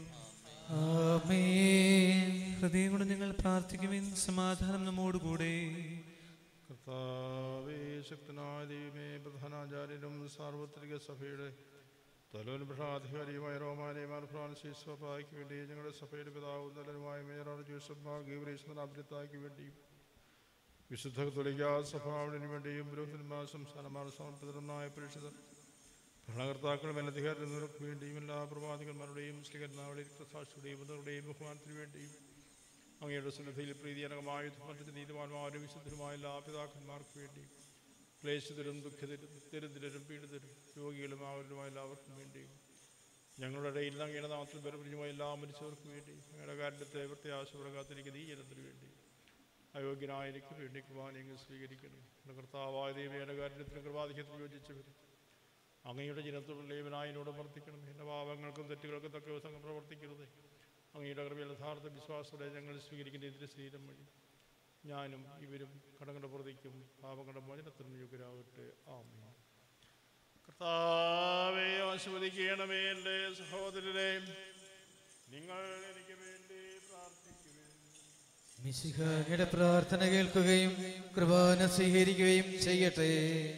Speaker 8: ആമേൻ ഹൃദയം കൊണ്ട് ഞങ്ങൾ പ്രാർത്ഥിക്കുവിൻ സമാധാനം നമ്മോടുകൂടെ
Speaker 12: കർത്താവേ ശക്തനായ ദൈവമേ പ്രധാനാചാര്യനും സാർവത്രിക സഭയുടെ തലോൻ ഭരണാധികാരിയുമായ റോമാനെ മാർ ഫ്രാൻസിസ് സഭയ്ക്ക് വേണ്ടി ഞങ്ങളുടെ സഭയുടെ പിതാവും നല്ലനുമായ മേയർ ജോസഫ് മാർ ഗീവറീശ്വരനാഭ്യത്തായ്ക്ക് വേണ്ടിയും വിശുദ്ധ തുലിക സഭാവിന് വേണ്ടിയും പുരോഹിതന്മാർ സംസ്ഥാനമാർ സമർപ്പിതരുമായ പരിഷിതർ ഭരണകർത്താക്കളും അധികാരങ്ങൾക്ക് വേണ്ടിയും എല്ലാ പ്രവാചകന്മാരുടെയും ശ്രീകരനാളുടെയും സാക്ഷിയുടെയും ബുദ്ധരുടെയും ബഹുമാനത്തിനു വേണ്ടിയും അങ്ങയുടെ സന്നിധിയിൽ പ്രീതിജനകമായ മറ്റു നീതിമാന്മാരും വിശുദ്ധരുമായ എല്ലാ പിതാക്കന്മാർക്ക് വേണ്ടി ക്ലേശിതരും ദുഃഖിതരും ദരിദ്രരും പീഡിതരും രോഗികളും അവരുമായ എല്ലാവർക്കും വേണ്ടിയും ഞങ്ങളുടെ ഇടയിൽ അങ്ങയുടെ നാമത്തിൽ ബലപ്രിയമായ എല്ലാ മരിച്ചവർക്കും വേണ്ടി അങ്ങയുടെ കാര്യത്തെ പ്രത്യാശയോടെ കാത്തിരിക്കുന്ന ഈ ജനത്തിനു വേണ്ടി അയോഗ്യനായ എനിക്ക് വേണ്ടി കുർബാനയെങ്കിൽ സ്വീകരിക്കണം എൻ്റെ കർത്താവായ ദൈവയുടെ കാര്യത്തിന് കൃപാധിക്യത്തിൽ യോജിച്ചവരും അങ്ങയുടെ ജനത്തോടുള്ള ലേവനായനോട് വർദ്ധിക്കണം എൻ്റെ പാപങ്ങൾക്കും തെറ്റുകൾക്കും തക്ക സംഘം പ്രവർത്തിക്കരുത് അങ്ങയുടെ കൃപയിൽ യഥാർത്ഥ വിശ്വാസത്തോടെ ഞങ്ങൾ സ്വീകരിക്കുന്ന ഇതിൻ്റെ ശരീരം വഴി ഞാനും ഇവരും കടങ്ങളുടെ പ്രതിക്കും പാപങ്ങളുടെ മോചനത്തിനും യോഗ്യരാകട്ടെ ആമേ കർത്താവെ ആസ്വദിക്കണമേ എൻ്റെ സഹോദരരെ നിങ്ങൾ എനിക്ക് വേണ്ടി പ്രാർത്ഥിക്കുവിൻ
Speaker 3: മിശിഹായുടെ പ്രാർത്ഥന കേൾക്കുകയും കൃപാന സ്വീകരിക്കുകയും ചെയ്യട്ടെ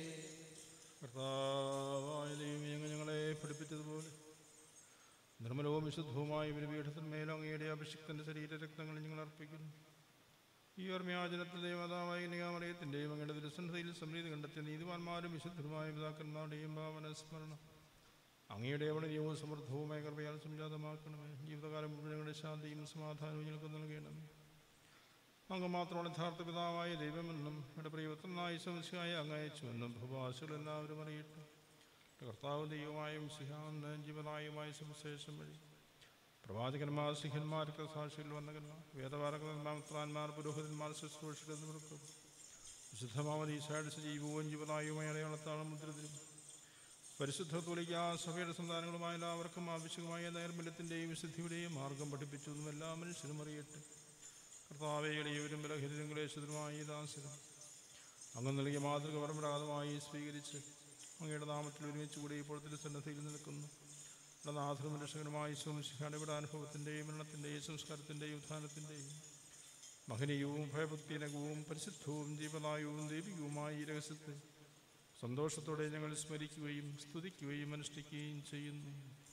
Speaker 12: കർത്താവായ ദൈവമേ അങ്ങ് ഞങ്ങളെ പഠിപ്പിച്ചതുപോലെ നിർമ്മലവും വിശുദ്ധവുമായ ഒരു പീഠത്തിന്മേൽ അങ്ങയുടെ അഭിഷിക്തന്റെ ശരീരരക്തങ്ങൾ ഞങ്ങൾ അർപ്പിക്കുന്നു ഈ ഓർമ്മയാചനത്തിൽ ദേവതാവായ നിയാമറയത്തിൻ്റെയും അങ്ങയുടെ ദുരസന്ധതയിൽ സമൃദ്ധി കണ്ടെത്തിയ നീതിവാന്മാരും വിശുദ്ധരുമായ പിതാക്കന്മാരുടെയും ഭാവന സ്മരണം അങ്ങയുടെ അവിടെയും സമൃദ്ധവുമായ കൃപയാൽ സംജാതമാക്കണമേ ജീവിതകാലം മുഴുവൻ ഞങ്ങളുടെ ശാന്തിയും സമാധാനവും ഞങ്ങൾക്ക് നൽകണമേ അങ്ങ് മാത്രമാണ് യഥാർത്ഥ പിതാവായ ദൈവമെന്നും എൻ്റെ പ്രിയപുത്രനായ സംശയായ അങ്ങയച്ചുവെന്നും ഭൂവാസികൾ എല്ലാവരും അറിയട്ടെ കർത്താവ് ദൈവമായും സിഹാന്ന് ജീവനായുമായ സുവിശേഷം വഴി പ്രവാചകന്മാർ സിഹന്മാർക്ക് സാക്ഷിയിൽ വന്നകന്മാർ വേദപാരകന്മാർ പുരോഹിതന്മാർ ശുശ്രൂഷകർക്കും വിശുദ്ധമാവതി ഈശായുടെ സജീവവും ജീവനായുമായ അടയാളത്താണ് മുദ്രതിരും പരിശുദ്ധ തുലിക സഭയുടെ സന്താനങ്ങളുമായ എല്ലാവർക്കും ആവശ്യമായ നൈർമല്യത്തിൻ്റെയും വിശുദ്ധിയുടെയും മാർഗം പഠിപ്പിച്ചതും എല്ലാ മനുഷ്യരും അറിയട്ടെ കർത്താവേയുടെയും ബലഹീനരും ക്ലേശിതരുമായ ഈ ദാസരും അങ്ങ് നൽകിയ മാതൃക പരമ്പരാഗതമായി സ്വീകരിച്ച് അങ്ങയുടെ നാമത്തിൽ ഒരുമിച്ച് കൂടി ഇപ്പോഴത്തെ സന്നദ്ധയിൽ നിൽക്കുന്നു നമ്മുടെ നാഥനും രക്ഷകനുമായി സുമിശിഖായുടെ ഇവിടെ അനുഭവത്തിൻ്റെയും മരണത്തിൻ്റെയും സംസ്കാരത്തിൻ്റെയും ഉത്ഥാനത്തിൻ്റെയും മഹനീയവും ഭയഭക്തിനകവും പരിശുദ്ധവും ജീവനായവും ദൈവികവുമായ ഈ രഹസ്യത്തെ സന്തോഷത്തോടെ ഞങ്ങൾ സ്മരിക്കുകയും സ്തുതിക്കുകയും അനുഷ്ഠിക്കുകയും ചെയ്യുന്നു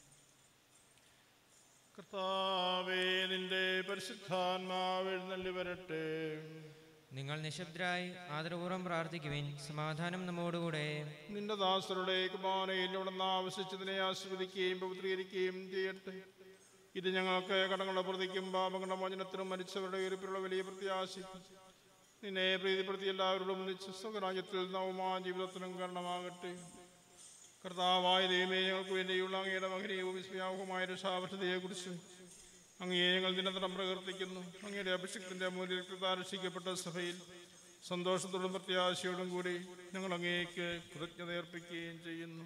Speaker 12: കർത്താവേ നിന്റെ പരിശുദ്ധാത്മാവ് എഴുന്നള്ളി വരട്ടെ
Speaker 7: നിങ്ങൾ നിശബ്ദരായി ആദരപൂർവ്വം പ്രാർത്ഥിക്കുവിൻ സമാധാനം നമ്മോടുകൂടെ
Speaker 12: നിന്റെ ദാസരുടെ കുമാരയിൽ ഇവിടെ നിന്ന് ആവശ്യിച്ചതിനെ ആസ്വദിക്കുകയും പവിത്രീകരിക്കുകയും ചെയ്യട്ടെ ഇത് ഞങ്ങൾക്ക് കടങ്ങളുടെ പ്രതിക്കും പാപങ്ങളുടെ മോചനത്തിനും മരിച്ചവരുടെ ഉയർപ്പിലുള്ള വലിയ പ്രത്യാശിക്കും നിന്നെ പ്രീതിപ്പെടുത്തി എല്ലാവരോടും സ്വരാജ്യത്തിൽ നവമാ ജീവിതത്തിനും കാരണമാകട്ടെ കർത്താവായ ദൈവമേ ഞങ്ങൾക്ക് വേണ്ടിയുള്ള അങ്ങയുടെ മകനെയും വിസ്മയാവുമായ രക്ഷാപദ്ധതിയെക്കുറിച്ച് അങ്ങയെ ഞങ്ങൾ ദിനതരം പ്രകീർത്തിക്കുന്നു അങ്ങയുടെ അഭിഷേകത്തിന്റെ മൂല്യത്താരക്ഷിക്കപ്പെട്ട സഭയിൽ സന്തോഷത്തോടും പ്രത്യാശയോടും കൂടി ഞങ്ങൾ അങ്ങേക്ക് കൃതജ്ഞത അർപ്പിക്കുകയും ചെയ്യുന്നു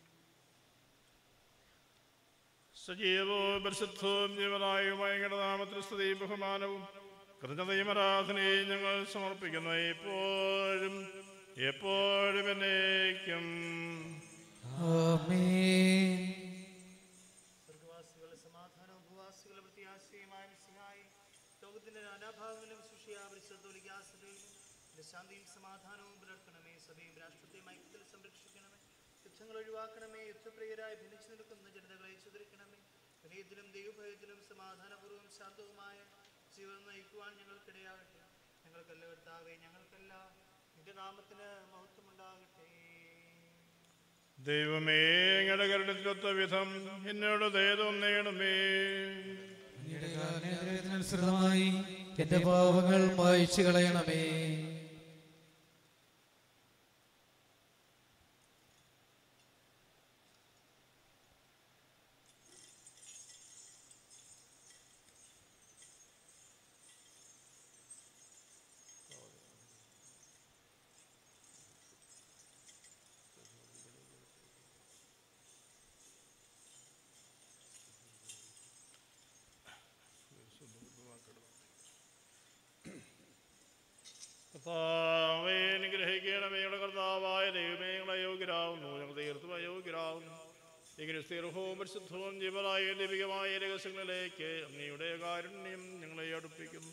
Speaker 12: സജീവവും പരിശുദ്ധവും ജീവനായുമായ അങ്ങയുടെ നാമത്തിൽ സ്തുതിയും ബഹുമാനവും കൃതജ്ഞതയും ആരാധനയും ഞങ്ങൾ സമർപ്പിക്കുന്നു എപ്പോഴും എപ്പോഴും എന്നേക്കും
Speaker 3: ആമേൻ
Speaker 11: സ്വർഗവാസികളുടെ സമാധാനവും ഭൂവാസികളുടെ പ്രത്യാശയുമായ മിശിഹായി ലോകത്തിന്റെ നാനാഭാഗങ്ങളിലും സുഷിയാസഭയിലും ശാന്തിയും സമാധാനവും പുലർത്തണമേ സഭയും രാഷ്ട്രത്തെയും ഐക്യത്തിൽ സംരക്ഷിക്കണമേ യുദ്ധങ്ങൾ ഒഴിവാക്കണമേ യുദ്ധപ്രിയരായി ഭിന്നിച്ചു നിൽക്കുന്ന ജനതകളെ ചുതിരിക്കണമേ വിനയത്തിലും ദൈവഭയത്തിലും സമാധാനപൂർവ്വം ശാന്തവുമായ ജീവൻ നയിക്കുവാൻ ഞങ്ങൾക്കിടയാകട്ടെ ഞങ്ങൾക്കല്ല കർത്താവേ ഞങ്ങൾക്കല്ല നിന്റെ നാമത്തിന് മഹത്വമുണ്ടാകട്ടെ
Speaker 12: ദൈവമേ അങ്ങയുടെ കരുണത്തിലൊത്ത വിധം എന്നോട് ദയതോന്നേണമേ
Speaker 3: അനുസൃതമായി എന്റെ പാവങ്ങൾ മായ്ച്ചു കളയണമേ
Speaker 5: കർത്താവേ അനുഗ്രഹിക്കണമേ ഞങ്ങളുടെ കർത്താവായ ദൈവമേ ഞങ്ങളെ യോഗ്യരാകുന്നു ഞങ്ങൾ തീർത്തും അയോഗ്യരാകുന്നു എങ്കിലും സ്ഥിരവും പരിശുദ്ധവും ജീവനായ ദൈവികമായ രഹസ്യങ്ങളിലേക്ക് അങ്ങയുടെ കാരുണ്യം ഞങ്ങളെ അടുപ്പിക്കുന്നു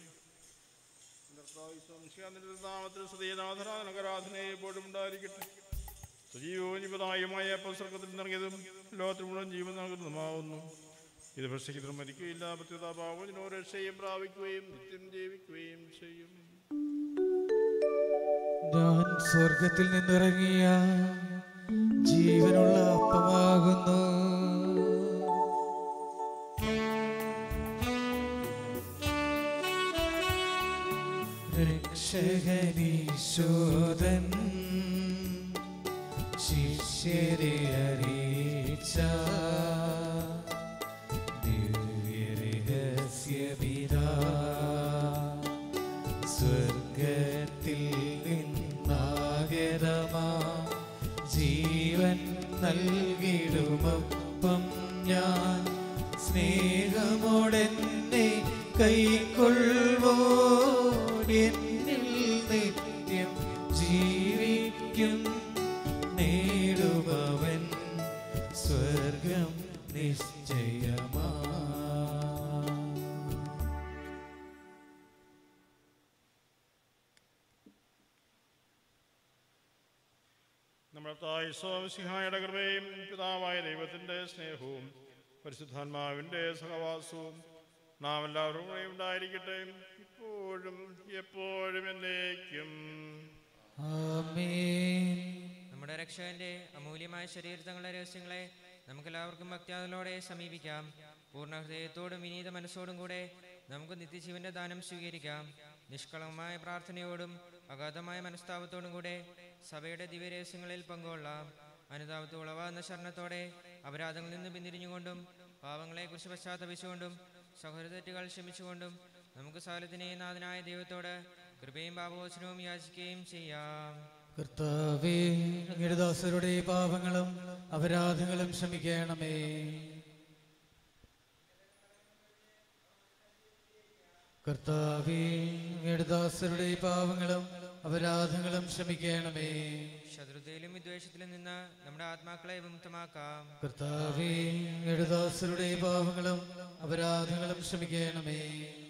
Speaker 5: നാമത്തിൽ സ്തുതിനാഥനാഥനാഥനെ എപ്പോഴും ഉണ്ടായിരിക്കട്ടെ സജീവവും ജീവനായുമായ പുസ്തകത്തിൽ നിറങ്ങിയതും ലോകത്തിൽ മുഴുവൻ ജീവൻ നൽകുന്നതുമാവുന്നു ഇത് ഭക്ഷിക്കുന്നതും മരിക്കുകയില്ല പ്രത്യുതാഭാവത്തിനോ രക്ഷയും പ്രാപിക്കുകയും നിത്യം ജീവിക്കുകയും ചെയ്യും
Speaker 3: ഞാൻ സ്വർഗത്തിൽ നിന്നിറങ്ങിയ ജീവനുള്ള അപ്പമാകുന്നു രക്ഷകനീശോദൻ ശിഷ്യരെ അറിയിച്ച ദിവ്യരഹസ്യപിതാ സ്വർഗത്തിൽ നിന്നാഗതമാ ജീവൻ നൽകിടുമൊപ്പം ഞാൻ സ്നേഹമോടെന്നെ കൈക്കൊള്ളുവോ എന്നിൽ നിത്യം ജീവിക്കും നേടുമവൻ സ്വർഗം നിശ്ചയമാ
Speaker 5: നമ്മുടെ തായ് സ്വാമിസിഹായുടെ കൃപയും പിതാവായ ദൈവത്തിൻ്റെ സ്നേഹവും പരിശുദ്ധാത്മാവിൻ്റെ സഹവാസവും നാം എല്ലാവരും കൂടെ ഉണ്ടായിരിക്കട്ടെ ഇപ്പോഴും എപ്പോഴും എന്നേക്കും
Speaker 3: ആമേൻ
Speaker 7: നമ്മുടെ രക്ഷകന്റെ അമൂല്യമായ ശരീരത്തങ്ങളുടെ രഹസ്യങ്ങളെ നമുക്കെല്ലാവർക്കും ഭക്തിയാതലോടെ സമീപിക്കാം പൂർണ്ണ ഹൃദയത്തോടും വിനീത മനസ്സോടും കൂടെ നമുക്ക് നിത്യജീവന്റെ ദാനം സ്വീകരിക്കാം നിഷ്കളങ്കമായ പ്രാർത്ഥനയോടും അഗാധമായ മനസ്താപത്തോടും കൂടെ സഭയുടെ ദിവ്യരഹസ്യങ്ങളിൽ പങ്കുകൊള്ളാം അനുതാപത്ത് ഉളവാകുന്ന ശരണത്തോടെ അപരാധങ്ങളിൽ നിന്ന് പിന്തിരിഞ്ഞുകൊണ്ടും പാവങ്ങളെക്കുറിച്ച് പശ്ചാത്തപിച്ചുകൊണ്ടും സഹോദരതെറ്റുകൾ ക്ഷമിച്ചുകൊണ്ടും നമുക്ക് സകലത്തിനെ നാഥനായ ദൈവത്തോട് കൃപയും പാപവചനവും യാചിക്കുകയും ചെയ്യാം
Speaker 3: കർത്താവേ അങ്ങയുടെ ദാസരുടെ പാപങ്ങളും അപരാധങ്ങളും ക്ഷമിക്കണമേ കർത്താവേ അങ്ങയുടെ ദാസരുടെ പാപങ്ങളും അപരാധങ്ങളും ക്ഷമിക്കണമേ
Speaker 7: ശത്രുതയിലും വിദ്വേഷത്തിലും നിന്ന് നമ്മുടെ ആത്മാക്കളെ വിമുക്തമാക്കാം
Speaker 3: കർത്താവേ അങ്ങയുടെ ദാസരുടെ പാപങ്ങളും അപരാധങ്ങളും ക്ഷമിക്കണമേ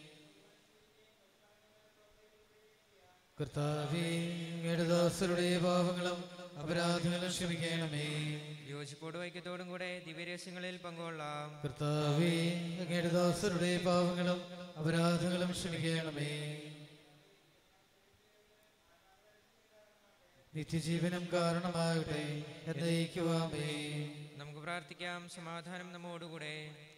Speaker 3: കർത്താവേ അങ്ങയുടെ ദാസരുടെ പാപങ്ങളും അപരാധങ്ങളും ക്ഷമിക്കണമേ
Speaker 7: യോജിപ്പോടും ഐക്യത്തോടും കൂടെ ദിവ്യരഹസ്യങ്ങളിൽ പങ്കുകൊള്ളാം
Speaker 3: കർത്താവേ അങ്ങയുടെ ദാസരുടെ പാപങ്ങളും അപരാധങ്ങളും ക്ഷമിക്കണമേ നിത്യജീവനം കാരണമാകട്ടെ എന്നയിക്കുവാമേ
Speaker 7: നമുക്ക് പ്രാർത്ഥിക്കാം സമാധാനം നമ്മോടുകൂടെ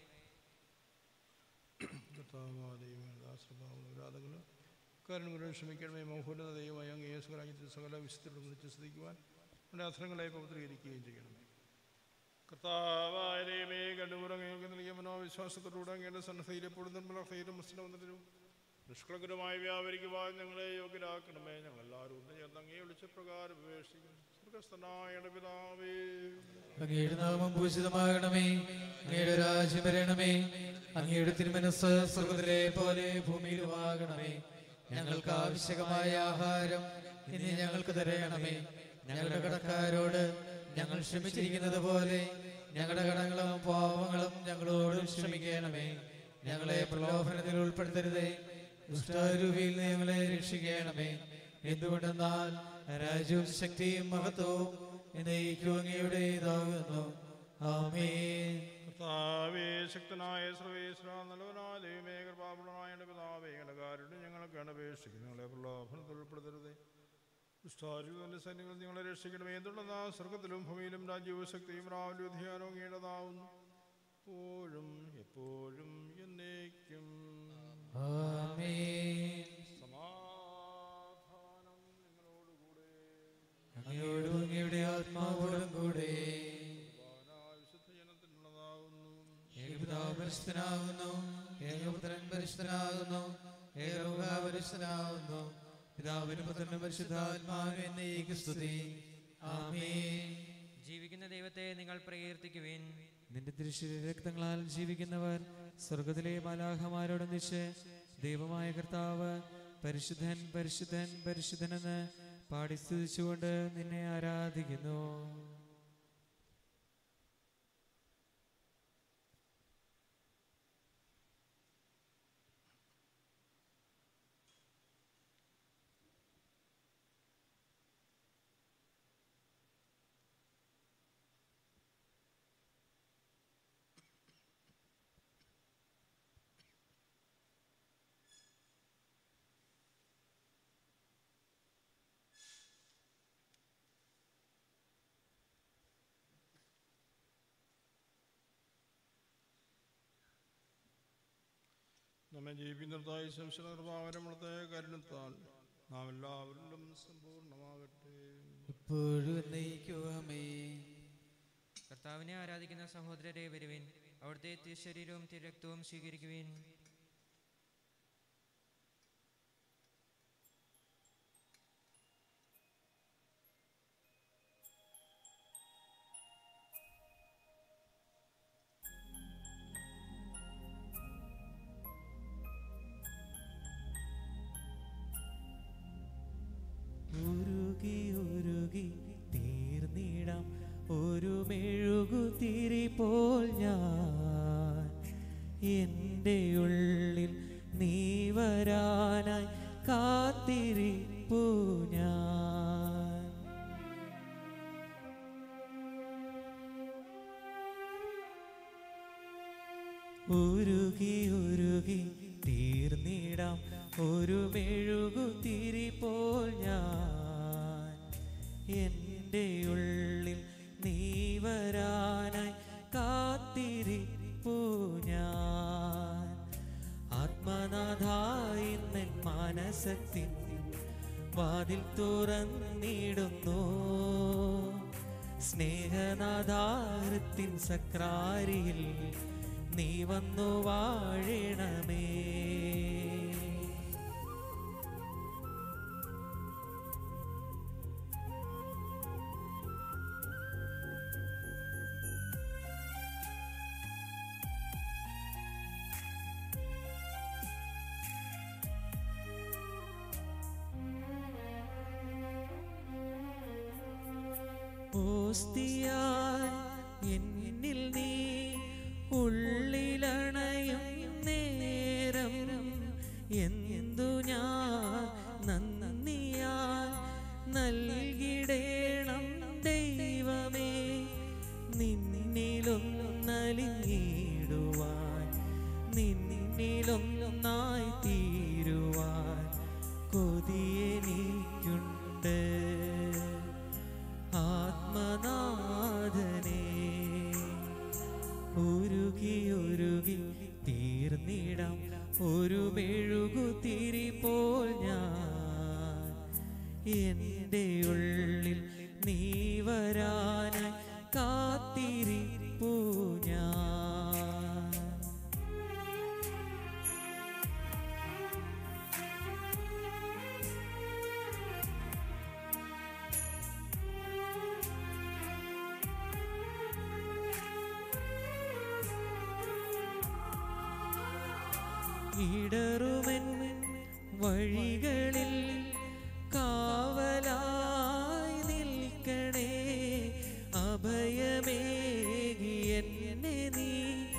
Speaker 5: കരുണകളും ക്ഷമിക്കണമേ മോഹുലത ദൈവമായി അങ്ങ് യേശു രാജ്യത്തിൽ സകല വിശുദ്ധരും വിളിച്ച് സ്തുതിക്കുവാൻ നമ്മുടെ അധരങ്ങളെ പവിത്രീകരിക്കുകയും ചെയ്യണമേ കർത്താവായ ദൈവമേ കണ്ടുപുറങ്ങൾക്ക് നൽകിയ മനോവിശ്വാസത്തോടുകൂടെ അങ്ങയുടെ സന്നദ്ധയിൽ എപ്പോഴും നിർമ്മല ഹൈരും മുസ്ലിം നിഷ്കളങ്കരമായി വ്യാപരിക്കുവാൻ ഞങ്ങളെ യോഗ്യരാക്കണമേ ഞങ്ങളെല്ലാവരും ഒന്ന് ചേർന്ന് അങ്ങേ വിളിച്ച പ്രകാരം ഉപേക്ഷിക്കും സ്വർഗസ്ഥനായ പിതാവേ
Speaker 3: അങ്ങയുടെ നാമം പൂജിതമാകണമേ അങ്ങയുടെ രാജ്യം വരണമേ അങ്ങയുടെ തിരുമനസ് സ്വർഗത്തിലെ പോലെ ഭൂമിയിലുമാകണമേ ഞങ്ങൾക്ക് ആവശ്യകമായ ആഹാരം ഇനി ഞങ്ങൾക്ക് തരയണമേ ഞങ്ങളുടെ കടക്കാരോട് ഞങ്ങൾ ക്ഷമിച്ചിരിക്കുന്നത് പോലെ ഞങ്ങളുടെ കടങ്ങളും പാവങ്ങളും ഞങ്ങളോട് ക്ഷമിക്കണമേ ഞങ്ങളെ പ്രലോഭനത്തിൽ ഉൾപ്പെടുത്തരുതേ ദുഷ്ടാരൂപിയിൽ നിന്ന് ഞങ്ങളെ രക്ഷിക്കണമേ എന്തുകൊണ്ടെന്നാൽ രാജ്യവും ശക്തിയും മഹത്വവും എന്നേക്കും അങ്ങയുടേതാകുന്നു ആമേൻ
Speaker 5: കർത്താവേ ശക്തനായ സർവേശ്വര നല്ലവനായ ദൈവമേ കൃപാപൂർണനായ എൻ്റെ പിതാവേ കടകാരുടെ ഞങ്ങൾക്ക് അപേക്ഷിക്കും ഞങ്ങളെ പ്രലോഭനത്തിൽ ഉൾപ്പെടുത്തരുതേ ദുഷ്ടാരൂപന്റെ സൈന്യങ്ങൾ നിങ്ങളെ രക്ഷിക്കണമേ എന്തുണ്ടെന്നാ സ്വർഗത്തിലും ഭൂമിയിലും രാജ്യവും ശക്തിയും രാവിലെ ധ്യാനവും ഈടതാവുന്നു എപ്പോഴും എപ്പോഴും എന്നേക്കും
Speaker 3: ആമേൻ
Speaker 5: സമാധാനം നിങ്ങളോടുകൂടെ
Speaker 3: അങ്ങയോടും അങ്ങയുടെ ആത്മാവോടും കൂടെ
Speaker 5: വിശുദ്ധ ജനത്തിനുള്ളതാവുന്നു
Speaker 3: ഏകപിതാവ് പരിശുദ്ധനാകുന്നു ഏകപുത്രൻ പരിശുദ്ധനാകുന്നു ഏകരൂഹ പരിശുദ്ധനാകുന്നു പിതാവിനും പുത്രനും പരിശുദ്ധാത്മാവിനും എന്നേക്ക് സ്തുതി ആമേൻ
Speaker 7: ജീവിക്കുന്ന ദൈവത്തെ നിങ്ങൾ പ്രകീർത്തിക്കുവിൻ
Speaker 8: നിന്റെ തിരുശരീര രക്തങ്ങളാൽ ജീവിക്കുന്നവർ സ്വർഗത്തിലെ മാലാഹമാരോടൊന്നിച്ച് ദൈവമായ കർത്താവ് പരിശുദ്ധൻ പരിശുദ്ധൻ പരിശുദ്ധനെന്ന് പാടി സ്തുതിച്ചുകൊണ്ട് നിന്നെ ആരാധിക്കുന്നു
Speaker 5: നമ്മെ ജീവിക്കുന്നതായി ശംശനകൃപാവരമുള്ളത്തെ കരുണത്താൽ നാം എല്ലാവരിലും സമ്പൂർണ്ണമാകട്ടെ
Speaker 3: ഇപ്പോഴും എന്നയിക്കുവാമേ
Speaker 7: കർത്താവിനെ ആരാധിക്കുന്ന സഹോദരരെ വരുവിൻ അവിടുത്തെ തിരുശരീരവും തിരക്തവും സ്വീകരിക്കുവിൻ
Speaker 8: ഉരുകി ഉരുകി തീർന്നിടാം ഒരു മെഴുകുതിരി പോൽ ഞാൻ എൻ്റെ ഉള്ളിൽ നീ വരാനായി കാത്തിരിപ്പു ഞാൻ ഉരുകി ഉരുകി തീർന്നിടാം ഒരു മെഴുകുതിരി പോൽ ഞാൻ എൻ്റെ ഉള്ളിൽ നീ വരാനായി കാത്തിരിപ്പു ഞാൻ ആത്മനാഥായി നിൻ മാനസത്തിൻ വാതിൽ തുറന്നിടുന്നു സ്നേഹനാഥാരത്തിൻ സക്രാരിയിൽ നീ വന്നു വാഴണമേ ഓസ്തിയായി എന്നിൽ നീ ഉള്ളിലണയും നേരം എന്തു ഞാൻ നന്ദിയാൽ നൽകിടേണം ദൈവമേ നിന്നിലും നലിഞ്ഞിടുവാൻ നിന്നിലൊന്നായി തീരുവാൻ കൊതിയെനിക്കുണ്ട് ആത്മനാഥനെ ഉരുകി ഉരുകി തീർന്നിടാം ഒരു മെഴുകുതിരി പോൽ ഞാൻ എൻ്റെ ഉള്ളിൽ നീ വരാനായി കാത്തിരിപ്പു ഞാൻ ഇടറുമെൻ വഴികളിൽ കാവലായി നിൽക്കണേ അഭയമേകി എന്നെ നീ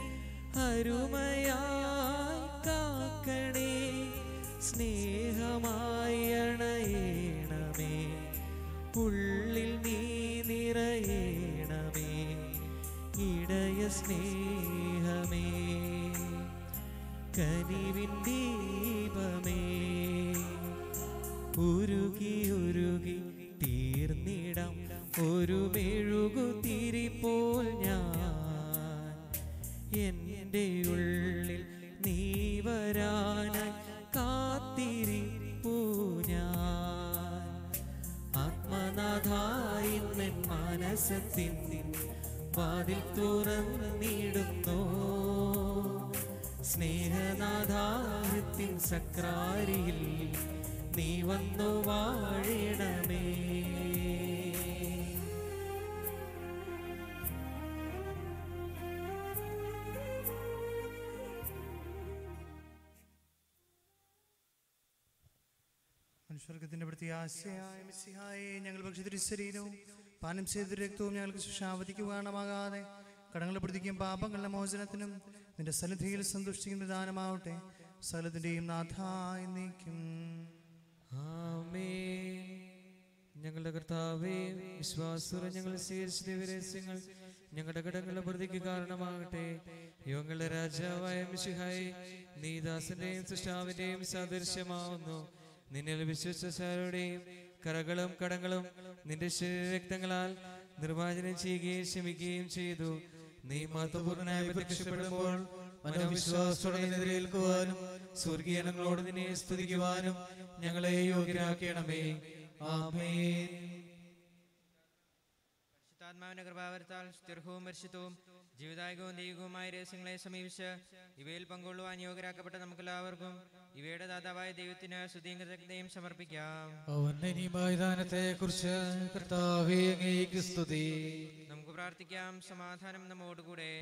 Speaker 8: അരുമയായി കാക്കണേ സ്നേഹമായി അണയണമേ ഉള്ളിൽ നീ നിറയണമേ ഇടയ സ്നേഹമേ കനിവിൻ ദീപമേ ഉരുകി ഉരുകി തീർന്നിടാം ഒരു മെഴുകുതിരി പോൽ ഞാൻ എൻ്റെ ഉള്ളിൽ നീ വരാനായി കാത്തിരിപ്പു ഞാൻ ആത്മനാഥായി നിൻ മാനസത്തിൻ വാതിൽ തുറന്നിടുന്നു സ്നേഹനാഥാരത്തിൻ സക്രാരിയിൽ നീ വന്നു വാഴണമേ
Speaker 11: സ്വർഗത്തിന്റെ പ്രത്യാശയായ മിസ്സിഹായെ ഞങ്ങൾ ഭക്ഷിത ശരീരവും പാനം ചെയ്ത രക്തവും ഞങ്ങൾക്ക് ശിക്ഷാവധിക്ക് കാണമാകാതെ കടങ്ങളെ പ്രതിക്കും പാപങ്ങളുടെ മോചനത്തിനും നിന്റെ സന്നിധിയിൽ സന്തുഷ്ടിക്കുന്ന ദാനമാവട്ടെ സകലത്തിന്റെയും നാഥായി നീക്കും
Speaker 8: ആമേൻ ഞങ്ങളുടെ കർത്താവേ വിശ്വാസുര ഞങ്ങൾ സ്വീകരിച്ച ദിവരസ്യങ്ങൾ ഞങ്ങളുടെ കടങ്ങളുടെ പ്രതിക്ക് കാരണമാകട്ടെ യുവങ്ങളുടെ രാജാവായ മിശിഹായി നീ ദാസന്റെയും സൃഷ്ടാവിന്റെയും സാദൃശ്യമാവുന്നു നിന്നിൽ വിശ്വസിച്ചാരുടെയും കറകളും കടങ്ങളും നിന്റെ ശരീരരക്തങ്ങളാൽ നിർവാചനം ചെയ്യുകയും ക്ഷമിക്കുകയും ചെയ്തു നീ മഹത്വപൂർണനായി പ്രത്യക്ഷപ്പെടുമ്പോൾ മനോവിശ്വാസത്തോടെ എതിരേൽക്കുവാനും സ്വർഗീയനങ്ങളോട് നിന്നെ സ്തുതിക്കുവാനും ഞങ്ങളെ യോഗ്യരാക്കണമേ ആമേൻ
Speaker 7: പരിശുദ്ധാത്മാവിന്റെ കൃപാവരത്താൽ സ്തിർഹവും പരിശുദ്ധവും ജീവിതായകവും ദൈവികവുമായ രഹസ്യങ്ങളെ സമീപിച്ച് ഇവയിൽ പങ്കുകൊള്ളുവാൻ യോഗ്യരാക്കപ്പെട്ട നമുക്കെല്ലാവർക്കും ഇവയുടെ ദാതാവായ ദൈവത്തിന് ശുദ്ധീകൃതയും സമർപ്പിക്കാം
Speaker 3: അവന്റെ മൈതാനത്തെ കുറിച്ച് കർത്താവേ അങ്ങേക്ക് സ്തുതി
Speaker 7: നമുക്ക് പ്രാർത്ഥിക്കാം സമാധാനം നമ്മോടുകൂടെ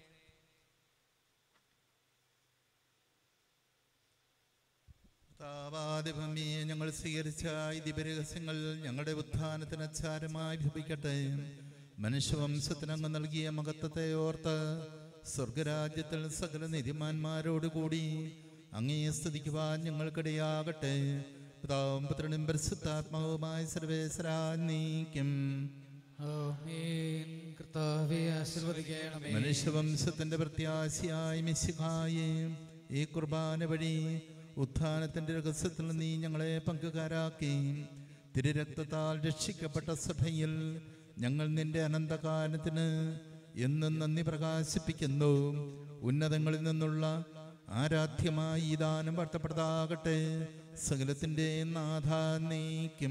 Speaker 6: താവാദിഭമിയെ ഞങ്ങൾ സ്വീകരിച്ച ഈ ദിവ്യരഹസ്യങ്ങൾ ഞങ്ങളുടെ ഉത്ഥാനത്തിന് അച്ചാരമായി ഭവിക്കട്ടെ മനുഷ്യവംശത്തിനങ്ങ് നൽകിയ മഹത്വത്തെ ഓർത്ത് സ്വർഗരാജ്യത്തിൽ സകല നിധിമാന്മാരോടുകൂടി അങ്ങേ സ്തുതിക്കുവാൻ ഞങ്ങൾക്കിടയാകട്ടെ പിതാവും പുത്രനും പരിശുദ്ധാത്മാവുമായ സർവേശ്വരാ നീക്കും
Speaker 3: ആമേൻ കർത്താവേ ആശീർവദിക്കണമേ
Speaker 6: മനുഷ്യവംശത്തിന്റെ പ്രത്യാശയായ മിശിഹായെ ഈ കുർബാന വഴി ഉത്ഥാനത്തിന്റെ രഹസ്യത്തിൽ നീ ഞങ്ങളെ പങ്കുകാരാക്കി തിരുരക്തത്താൽ രക്ഷിക്കപ്പെട്ട സഭയിൽ ഞങ്ങൾ നിന്റെ അനന്തകാലത്തിന് എന്നും നന്ദി പ്രകാശിപ്പിക്കുന്നു ഉന്നതങ്ങളിൽ നിന്നുള്ള ആരാധ്യമായി ഈ ദാനം വാഴ്ത്തപ്പെട്ടതാകട്ടെ സകലത്തിന്റെ നാഥ നീക്കും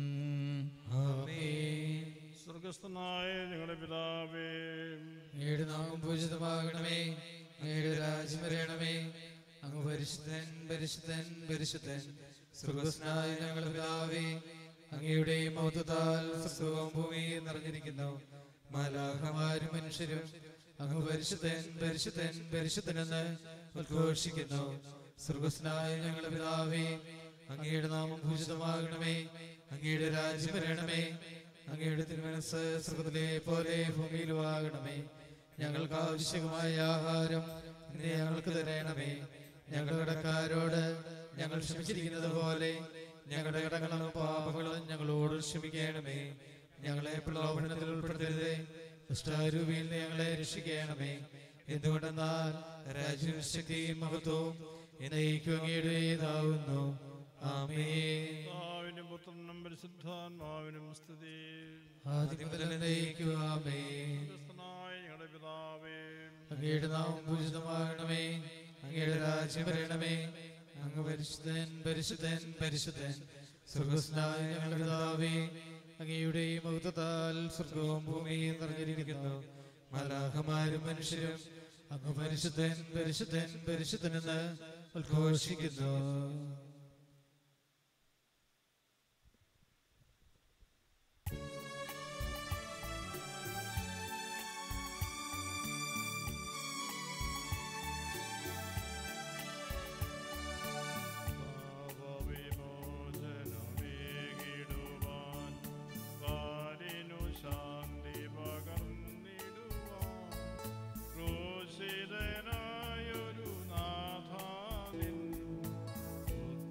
Speaker 5: സ്വർഗസ്ഥനായ ഞങ്ങളുടെ പിതാവേ
Speaker 3: അങ്ങയുടെ നാമം പൂജിതമാകണമേ അങ്ങയുടെ രാജ്യം വരയണമേ അങ്ങ് പരിശുദ്ധൻ പരിശുദ്ധൻ പരിശുദ്ധൻ സ്വർഗസ്നായ ഞങ്ങളുടെ പിതാവേ അങ്ങയുടെ മൗത്തത്താൽ സ്വർഗവും ഭൂമിയും നിറഞ്ഞിരിക്കുന്നു മാലാഹമാരും മനുഷ്യരും അങ്ങ് പരിശുദ്ധൻ പരിശുദ്ധൻ പരിശുദ്ധനെന്ന് ഉദ്ഘോഷിക്കുന്നു സ്വർഗസ്നായ ഞങ്ങളുടെ പിതാവേ അങ്ങയുടെ നാമം പൂജിതമാകണമേ അങ്ങയുടെ രാജ്യം വരണമേ അങ്ങയുടെ തിരുമനസ് സ്വർഗത്തിലെ പോലെ ഭൂമിയിലും ആകണമേ ഞങ്ങൾക്ക് ആവശ്യമായ ആഹാരം ഇന്ന് ഞങ്ങൾക്ക് തരണമേ ഞങ്ങളുടെ കടക്കാരോട് ഞങ്ങൾ ക്ഷമിച്ചിരിക്കുന്നത് പോലെ ഞങ്ങളുടെ കടങ്ങളും പാപങ്ങളും ഞങ്ങളോട് ക്ഷമിക്കണമേ ഞങ്ങളെ പ്രലോഭനത്തിൽ ഉൾപ്പെടുത്തരുതേ ദുഷ്ടാരൂപിയിൽ നിന്ന് ഞങ്ങളെ രക്ഷിക്കണമേ എന്തുകൊണ്ടെന്നാൽ രാജ്യവും ശക്തിയും മഹത്വവും എന്നേക്കും അങ്ങയുടേതാവുന്നു ആമേൻ
Speaker 5: പിതാവിനും പുത്രനും പരിശുദ്ധാത്മാവിനും സ്തുതി
Speaker 3: ആദ്യം മുതൽ എന്നേക്കും ആമേൻ
Speaker 5: സ്വർഗസ്ഥനായ ഞങ്ങളുടെ പിതാവേ
Speaker 3: അങ്ങയുടെ നാമം പൂജിതമാകണമേ അങ്ങയുടെ രാജ്യം വരണമേ അങ്ങ് പരിശുദ്ധൻ പരിശുദ്ധൻ പരിശുദ്ധൻ സ്വർഗസ്നായ ഞങ്ങളുടെ പിതാവേ അങ്ങയുടെ മൗത്തത്താൽ സ്വർഗവും ഭൂമിയും നിറഞ്ഞിരിക്കുന്നു മലാഹമാരും മനുഷ്യരും അങ്ങ് പരിശുദ്ധൻ പരിശുദ്ധൻ പരിശുദ്ധനെന്ന് ഉദ്ഘോഷിക്കുന്നു
Speaker 5: പാപവിമോചനമേകിടുവാൻ പാരിനു ശാന്തി പകർന്നിടുവാൻ ക്രൂശിതനായൊരു നാഥാനിൻ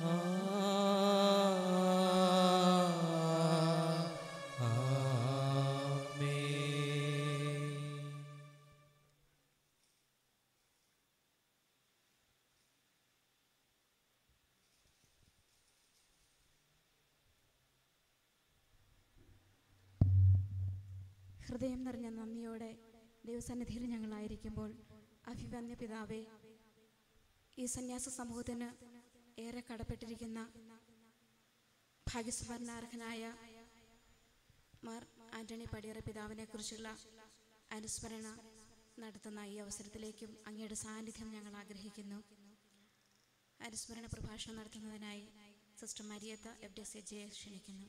Speaker 1: ഹൃദയം നിറഞ്ഞ നന്ദിയോടെ ദൈവസന്നിധിയിൽ ഞങ്ങളായിരിക്കുമ്പോൾ അഭിവന്യ പിതാവേ ഈ സന്യാസ സമൂഹത്തിന് ഏറെ കടപ്പെട്ടിരിക്കുന്ന ഭാഗ്യസ്മരണാർഹനായ മാർ ആന്റണി പടിയറ പിതാവിനെ കുറിച്ചുള്ള അനുസ്മരണ നടത്തുന്ന ഈ അവസരത്തിലേക്കും അങ്ങയുടെ സാന്നിധ്യം ഞങ്ങൾ ആഗ്രഹിക്കുന്നു അനുസ്മരണ പ്രഭാഷണം നടത്തുന്നതിനായി sister Mariette F D C J ക്ഷണിക്കുന്നു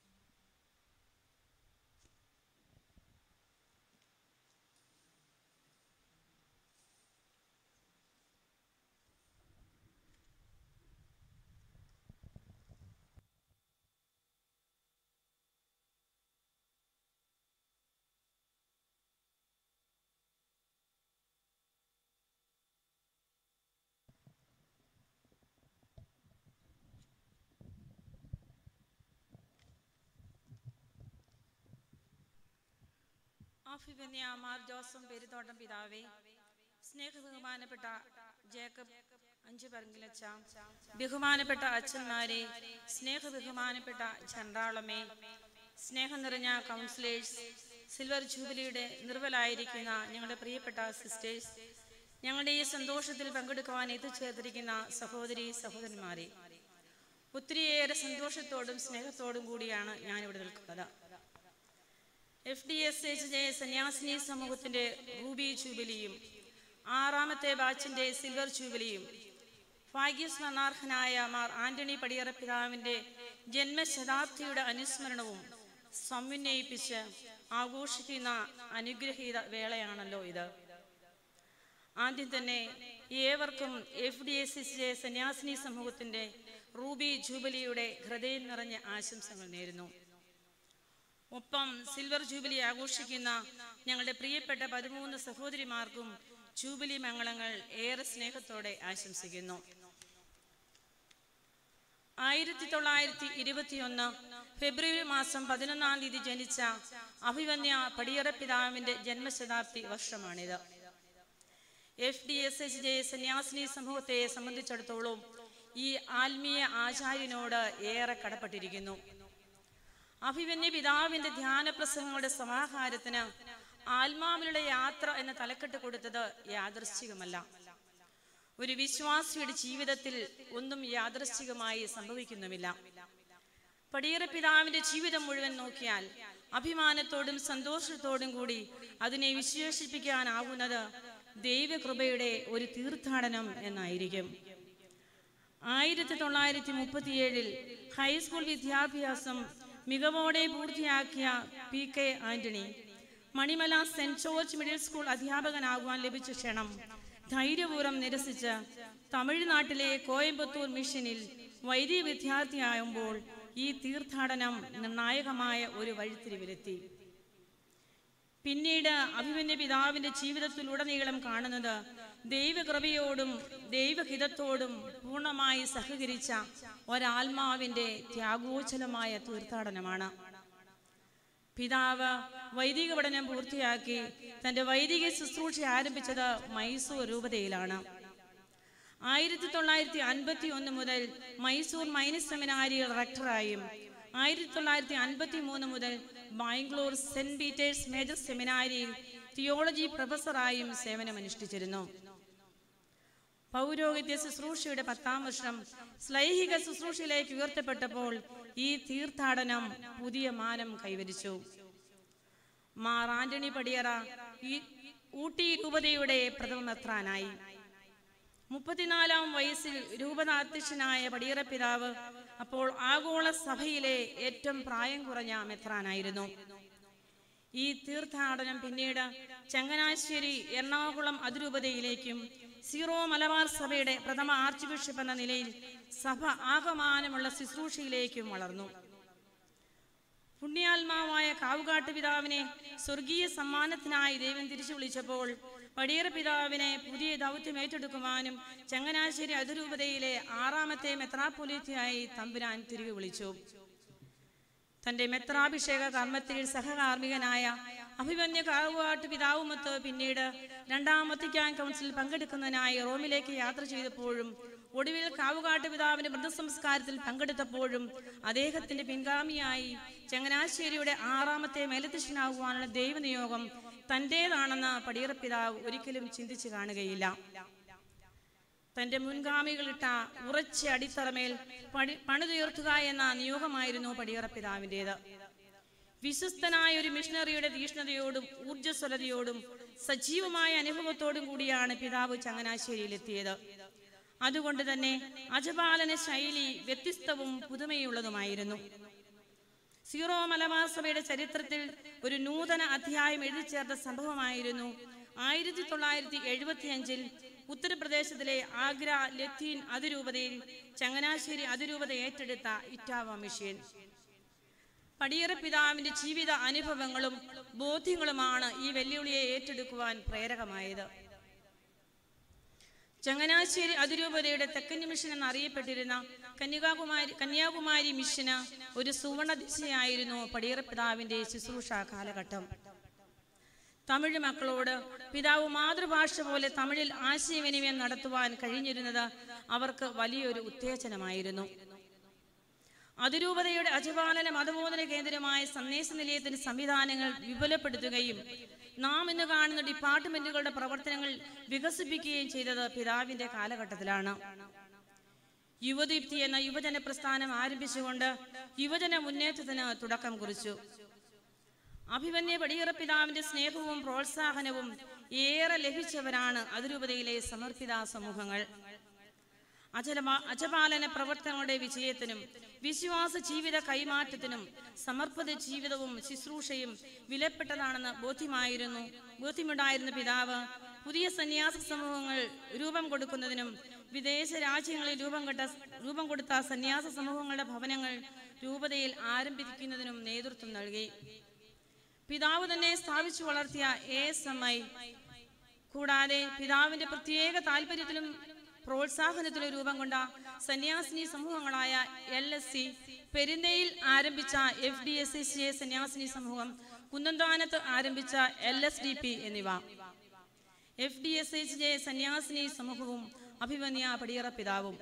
Speaker 15: അഭിപന്യ മാർ ജോസം പെരുത്തോട്ടം പിതാവേ സ്നേഹ ബഹുമാനപ്പെട്ട ജേക്കബ് അഞ്ചു പറങ്കിലച്ച ബഹുമാനപ്പെട്ട അച്ഛന്മാരെ സ്നേഹ ബഹുമാനപ്പെട്ട ചണ്ടാളമേ സ്നേഹം നിറഞ്ഞ കൗൺസിലേഴ്സ് സിൽവർ ജൂബിലിയുടെ നിർവലായിരിക്കുന്ന ഞങ്ങളുടെ പ്രിയപ്പെട്ട സിസ്റ്റേഴ്സ് ഞങ്ങളുടെ ഈ സന്തോഷത്തിൽ പങ്കെടുക്കുവാൻ എത്തിച്ചേർത്തിരിക്കുന്ന സഹോദരി സഹോദരന്മാരെ ഒത്തിരിയേറെ സന്തോഷത്തോടും സ്നേഹത്തോടും കൂടിയാണ് ഞാനിവിടെ നിൽക്കുന്നത് F D S H J സന്യാസിനി സമൂഹത്തിന്റെ റൂബി ജൂബിലിയും ആറാമത്തെ ബാച്ചിന്റെ സിൽവർ ജൂബിലിയും ഭാഗ്യസ്മരണാർഹനായ മാർ ആന്റണി പടിയറ പിതാവിന്റെ ജന്മശതാബ്ദിയുടെ അനുസ്മരണവും സമന്വയിപ്പിച്ച് ആഘോഷിക്കുന്ന അനുഗ്രഹീത വേളയാണല്ലോ ഇത് ആദ്യം തന്നെ ഏവർക്കും F D S S J സന്യാസിനി സമൂഹത്തിന്റെ റൂബി ജൂബിലിയുടെ ഹൃദയം നിറഞ്ഞ ആശംസകൾ നേരുന്നു ഒപ്പം സിൽവർ ജൂബിലി ആഘോഷിക്കുന്ന ഞങ്ങളുടെ പ്രിയപ്പെട്ട പതിമൂന്ന് സഹോദരിമാർക്കും ജൂബിലി മംഗളങ്ങൾ ഏറെ സ്നേഹത്തോടെ ആശംസിക്കുന്നു ആയിരത്തി തൊള്ളായിരത്തി ഇരുപത്തിയൊന്ന് ഫെബ്രുവരി മാസം പതിനൊന്നാം തീയതി ജനിച്ച അഭിവന്യ പടിയറ പിതാവിന്റെ ജന്മശതാബ്ദി വർഷമാണിത് F D S H J സന്യാസിനി സമൂഹത്തെ സംബന്ധിച്ചിടത്തോളം ഈ ആത്മീയ ആചാര്യനോട് ഏറെ കടപ്പെട്ടിരിക്കുന്നു അഭിവന്യ പിതാവിന്റെ ധ്യാന പ്രസംഗങ്ങളുടെ സമാഹാരത്തിന് ആത്മാവിലുള്ള യാത്ര എന്ന തലക്കെട്ട് കൊടുത്തത് യാദൃശ്ചികമല്ല ഒരു വിശ്വാസിയുടെ ജീവിതത്തിൽ ഒന്നും യാദൃശ്ചികമായി സംഭവിക്കുന്നുമില്ല പടിയറ പിതാവിന്റെ ജീവിതം മുഴുവൻ നോക്കിയാൽ അഭിമാനത്തോടും സന്തോഷത്തോടും കൂടി അതിനെ വിശേഷിപ്പിക്കാനാവുന്നത് ദൈവകൃപയുടെ ഒരു തീർത്ഥാടനം എന്നായിരിക്കും ആയിരത്തി തൊള്ളായിരത്തി മുപ്പത്തിയേഴിൽ ഹൈസ്കൂൾ വിദ്യാഭ്യാസം മികവോടെ പൂർത്തിയാക്കിയ P K Antony Manimala saint George middle school അധ്യാപകനാകുവാൻ ലഭിച്ച ക്ഷണം ധൈര്യപൂർവ്വം നിരസിച്ച് തമിഴ്നാട്ടിലെ കോയമ്പത്തൂർ മിഷനിൽ വൈദിക വിദ്യാർത്ഥിയാകുമ്പോൾ ഈ തീർത്ഥാടനം നിർണായകമായ ഒരു വഴിത്തിരിവിലെത്തി പിന്നീട് അഭിമന്യ പിതാവിന്റെ ജീവിതത്തിലുടനീളം കാണുന്നത് ദൈവകൃപയോടും ദൈവഹിതത്തോടും പൂർണ്ണമായി സഹകരിച്ച ഒരാത്മാവിന്റെ ത്യാഗോചലമായ തീർത്ഥാടനമാണ് പിതാവ് വൈദിക പഠനം പൂർത്തിയാക്കി തന്റെ വൈദിക ശുശ്രൂഷ ആരംഭിച്ചത് മൈസൂർ രൂപതയിലാണ് ആയിരത്തി തൊള്ളായിരത്തി അൻപത്തി ഒന്ന് മുതൽ മൈസൂർ മൈനസ് സെമിനാരിയിൽ റക്ടറായും ആയിരത്തി തൊള്ളായിരത്തി അൻപത്തി മൂന്ന് മുതൽ ബാംഗ്ലൂർ സെന്റ് പീറ്റേഴ്സ് മേജർ സെമിനാരിയിൽ തിയോളജി പ്രൊഫസറായും സേവനമനുഷ്ഠിച്ചിരുന്നു പൗരോഹിത്യ ശുശ്രൂഷയുടെ പത്താം വർഷം ശ്ലൈഹിക ശുശ്രൂഷയിലേക്ക് ഉയർത്തപ്പെട്ടപ്പോൾ ഈ തീർത്ഥാടനം പുതിയ മാനം കൈവരിച്ചു മാർ ആന്റണി പടിയറ ഈ ഊട്ടി രൂപതയുടെ പ്രഥമ മെത്രാനായി മുപ്പത്തിനാലാം വയസ്സിൽ രൂപതാധ്യക്ഷനായ പടിയറ പിതാവ് അപ്പോൾ ആഗോള സഭയിലെ ഏറ്റവും പ്രായം കുറഞ്ഞ മെത്രാനായിരുന്നു ഈ തീർത്ഥാടനം പിന്നീട് ചങ്ങനാശ്ശേരി എറണാകുളം അതിരൂപതയിലേക്കും സീറോ മലബാർ സഭയുടെ പ്രഥമ ആർച്ച് ബിഷപ്പ് എന്ന നിലയിൽ സഭ ആകമാനമുള്ള ശുശ്രൂഷയിലേക്കും വളർന്നു പുണ്യാത്മാവായ കാവുകാട്ട് പിതാവിനെ സ്വർഗീയ സമ്മാനത്തിനായി ദൈവം തിരിച്ചു വിളിച്ചപ്പോൾ പടിയറ പിതാവിനെ പുതിയ ദൗത്യം ഏറ്റെടുക്കുവാനും ചങ്ങനാശ്ശേരി അതിരൂപതയിലെ ആറാമത്തെ മെത്രാപ്പൊലീത്തയായി തമ്പുരാൻ തിരികെ വിളിച്ചു തന്റെ മെത്രാഭിഷേക കർമ്മത്തിൽ സഹകാർമ്മികനായ അഭിമന്യ കാവുകാട്ട് പിതാവുമൊത്ത് പിന്നീട് രണ്ടാം വത്തിക്കാൻ കൗൺസിലിൽ പങ്കെടുക്കുന്നതിനായി റോമിലേക്ക് യാത്ര ചെയ്തപ്പോഴും ഒടുവിൽ കാവുകാട്ട് പിതാവിന്റെ മൃതസംസ്കാരത്തിൽ പങ്കെടുത്തപ്പോഴും അദ്ദേഹത്തിന്റെ പിൻഗാമിയായി ചങ്ങനാശ്ശേരിയുടെ ആറാമത്തെ മേലധ്യക്ഷനാകുവാനുള്ള ദൈവനിയോഗം തന്റേതാണെന്ന് പടിയറ പിതാവ് ഒരിക്കലും ചിന്തിച്ചു കാണുകയില്ല തന്റെ മുൻഗാമികളിട്ട ഉറച്ച അടിത്തറമേൽ പണി പണിതുയർത്തുക എന്ന നിയോഗമായിരുന്നു പടിയറ പിതാവിൻ്റെത് വിശ്വസ്തനായ ഒരു മിഷണറിയുടെ തീഷ്ണതയോടും ഊർജ്ജസ്വലതയോടും സജീവമായ അനുഭവത്തോടും കൂടിയാണ് പിതാവ് ചങ്ങനാശ്ശേരിയിലെത്തിയത് അതുകൊണ്ട് തന്നെ അജപാലന ശൈലി വ്യത്യസ്തവും പുതുമയുള്ളതുമായിരുന്നു സീറോ മലബാർ സഭയുടെ ചരിത്രത്തിൽ ഒരു നൂതന അധ്യായം എഴുതി ചേർത്ത സംഭവമായിരുന്നു ആയിരത്തി തൊള്ളായിരത്തി എഴുപത്തി അഞ്ചിൽ ഉത്തർപ്രദേശത്തിലെ ആഗ്ര ലത്തീൻ അതിരൂപതയിൽ ചങ്ങനാശ്ശേരി അതിരൂപത ഏറ്റെടുത്ത ഇറ്റാവ മിഷൻ പടിയറ പിതാവിന്റെ ജീവിത അനുഭവങ്ങളും ബോധ്യങ്ങളുമാണ് ഈ വെല്ലുവിളിയെ ഏറ്റെടുക്കുവാൻ പ്രേരകമായത് ചങ്ങനാശ്ശേരി അതിരൂപതയുടെ തെക്കൻ മിഷൻ എന്നറിയപ്പെട്ടിരുന്ന കന്യാകുമാരി കന്യാകുമാരി മിഷന് ഒരു സുവർണ ദിശയായിരുന്നു പടിയറ പിതാവിന്റെ ശുശ്രൂഷ കാലഘട്ടം തമിഴ് മക്കളോട് പിതാവ് മാതൃഭാഷ പോലെ തമിഴിൽ ആശയവിനിമയം നടത്തുവാൻ കഴിഞ്ഞിരുന്നത് അവർക്ക് വലിയൊരു ഉത്തേജനമായിരുന്നു അതിരൂപതയുടെ അജപാലന മതബോധന കേന്ദ്രമായ സന്ദേശ നിലയത്തിന് സംവിധാനങ്ങൾ വിപുലപ്പെടുത്തുകയും നാം ഇന്ന് കാണുന്ന ഡിപ്പാർട്ട്മെന്റുകളുടെ പ്രവർത്തനങ്ങൾ വികസിപ്പിക്കുകയും ചെയ്തത് പിതാവിന്റെ കാലഘട്ടത്തിലാണ് യുവദീപ്തി എന്ന യുവജന പ്രസ്ഥാനം ആരംഭിച്ചുകൊണ്ട് യുവജന മുന്നേറ്റത്തിന് തുടക്കം കുറിച്ചു അഭിമന്യ പടിയറ പിതാവിന്റെ സ്നേഹവും പ്രോത്സാഹനവും ഏറെ ലഭിച്ചവരാണ് അതിരൂപതയിലെ സമർപ്പിത സമൂഹങ്ങൾ അചലമാ അജപാലന പ്രവർത്തനങ്ങളുടെ വിജയത്തിനും വിശ്വാസ ജീവിത കൈമാറ്റത്തിനും സമർപ്പിത ജീവിതവും ശുശ്രൂഷയും വിലപ്പെട്ടതാണെന്ന് ബോധ്യമായിരുന്നു ബോധ്യമുണ്ടായിരുന്ന പിതാവ് പുതിയ സന്യാസ സമൂഹങ്ങൾ രൂപം കൊടുക്കുന്നതിനും വിദേശ രാജ്യങ്ങളിൽ രൂപം കൊണ്ട രൂപം കൊടുത്ത സന്യാസ സമൂഹങ്ങളുടെ ഭവനങ്ങൾ രൂപതയിൽ ആരംഭിക്കുന്നതിനും നേതൃത്വം നൽകി പിതാവ് തന്നെ സ്ഥാപിച്ചു വളർത്തിയ എ എസ് എം ഐ കൂടാതെ പിതാവിന്റെ പ്രത്യേക താല്പര്യത്തിലും പ്രോത്സാഹനത്തിലും രൂപം കൊണ്ട സന്യാസിനി സമൂഹങ്ങളായ എൽ എസ് സി പെരിന്തയിൽ ആരംഭിച്ച F D S S A സന്യാസിനി സമൂഹം കുന്നന്താനത്ത് ആരംഭിച്ച എൽ എസ് ഡി പി എന്നിവ F D S H J സന്യാസിനി സമൂഹവും അഭിമന്യ പടിയറ പിതാവും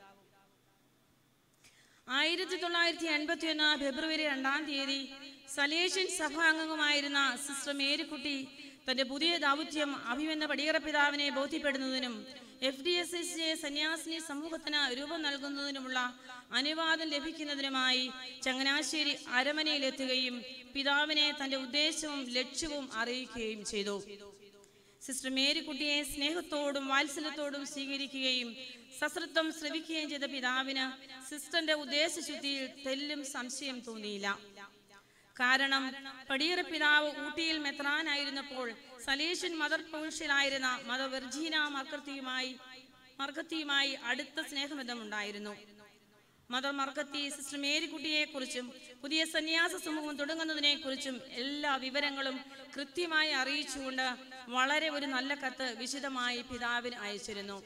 Speaker 15: ആയിരത്തി തൊള്ളായിരത്തി എൺപത്തി ഒന്ന് ഫെബ്രുവരി രണ്ടാം തീയതി സലേഷ്യൻ സഭാംഗമായിരുന്ന സിസ്റ്റർ മേരിക്കുട്ടി തന്റെ പുതിയ ദൗത്യം അഭിമന്യ പടിയറ പിതാവിനെ ബോധ്യപ്പെടുന്നതിനും F D S S J സന്യാസിനി സമൂഹത്തിന് രൂപം നൽകുന്നതിനുമുള്ള അനുവാദം ലഭിക്കുന്നതിനുമായി ചങ്ങനാശ്ശേരി അരമനയിലെത്തുകയും പിതാവിനെ തന്റെ ഉദ്ദേശവും ലക്ഷ്യവും അറിയിക്കുകയും ചെയ്തു സിസ്റ്റർ മേരിക്കുട്ടിയെ സ്നേഹത്തോടും വാത്സല്യത്തോടും സ്വീകരിക്കുകയും സശ്രദ്ധം ശ്രവിക്കുകയും ചെയ്ത പിതാവിന് സിസ്റ്ററിന്റെ ഉദ്ദേശശുദ്ധിയിൽ തെല്ലും സംശയം തോന്നിയില്ല കാരണം പടിയറ പിതാവ് ഊട്ടിയിൽ മെത്രാനായിരുന്നപ്പോൾ സലീഷ്യൻ മദർ പ്രൊവിൻഷ്യലായിരുന്ന മദർ വെർജീന മർക്കത്തിയുമായി മർക്കത്തിയുമായി അടുത്ത സ്നേഹബന്ധമുണ്ടായിരുന്നു മദർ മർക്കത്തി സിസ്റ്റർ മേരിക്കുട്ടിയെ കുറിച്ചും പുതിയ സന്യാസ സമൂഹം തുടങ്ങുന്നതിനെ കുറിച്ചും എല്ലാ വിവരങ്ങളും കൃത്യമായി അറിയിച്ചുകൊണ്ട് വളരെ ഒരു നല്ല കത്ത് വിശദമായി പിതാവിന് അയച്ചിരുന്നു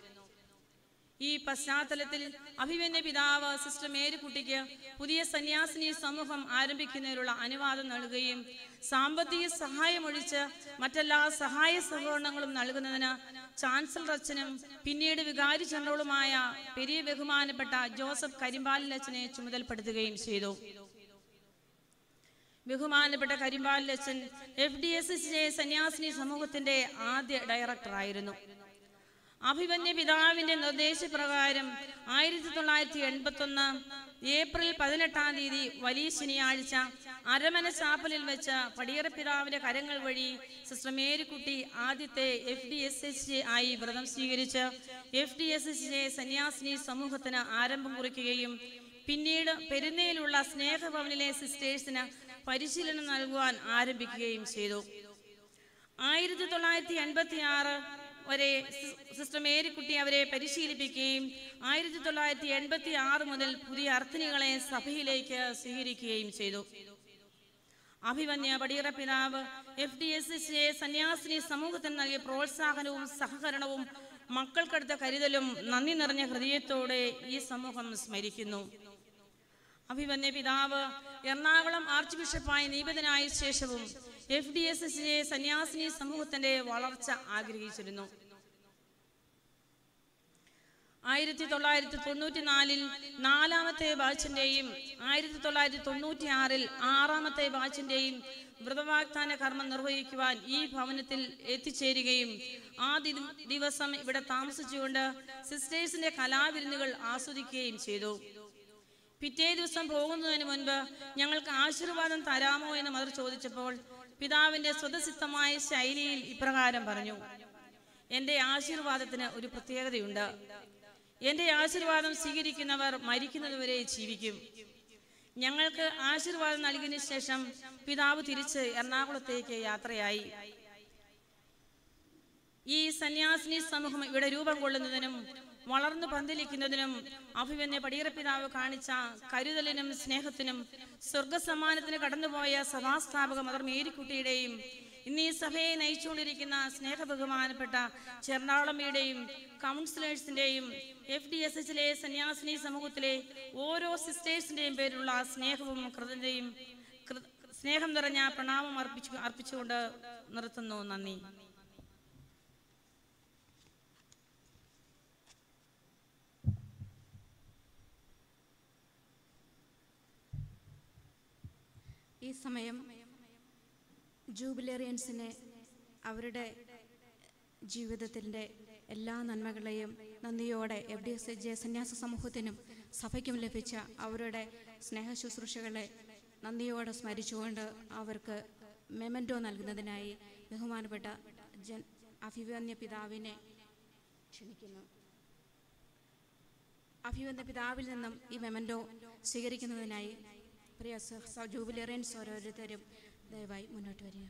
Speaker 15: ഈ പശ്ചാത്തലത്തിൽ അഭിമന്യ പിതാവ് സിസ്റ്റർ മേരിക്കുട്ടിക്ക് പുതിയ സന്യാസിനി സമൂഹം ആരംഭിക്കുന്നതിനുള്ള അനുവാദം നൽകുകയും സാമ്പത്തിക സഹായമൊഴിച്ച് മറ്റെല്ലാ സഹായ സഹകരണങ്ങളും നൽകുന്നതിന് ചാൻസലർ അച്ഛനും പിന്നീട് വികാരി ജനറലുമായ പെരിയ ബഹുമാനപ്പെട്ട ജോസഫ് കരിമ്പാലിലച്ഛനെ ചുമതലപ്പെടുത്തുകയും ചെയ്തു ബഹുമാനപ്പെട്ട കരിമ്പാലിലച്ഛൻ എഫ് ഡി എസ് എസ് സന്യാസിനി സമൂഹത്തിന്റെ ആദ്യ ഡയറക്ടറായിരുന്നു അഭിമന്യ പിതാവിന്റെ നിർദ്ദേശപ്രകാരം ആയിരത്തി തൊള്ളായിരത്തി എൺപത്തി ഒന്ന് ഏപ്രിൽ പതിനെട്ടാം തീയതി വലിയ ശനിയാഴ്ച അരമന ചാപ്പലിൽ വെച്ച് പടിയറ പിതാവിന്റെ കരങ്ങൾ വഴി സിസ്റ്റർ മേരിക്കുട്ടി ആദ്യത്തെ F D S S J ആയി വ്രതം സ്വീകരിച്ച് F D S S J സന്യാസിനി സമൂഹത്തിന് ആരംഭം കുറിക്കുകയും പിന്നീട് പെരുന്നയിലുള്ള സ്നേഹഭവനിലെ സിസ്റ്റേഴ്സിന് പരിശീലനം നൽകുവാൻ ആരംഭിക്കുകയും ചെയ്തു ആയിരത്തി തൊള്ളായിരത്തി എൺപത്തി ആറ് വരെ സി- സിസ്റ്റർ മേരിക്കുട്ടി അവരെ പരിശീലിപ്പിക്കുകയും ആയിരത്തി തൊള്ളായിരത്തി എൺപത്തി ആറ് മുതൽ പുതിയ അർത്ഥനികളെ സഭയിലേക്ക് സ്വീകരിക്കുകയും ചെയ്തു അഭിമന്യ പടിയറ പിതാവ് എഫ് ഡി എസ് എസ് സന്യാസിനി സമൂഹത്തിന് നൽകിയ പ്രോത്സാഹനവും സഹകരണവും മക്കൾക്കെടുത്ത കരുതലും നന്ദി നിറഞ്ഞ ഹൃദയത്തോടെ ഈ സമൂഹം സ്മരിക്കുന്നു അഭിമന്യ പിതാവ് എറണാകുളം ആർച്ച് ബിഷപ്പായി നിയമിതനായ ശേഷവും എഫ് ഡി എസ് എസ് സന്യാസിനി സമൂഹത്തിന്റെ വളർച്ച ആഗ്രഹിച്ചിരുന്നു ആയിരത്തി തൊള്ളായിരത്തി തൊണ്ണൂറ്റി നാലിൽ നാലാമത്തെ ബാച്ചിന്റെയും ആയിരത്തി തൊള്ളായിരത്തി തൊണ്ണൂറ്റി ആറിൽ ആറാമത്തെ ബാച്ചിന്റെയും വ്രതവാഗ്ദാന കർമ്മം നിർവഹിക്കുവാൻ ഈ ഭവനത്തിൽ എത്തിച്ചേരുകയും ആ ദി- ദിവസം ഇവിടെ താമസിച്ചുകൊണ്ട് സിസ്റ്റേഴ്സിന്റെ കലാവിരുന്നുകൾ ആസ്വദിക്കുകയും ചെയ്തു പിറ്റേ ദിവസം പോകുന്നതിന് മുൻപ് ഞങ്ങൾക്ക് ആശീർവാദം തരാമോ എന്ന് മദർ ചോദിച്ചപ്പോൾ പിതാവിന്റെ സ്വതസിദ്ധമായ ശൈലിയിൽ ഇപ്രകാരം പറഞ്ഞു എന്റെ ആശീർവാദത്തിന് ഒരു പ്രത്യേകതയുണ്ട് എന്റെ ആശീർവാദം സ്വീകരിക്കുന്നവർ മരിക്കുന്നതുവരെ ജീവിക്കും ഞങ്ങൾക്ക് ആശീർവാദം നൽകിയതിനു ശേഷം പിതാവ് തിരിച്ച് എറണാകുളത്തേക്ക് യാത്രയായി ഈ സന്യാസിനി സമൂഹം ഇവിടെ രൂപം കൊള്ളുന്നതിനും വളർന്നു പന്തലിക്കുന്നതിനും അഭിമന്യ പടിയറ പിതാവ് കാണിച്ച കരുതലിനും സ്നേഹത്തിനും സ്വർഗസമ്മാനത്തിന് കടന്നുപോയ സഭാസ്ഥാപക മദർ മേരിക്കുട്ടിയുടെയും ഇന്ന് ഈ സഭയെ നയിച്ചുകൊണ്ടിരിക്കുന്ന സ്നേഹബഹുമാനപ്പെട്ട ചെർണാളമ്മയുടെയും കൗൺസിലേഴ്സിന്റെയും എഫ് ഡി എസ് എച്ചിലെ സന്യാസിനി സമൂഹത്തിലെ ഓരോ സിസ്റ്റേഴ്സിന്റെയും പേരിലുള്ള സ്നേഹവും കൃതജ്ഞതയും കൃ- സ്നേഹം നിറഞ്ഞ പ്രണാമം അർപ്പിച്ചു അർപ്പിച്ചുകൊണ്ട് നിർത്തുന്നു നന്ദി
Speaker 1: ഈ സമയം ജൂബിലേറിയൻസിനെ അവരുടെ ജീവിതത്തിൻ്റെ എല്ലാ നന്മകളെയും നന്ദിയോടെ എഫ് ഡി എസ് ജെ സന്യാസ സമൂഹത്തിനും സഭയ്ക്കും ലഭിച്ച അവരുടെ സ്നേഹ ശുശ്രൂഷകളെ നന്ദിയോടെ സ്മരിച്ചുകൊണ്ട് അവർക്ക് മെമൻറ്റോ നൽകുന്നതിനായി ബഹുമാനപ്പെട്ട ജൻ അഭിവന്യ പിതാവിനെ ക്ഷണിക്കുന്നു അഭിവന്യ പിതാവിൽ നിന്നും ഈ മെമൻറ്റോ സ്വീകരിക്കുന്നതിനായി പ്രിയ സഹ ജൂബിലേറിയൻസ് ഓരോരുത്തരും ദയവായി മുന്നോട്ട് വരിക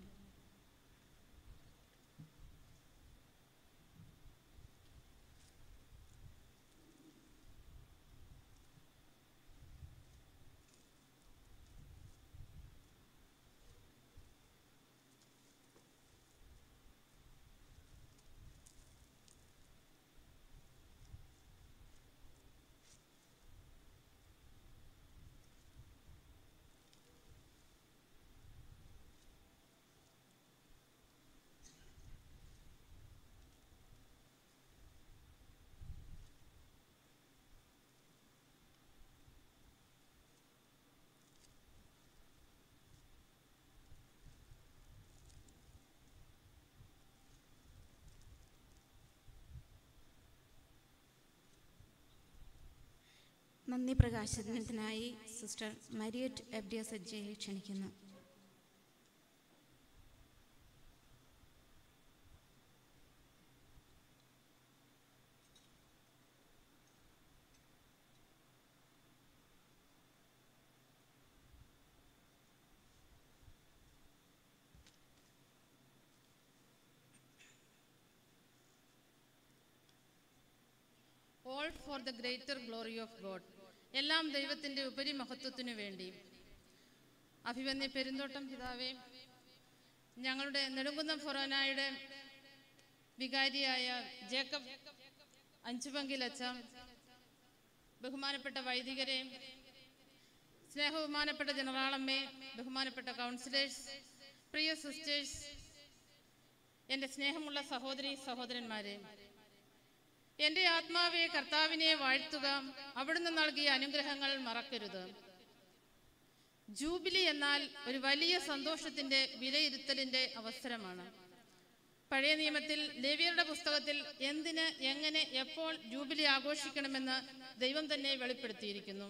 Speaker 1: നന്ദി പ്രകാശനത്തിനായി sister Mariette F D S H ജെയെ ക്ഷണിക്കുന്നു
Speaker 16: all for the greater glory of God എല്ലാം ദൈവത്തിൻ്റെ ഉപരിമഹത്വത്തിനു വേണ്ടി അഭിമന്യ പെരുന്തോട്ടം പിതാവേ ഞങ്ങളുടെ നെടുങ്കുന്നം ഫൊറോനായുടെ വികാരിയായ ജേക്കബ് അഞ്ചുപങ്കിലച്ച ബഹുമാനപ്പെട്ട വൈദികരെ സ്നേഹബഹുമാനപ്പെട്ട ജനറാളമ്മേ ബഹുമാനപ്പെട്ട കൗൺസിലേഴ്സ് പ്രിയ സിസ്റ്റേഴ്സ് എൻ്റെ സ്നേഹമുള്ള സഹോദരി സഹോദരന്മാരെ എൻ്റെ ആത്മാവെ കർത്താവിനെ വാഴ്ത്തുക അവിടുന്ന് നൽകിയ അനുഗ്രഹങ്ങൾ മറക്കരുത് ജൂബിലി എന്നാൽ ഒരു വലിയ സന്തോഷത്തിന്റെ വിലയിരുത്തലിന്റെ അവസരമാണ് പഴയ നിയമത്തിൽ ലേവിയരുടെ പുസ്തകത്തിൽ എന്തിന് എങ്ങനെ എപ്പോൾ ജൂബിലി ആഘോഷിക്കണമെന്ന് ദൈവം തന്നെ വെളിപ്പെടുത്തിയിരിക്കുന്നു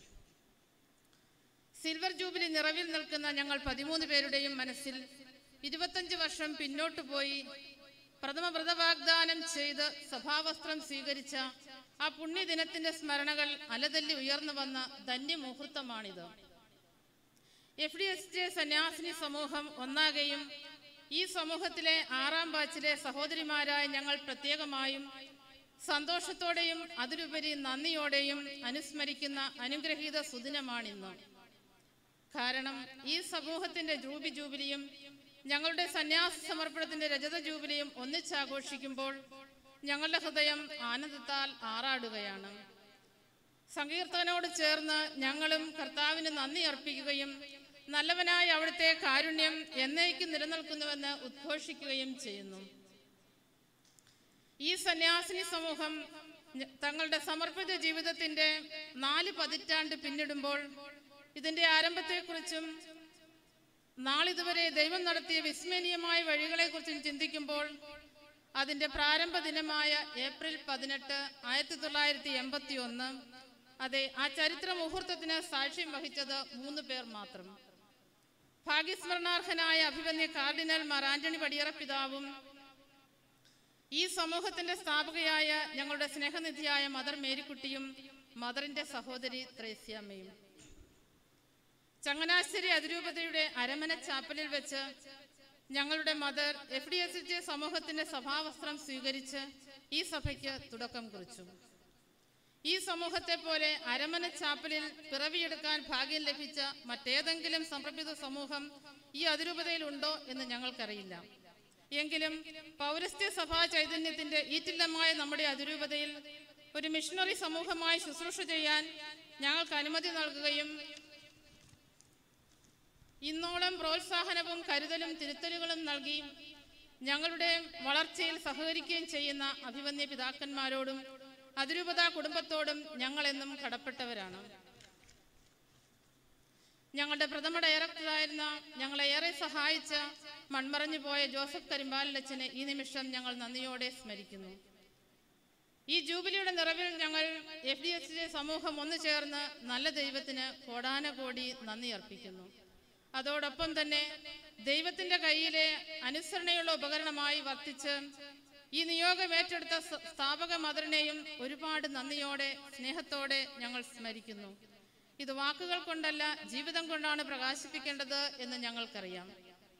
Speaker 16: സിൽവർ ജൂബിലി നിറവിൽ നിൽക്കുന്ന ഞങ്ങൾ പതിമൂന്ന് പേരുടെയും മനസ്സിൽ ഇരുപത്തഞ്ച് വർഷം പിന്നോട്ട് പോയി പ്രഥമ വ്രതവാഗ്ദാനം ചെയ്ത് സഭാവസ്ത്രം സ്വീകരിച്ച ആ പുണ്യദിനത്തിന്റെ സ്മരണകൾ അലതല്ലി ഉയർന്നു വന്ന ധന്യമുഹൂർത്തമാണിത് എഫ് ഡി എസ് ജെ സന്യാസിനി സമൂഹം ഒന്നാകെയും ഈ സമൂഹത്തിലെ ആറാം ബാച്ചിലെ സഹോദരിമാരായ ഞങ്ങൾ പ്രത്യേകമായും സന്തോഷത്തോടെയും അതിലുപരി നന്ദിയോടെയും അനുസ്മരിക്കുന്ന അനുഗ്രഹീത സുദിനമാണിന്ന് കാരണം ഈ സമൂഹത്തിന്റെ ജൂബി ജൂബിലിയും ഞങ്ങളുടെ സന്യാസ സമർപ്പണത്തിന്റെ രജത ജൂബിലിയും ഒന്നിച്ചാഘോഷിക്കുമ്പോൾ ഞങ്ങളുടെ ഹൃദയം ആനന്ദത്താൽ ആറാടുകയാണ് സങ്കീർത്തനോട് ചേർന്ന് ഞങ്ങളും കർത്താവിന് നന്ദി അർപ്പിക്കുകയും നല്ലവനായ അവിടുത്തെ കാരുണ്യം എന്നേക്കും നിലനിൽക്കുന്നുവെന്ന് ഉദ്ഘോഷിക്കുകയും ചെയ്യുന്നു ഈ സന്യാസിനി സമൂഹം ഞ- തങ്ങളുടെ സമർപ്പിത ജീവിതത്തിന്റെ നാല് പതിറ്റാണ്ട് പിന്നിടുമ്പോൾ ഇതിന്റെ ആരംഭത്തെക്കുറിച്ചും നാളിതുവരെ ദൈവം നടത്തിയ വിസ്മരണീയമായ വഴികളെക്കുറിച്ചും ചിന്തിക്കുമ്പോൾ അതിന്റെ പ്രാരംഭ ദിനമായ ഏപ്രിൽ പതിനെട്ട് ആയിരത്തി തൊള്ളായിരത്തി എൺപത്തി ഒന്ന് അതെ ആ ചരിത്ര മുഹൂർത്തത്തിന് സാക്ഷ്യം വഹിച്ചത് മൂന്ന് പേർ മാത്രം ഭാഗ്യസ്മരണാർഹനായ അഭിമന്യ കാർഡിനൽ മാർ ആന്റണി പടിയറ പിതാവും ഈ സമൂഹത്തിന്റെ സ്ഥാപകയായ ഞങ്ങളുടെ സ്നേഹനിധിയായ മദർ മേരിക്കുട്ടിയും മദറിന്റെ സഹോദരി ത്രേസ്യാമ്മയും ചങ്ങനാശ്ശേരി അതിരൂപതയുടെ അരമന ചാപ്പലിൽ വെച്ച് ഞങ്ങളുടെ mother F D S J സമൂഹത്തിന്റെ സഭാവസ്ത്രം സ്വീകരിച്ച് ഈ സഭയ്ക്ക് തുടക്കം കുറിച്ചു ഈ സമൂഹത്തെ പോലെ അരമന ചാപ്പലിൽ പിറവിയെടുക്കാൻ ഭാഗ്യം ലഭിച്ച മറ്റേതെങ്കിലും സമർപ്പിത സമൂഹം ഈ അതിരൂപതയിൽ ഉണ്ടോ എന്ന് ഞങ്ങൾക്കറിയില്ല എങ്കിലും പൗരസ്ത്യ സഭാ ചൈതന്യത്തിന്റെ ഈറ്റില്ലമായ നമ്മുടെ അതിരൂപതയിൽ ഒരു മിഷണറി സമൂഹമായി ശുശ്രൂഷ ചെയ്യാൻ ഞങ്ങൾക്ക് അനുമതി നൽകുകയും ഇന്നോളം പ്രോത്സാഹനവും കരുതലും തിരുത്തലുകളും നൽകി ഞങ്ങളുടെ വളർച്ചയിൽ സഹകരിക്കുകയും ചെയ്യുന്ന അഭിമന്യ പിതാക്കന്മാരോടും അതിരൂപത കുടുംബത്തോടും ഞങ്ങളെന്നും കടപ്പെട്ടവരാണ് ഞങ്ങളുടെ പ്രഥമ ഡയറക്ടറായിരുന്ന ഞങ്ങളെ ഏറെ സഹായിച്ച മൺമറഞ്ഞു പോയ ജോസഫ് കരിമ്പാലച്ചനെ ഈ നിമിഷം ഞങ്ങൾ നന്ദിയോടെ സ്മരിക്കുന്നു ഈ ജൂബിലിയുടെ നിറവിൽ ഞങ്ങൾ എഫ് ഡി എസ് സമൂഹം ഒന്നു ചേർന്ന് നല്ല ദൈവത്തിന് കോടാനകോടി നന്ദി അർപ്പിക്കുന്നു അതോടൊപ്പം തന്നെ ദൈവത്തിന്റെ കയ്യിലെ അനുസരണയുള്ള ഉപകരണമായി വർത്തിച്ച് ഈ നിയോഗം ഏറ്റെടുത്ത സ- സ്ഥാപക മദറിനെയും ഒരുപാട് നന്ദിയോടെ സ്നേഹത്തോടെ ഞങ്ങൾ സ്മരിക്കുന്നു ഇത് വാക്കുകൾ കൊണ്ടല്ല ജീവിതം കൊണ്ടാണ് പ്രകാശിപ്പിക്കേണ്ടത് എന്ന് ഞങ്ങൾക്കറിയാം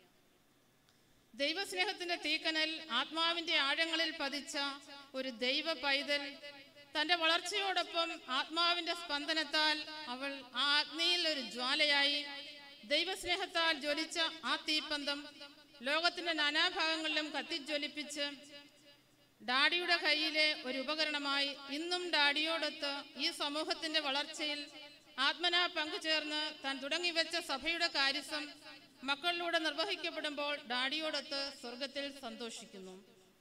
Speaker 16: ദൈവസ്നേഹത്തിന്റെ തീക്കനൽ ആത്മാവിന്റെ ആഴങ്ങളിൽ പതിച്ച ഒരു ദൈവ പൈതൽ തന്റെ വളർച്ചയോടൊപ്പം ആത്മാവിന്റെ സ്പന്ദനത്താൽ അവൾ ആ അഗ്നിയിൽ ഒരു ജ്വാലയായി ദൈവസ്നേഹത്താൽ ജ്വലിച്ച ആ തീപ്പന്തം ലോകത്തിന്റെ നാനാഭാഗങ്ങളിലും കത്തിജ്വലിപ്പിച്ച് ഡാഡിയുടെ കയ്യിലെ ഒരു ഉപകരണമായി ഇന്നും ഡാഡിയോടൊത്ത് ഈ സമൂഹത്തിന്റെ വളർച്ചയിൽ ആത്മനാ പങ്കുചേർന്ന് താൻ തുടങ്ങിവെച്ച സഭയുടെ കാര്യസം മക്കളിലൂടെ നിർവഹിക്കപ്പെടുമ്പോൾ ഡാഡിയോടൊത്ത് സ്വർഗത്തിൽ സന്തോഷിക്കുന്നു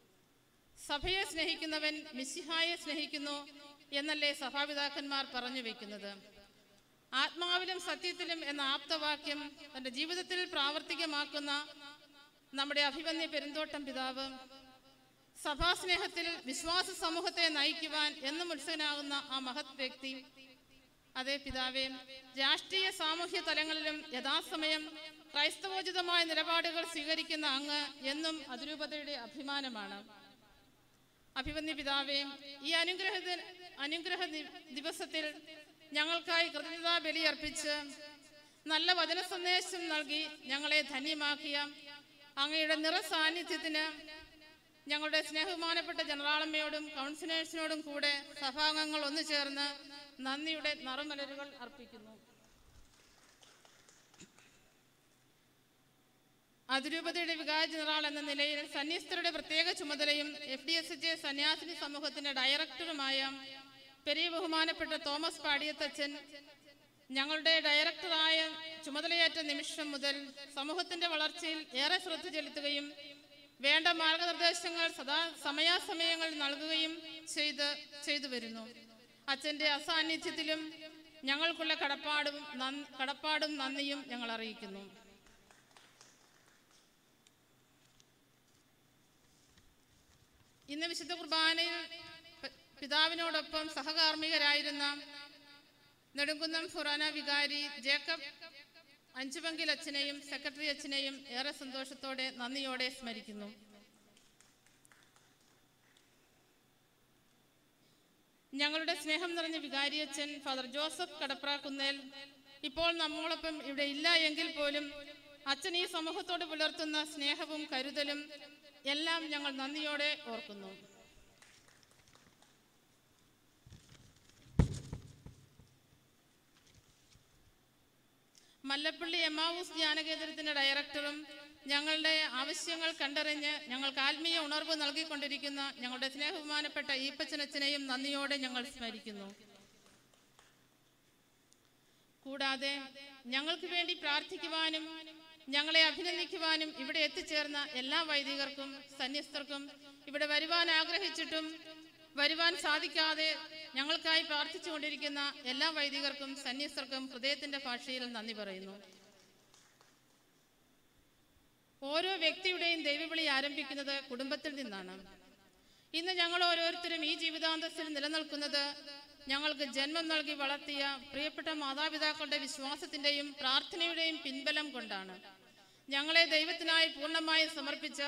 Speaker 16: സഭയെ സ്നേഹിക്കുന്നവൻ മിസ്സിഹായെ സ്നേഹിക്കുന്നു എന്നല്ലേ സഭാപിതാക്കന്മാർ പറഞ്ഞു വെക്കുന്നത് ആത്മാവിലും സത്യത്തിലും എന്ന ആപ്തവാക്യം തന്റെ ജീവിതത്തിൽ പ്രാവർത്തികമാക്കുന്ന നമ്മുടെ അഭിമന്യ പെരുന്തോട്ടം പിതാവ് സഭാസ്നേഹത്തിൽ വിശ്വാസ സമൂഹത്തെ നയിക്കുവാൻ എന്നും ഉത്സുകനാകുന്ന ആ മഹത് വ്യക്തി അതേ പിതാവേ രാഷ്ട്രീയ സാമൂഹ്യ തലങ്ങളിലും യഥാസമയം ക്രൈസ്തവോചിതമായ നിലപാടുകൾ സ്വീകരിക്കുന്ന അങ്ങ് എന്നും അതിരൂപതയുടെ അഭിമാനമാണ് അഭിമന്യ പിതാവേ ഈ അനുഗ്രഹ ദി- അനുഗ്രഹ ദി- ദിവസത്തിൽ ഞങ്ങൾക്കായി കൃതജ്ഞതാ ബലിയർപ്പിച്ച് നല്ല വചന സന്ദേശം നൽകി ഞങ്ങളെ ധന്യമാക്കിയ അങ്ങയുടെ നിറ സാന്നിധ്യത്തിന് ഞങ്ങളുടെ സ്നേഹബഹുമാനപ്പെട്ട ജനറാളമ്മയോടും കൗൺസിലേഴ്സിനോടും കൂടെ സഭാംഗങ്ങൾ ഒന്നു ചേർന്ന് നന്ദിയുടെ നറുമലരുകൾ അർപ്പിക്കുന്നു അതിരൂപതയുടെ വികാര ജനറൽ എന്ന നിലയിൽ സന്യസ്തരുടെ പ്രത്യേക ചുമതലയും എഫ് ഡി എസ് ജെ സന്യാസിനി സമൂഹത്തിന്റെ ഡയറക്ടറുമായ പെരിയ ബഹുമാനപ്പെട്ട തോമസ് പാടിയത്തച്ഛൻ ഞങ്ങളുടെ ഡയറക്ടറായ ചുമതലയേറ്റ നിമിഷം മുതൽ സമൂഹത്തിന്റെ വളർച്ചയിൽ ഏറെ ശ്രദ്ധ ചെലുത്തുകയും വേണ്ട മാർഗനിർദ്ദേശങ്ങൾ സദാ സമയാസമയങ്ങളിൽ നൽകുകയും ചെയ്ത് ചെയ്തു വരുന്നു അച്ഛന്റെ അസാന്നിധ്യത്തിലും ഞങ്ങൾക്കുള്ള കടപ്പാടും നന്ദി- കടപ്പാടും നന്ദിയും ഞങ്ങൾ അറിയിക്കുന്നു ഇന്ന് വിശുദ്ധ കുർബാനയിൽ പ- പിതാവിനോടൊപ്പം സഹകാർമ്മികരായിരുന്ന നെടുങ്കുന്നം ഫുറാന വികാരി ജേക്കബ് അഞ്ചുപങ്കിൽ അച്ഛനെയും സെക്രട്ടറി അച്ഛനെയും ഏറെ സന്തോഷത്തോടെ നന്ദിയോടെ സ്മരിക്കുന്നു ഞങ്ങളുടെ സ്നേഹം നിറഞ്ഞ വികാരിയച്ഛൻ ഫാദർ ജോസഫ് കടപ്രാക്കുന്നേൽ ഇപ്പോൾ നമ്മോടൊപ്പം ഇവിടെ ഇല്ല എങ്കിൽ പോലും അച്ഛൻ ഈ സമൂഹത്തോട് പുലർത്തുന്ന സ്നേഹവും കരുതലും എല്ലാം ഞങ്ങൾ നന്ദിയോടെ ഓർക്കുന്നു മല്ലപ്പള്ളി എമാവൂസ് ധ്യാനകേന്ദ്രത്തിന്റെ ഡയറക്ടറും ഞങ്ങളുടെ ആവശ്യങ്ങൾ കണ്ടറിഞ്ഞ് ഞങ്ങൾക്ക് ആത്മീയ ഉണർവ് നൽകിക്കൊണ്ടിരിക്കുന്ന ഞങ്ങളുടെ സ്നേഹബഹുമാനപ്പെട്ട ഈപ്പച്ചനച്ചനെയും നന്ദിയോടെ ഞങ്ങൾ സ്മരിക്കുന്നു കൂടാതെ ഞങ്ങൾക്ക് വേണ്ടി പ്രാർത്ഥിക്കുവാനും ഞങ്ങളെ അഭിനന്ദിക്കുവാനും ഇവിടെ എത്തിച്ചേർന്ന എല്ലാ വൈദികർക്കും സന്യസ്തർക്കും ഇവിടെ വരുവാൻ ആഗ്രഹിച്ചിട്ടും വരുവാൻ സാധിക്കാതെ ഞങ്ങൾക്കായി പ്രാർത്ഥിച്ചുകൊണ്ടിരിക്കുന്ന എല്ലാ വൈദികർക്കും സന്യസ്തർക്കും ഹൃദയത്തിന്റെ ഭാഷയിൽ നന്ദി പറയുന്നു ഓരോ വ്യക്തിയുടെയും ദൈവവിളി ആരംഭിക്കുന്നത് കുടുംബത്തിൽ നിന്നാണ് ഇന്ന് ഞങ്ങൾ ഓരോരുത്തരും ഈ ജീവിതാന്തസ്സിൽ നിലനിൽക്കുന്നത് ഞങ്ങൾക്ക് ജന്മം നൽകി വളർത്തിയ പ്രിയപ്പെട്ട മാതാപിതാക്കളുടെ വിശ്വാസത്തിന്റെയും പ്രാർത്ഥനയുടെയും പിൻബലം കൊണ്ടാണ് ഞങ്ങളെ ദൈവത്തിനായി പൂർണ്ണമായി സമർപ്പിച്ച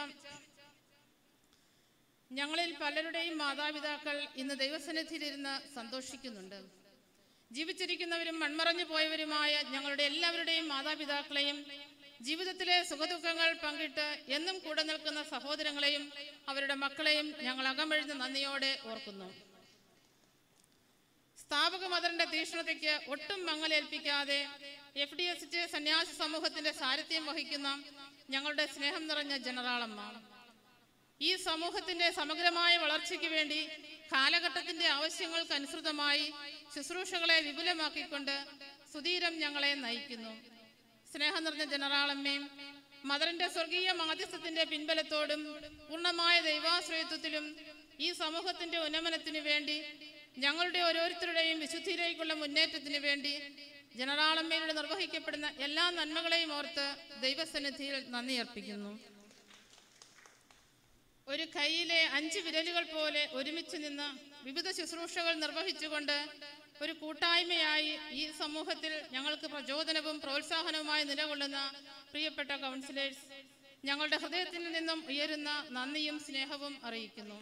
Speaker 16: ഞങ്ങളിൽ പലരുടെയും മാതാപിതാക്കൾ ഇന്ന് ദൈവസന്നിധിയിലിരുന്ന് സന്തോഷിക്കുന്നുണ്ട് ജീവിച്ചിരിക്കുന്നവരും മൺമറഞ്ഞു പോയവരുമായ ഞങ്ങളുടെ എല്ലാവരുടെയും മാതാപിതാക്കളെയും ജീവിതത്തിലെ സുഖദുഃഖങ്ങൾ പങ്കിട്ട് എന്നും കൂടെ നിൽക്കുന്ന സഹോദരങ്ങളെയും അവരുടെ മക്കളെയും ഞങ്ങൾ അകമഴിഞ്ഞ നന്ദിയോടെ ഓർക്കുന്നു സ്ഥാപക മദറിന്റെ തീക്ഷ്ണതയ്ക്ക് ഒട്ടും മങ്ങലേൽപ്പിക്കാതെ എഫ് ഡി എസ് സന്യാസി സമൂഹത്തിന്റെ സാരഥ്യം വഹിക്കുന്ന ഞങ്ങളുടെ സ്നേഹം നിറഞ്ഞ ജനറാളമ്മ ഈ സമൂഹത്തിന്റെ സമഗ്രമായ വളർച്ചയ്ക്ക് വേണ്ടി കാലഘട്ടത്തിന്റെ ആവശ്യങ്ങൾക്കനുസൃതമായി ശുശ്രൂഷകളെ വിപുലമാക്കിക്കൊണ്ട് സുധീരം ഞങ്ങളെ നയിക്കുന്നു സ്നേഹം നിറഞ്ഞ ജനറാളമ്മയും മദറിന്റെ സ്വർഗീയ മാധ്യസ്ഥത്തിന്റെ പിൻബലത്തോടും പൂർണ്ണമായ ദൈവാശ്രയത്വത്തിലും ഈ സമൂഹത്തിന്റെ ഉന്നമനത്തിനു വേണ്ടി ഞങ്ങളുടെ ഓരോരുത്തരുടെയും വിശുദ്ധിയിലേക്കുള്ള മുന്നേറ്റത്തിന് വേണ്ടി ജനറാളമ്മയിലൂടെ നിർവഹിക്കപ്പെടുന്ന എല്ലാ നന്മകളെയും ഓർത്ത് ദൈവസന്നിധിയിൽ നന്ദി അർപ്പിക്കുന്നു ഒരു കൈയിലെ അഞ്ച് വിരലുകൾ പോലെ ഒരുമിച്ച് നിന്ന് വിവിധ ശുശ്രൂഷകൾ നിർവഹിച്ചുകൊണ്ട് ഒരു കൂട്ടായ്മയായി ഈ സമൂഹത്തിൽ ഞങ്ങൾക്ക് പ്രചോദനവും പ്രോത്സാഹനവുമായി നിലകൊള്ളുന്ന പ്രിയപ്പെട്ട കൗൺസിലേഴ്സ് ഞങ്ങളുടെ ഹൃദയത്തിൽ നിന്നും ഉയരുന്ന നന്ദിയും സ്നേഹവും അറിയിക്കുന്നു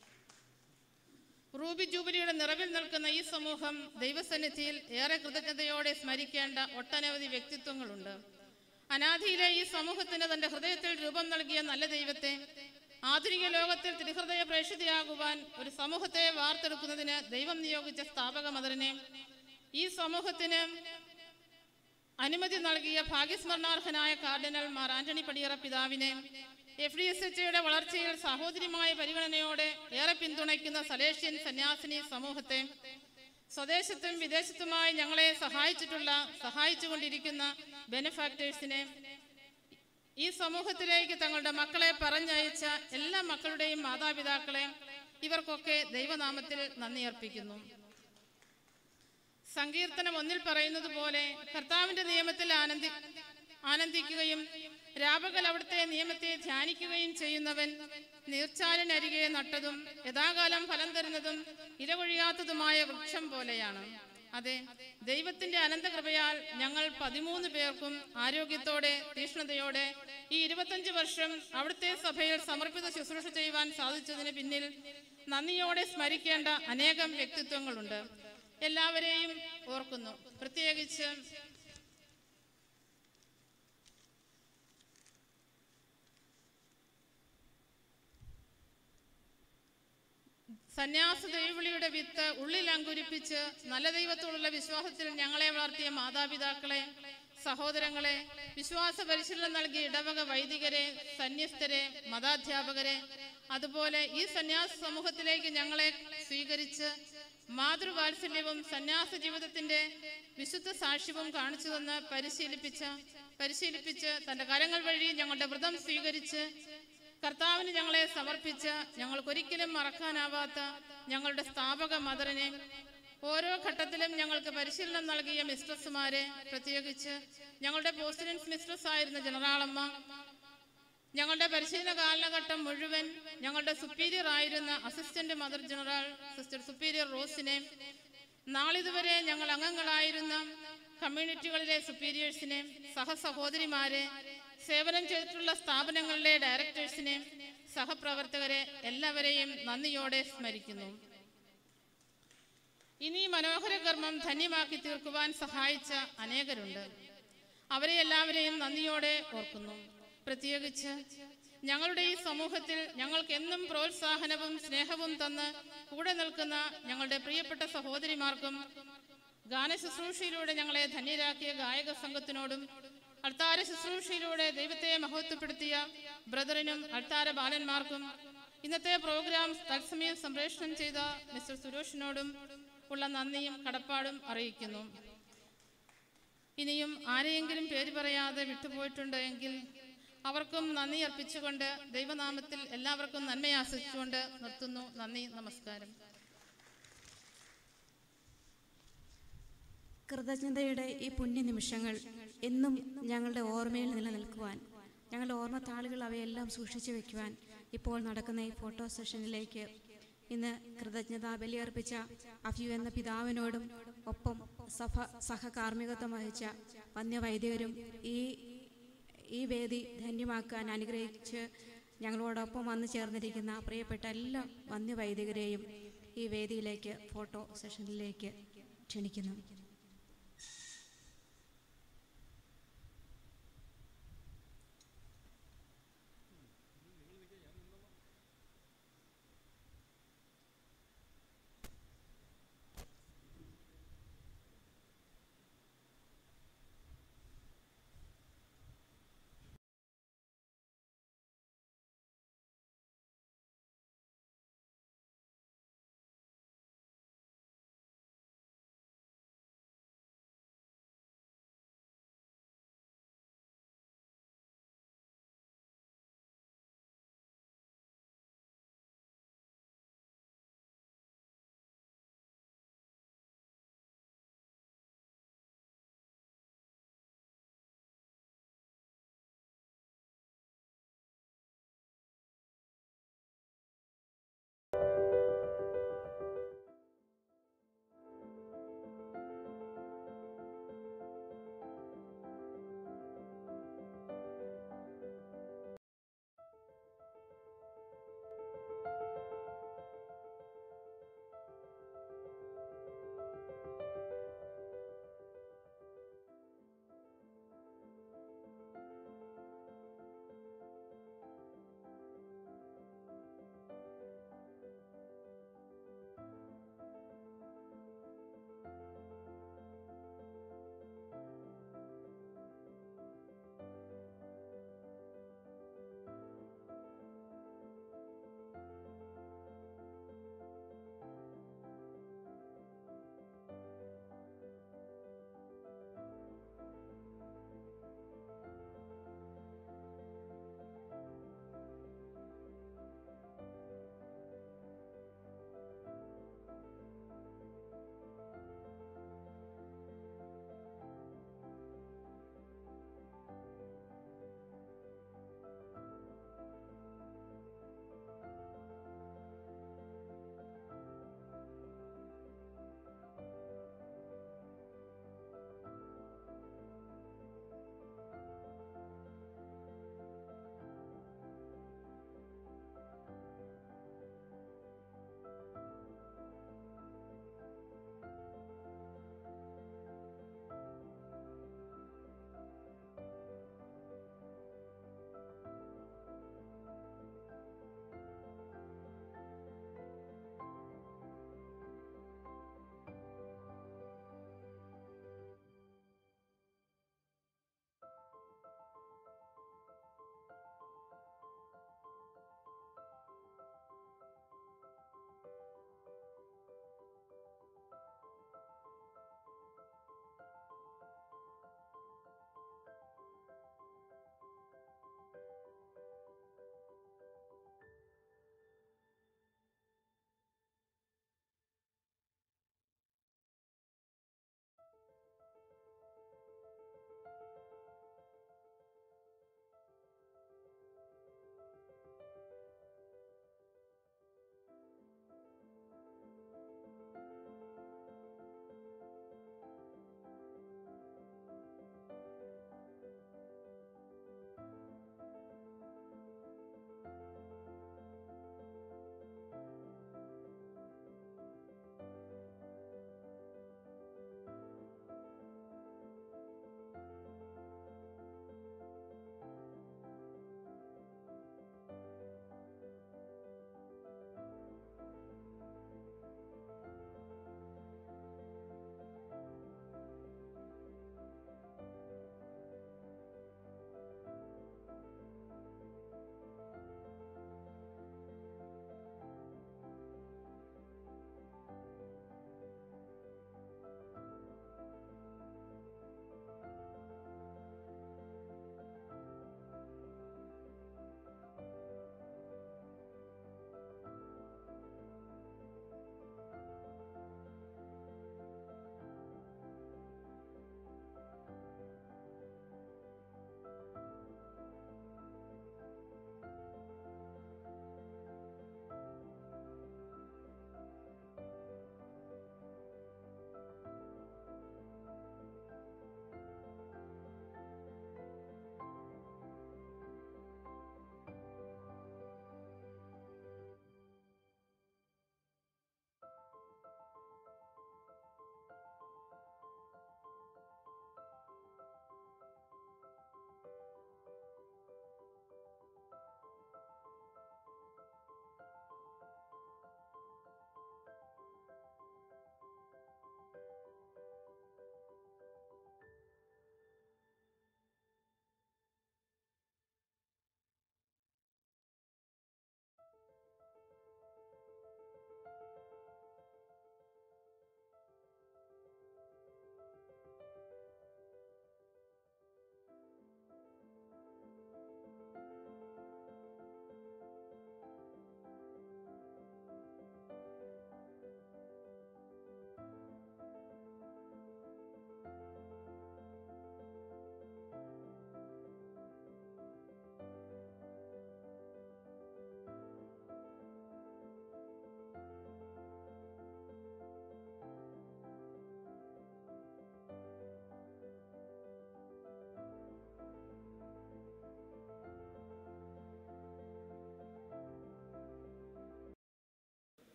Speaker 16: റൂബി ജൂബിലിയുടെ നിറവിൽ നിൽക്കുന്ന ഈ സമൂഹം ദൈവസന്നിധിയിൽ ഏറെ കൃതജ്ഞതയോടെ സ്മരിക്കേണ്ട ഒട്ടനവധി വ്യക്തിത്വങ്ങളുണ്ട് അനാദിയിലെ ഈ സമൂഹത്തിന് തന്റെ ഹൃദയത്തിൽ രൂപം നൽകിയ നല്ല ദൈവത്തെ ആധുനിക ലോകത്തിൽ തിരുഹൃദയ പ്രേക്ഷിതയാകുവാൻ ഒരു സമൂഹത്തെ വാർത്തെടുക്കുന്നതിന് ദൈവം നിയോഗിച്ച സ്ഥാപക മദറിനെ ഈ സമൂഹത്തിന് അനുമതി നൽകിയ ഭാഗ്യസ്മരണാർഹനായ കാർഡിനൽ മാർ ആന്റണി പടിയറ പിതാവിനെ എഫ് ഡി എസ് എച്ച് വളർച്ചയിൽ സഹോദരിമായ പരിഗണനയോടെ ഏറെ പിന്തുണയ്ക്കുന്ന സലേഷ്യൻ സന്യാസിനി സമൂഹത്തെ സ്വദേശത്തും വിദേശത്തുമായി ഞങ്ങളെ സഹായിച്ചിട്ടുള്ള സഹായിച്ചുകൊണ്ടിരിക്കുന്ന ബെനിഫാക്ടേഴ്സിനെ ഈ സമൂഹത്തിലേക്ക് തങ്ങളുടെ മക്കളെ പറഞ്ഞയച്ച എല്ലാ മക്കളുടെയും മാതാപിതാക്കളെ ഇവർക്കൊക്കെ ദൈവനാമത്തിൽ നന്ദി അർപ്പിക്കുന്നു സങ്കീർത്തനം ഒന്നിൽ പറയുന്നത് പോലെ കർത്താവിന്റെ നിയമത്തിൽ ആനന്ദി ആനന്ദിക്കുകയും രാപകൽ അവിടുത്തെ നിയമത്തെ ധ്യാനിക്കുകയും ചെയ്യുന്നവൻ നീർച്ചാലിനരികെ നട്ടതും യഥാകാലം ഫലം തരുന്നതും ഇലകൊഴിയാത്തതുമായ വൃക്ഷം പോലെയാണ് അതെ ദൈവത്തിന്റെ അനന്തകൃപയാൽ ഞങ്ങൾ പതിമൂന്ന് പേർക്കും ആരോഗ്യത്തോടെ തീഷ്ണതയോടെ ഈ ഇരുപത്തഞ്ച് വർഷം അവിടുത്തെ സഭയിൽ സമർപ്പിത ശുശ്രൂഷ ചെയ്യുവാൻ സാധിച്ചതിന് പിന്നിൽ നന്ദിയോടെ സ്മരിക്കേണ്ട അനേകം വ്യക്തിത്വങ്ങളുണ്ട് എല്ലാവരെയും ഓർക്കുന്നു പ്രത്യേകിച്ച് സന്യാസ ദൈവവിളിയുടെ വിത്ത് ഉള്ളിൽ അങ്കുരിപ്പിച്ച് നല്ല ദൈവത്തോടുള്ള വിശ്വാസത്തിൽ ഞങ്ങളെ വളർത്തിയ മാതാപിതാക്കളെ സഹോദരങ്ങളെ വിശ്വാസ പരിശീലനം നൽകിയ ഇടവക വൈദികരെ സന്യസ്തരെ മതാധ്യാപകരെ അതുപോലെ ഈ സന്യാസ സമൂഹത്തിലേക്ക് ഞങ്ങളെ സ്വീകരിച്ച് മാതൃവാത്സല്യവും സന്യാസ ജീവിതത്തിന്റെ വിശുദ്ധ സാക്ഷ്യവും കാണിച്ചു തന്ന് പരിശീലിപ്പിച്ച പരിശീലിപ്പിച്ച് തന്റെ കരങ്ങൾ വഴി ഞങ്ങളുടെ വ്രതം സ്വീകരിച്ച് കർത്താവിന് ഞങ്ങളെ സമർപ്പിച്ച് ഞങ്ങൾക്കൊരിക്കലും മറക്കാനാവാത്ത ഞങ്ങളുടെ സ്ഥാപക മദറിനെ ഓരോ ഘട്ടത്തിലും ഞങ്ങൾക്ക് പരിശീലനം നൽകിയ മിസ്ട്രസ്സുമാരെ പ്രത്യേകിച്ച് ഞങ്ങളുടെ പോസ്റ്റനൻസ് മിസ്ട്രസ് ആയിരുന്ന ജനറാളമ്മ ഞങ്ങളുടെ പരിശീലന കാലഘട്ടം മുഴുവൻ ഞങ്ങളുടെ സുപ്പീരിയർ ആയിരുന്ന assistant mother general sister superior റോസിനെ നാളിതുവരെ ഞങ്ങൾ അംഗങ്ങളായിരുന്ന കമ്മ്യൂണിറ്റികളിലെ സുപ്പീരിയേഴ്സിനെ സഹസഹോദരിമാരെ സേവനം ചെയ്തിട്ടുള്ള സ്ഥാപനങ്ങളിലെ ഡയറക്ടേഴ്സിനെ സഹപ്രവർത്തകരെ എല്ലാവരെയും നന്ദിയോടെ സ്മരിക്കുന്നു ഇനി ഈ മനോഹര കർമ്മം ധന്യമാക്കി തീർക്കുവാൻ സഹായിച്ച അനേകരുണ്ട് അവരെ എല്ലാവരെയും നന്ദിയോടെ ഓർക്കുന്നു പ്രത്യേകിച്ച് ഞങ്ങളുടെ ഈ സമൂഹത്തിൽ ഞങ്ങൾക്ക് എന്നും പ്രോത്സാഹനവും സ്നേഹവും തന്ന് കൂടെ നിൽക്കുന്ന ഞങ്ങളുടെ പ്രിയപ്പെട്ട സഹോദരിമാർക്കും ഗാന ശുശ്രൂഷയിലൂടെ ഞങ്ങളെ ധന്യരാക്കിയ ഗായക സംഘത്തിനോടും അൾത്താര ശുശ്രൂഷയിലൂടെ ദൈവത്തെ മഹത്വപ്പെടുത്തിയ ബ്രദറിനും അൾത്താര ബാലന്മാർക്കും ഇന്നത്തെ പ്രോഗ്രാം തത്സമയം സംപ്രേഷണം ചെയ്ത മിസ്റ്റർ സുരേഷിനോടും ഉള്ള നന്ദിയും കടപ്പാടും അറിയിക്കുന്നു ഇനിയും ആരെയെങ്കിലും പേര് പറയാതെ വിട്ടുപോയിട്ടുണ്ട് എങ്കിൽ അവർക്കും നന്ദി അർപ്പിച്ചുകൊണ്ട് ദൈവനാമത്തിൽ എല്ലാവർക്കും നന്മയാശിച്ചുകൊണ്ട് നിർത്തുന്നു നന്ദി നമസ്കാരം
Speaker 1: കൃതജ്ഞതയുടെ ഈ പുണ്യ നിമിഷങ്ങൾ എന്നും ഞങ്ങളുടെ ഓർമ്മയിൽ നിലനിൽക്കുവാൻ ഞങ്ങളുടെ ഓർമ്മ താളുകൾ അവയെല്ലാം സൂക്ഷിച്ചു വെക്കുവാൻ ഇപ്പോൾ നടക്കുന്ന ഈ ഫോട്ടോ സെഷനിലേക്ക് ഇന്ന് കൃതജ്ഞതാ ബലിയർപ്പിച്ച അഫ്യു എന്ന പിതാവിനോടും ഒപ്പം സഭ സഹകാർമ്മികത്വം വഹിച്ച വന്യവൈദികരും ഈ ഈ വേദി ധന്യമാക്കാൻ അനുഗ്രഹിച്ച് ഞങ്ങളോടൊപ്പം വന്നു ചേർന്നിരിക്കുന്ന പ്രിയപ്പെട്ട എല്ലാ വന്യവൈദികരെയും ഈ വേദിയിലേക്ക് ഫോട്ടോ സെഷനിലേക്ക് ക്ഷണിക്കുന്നു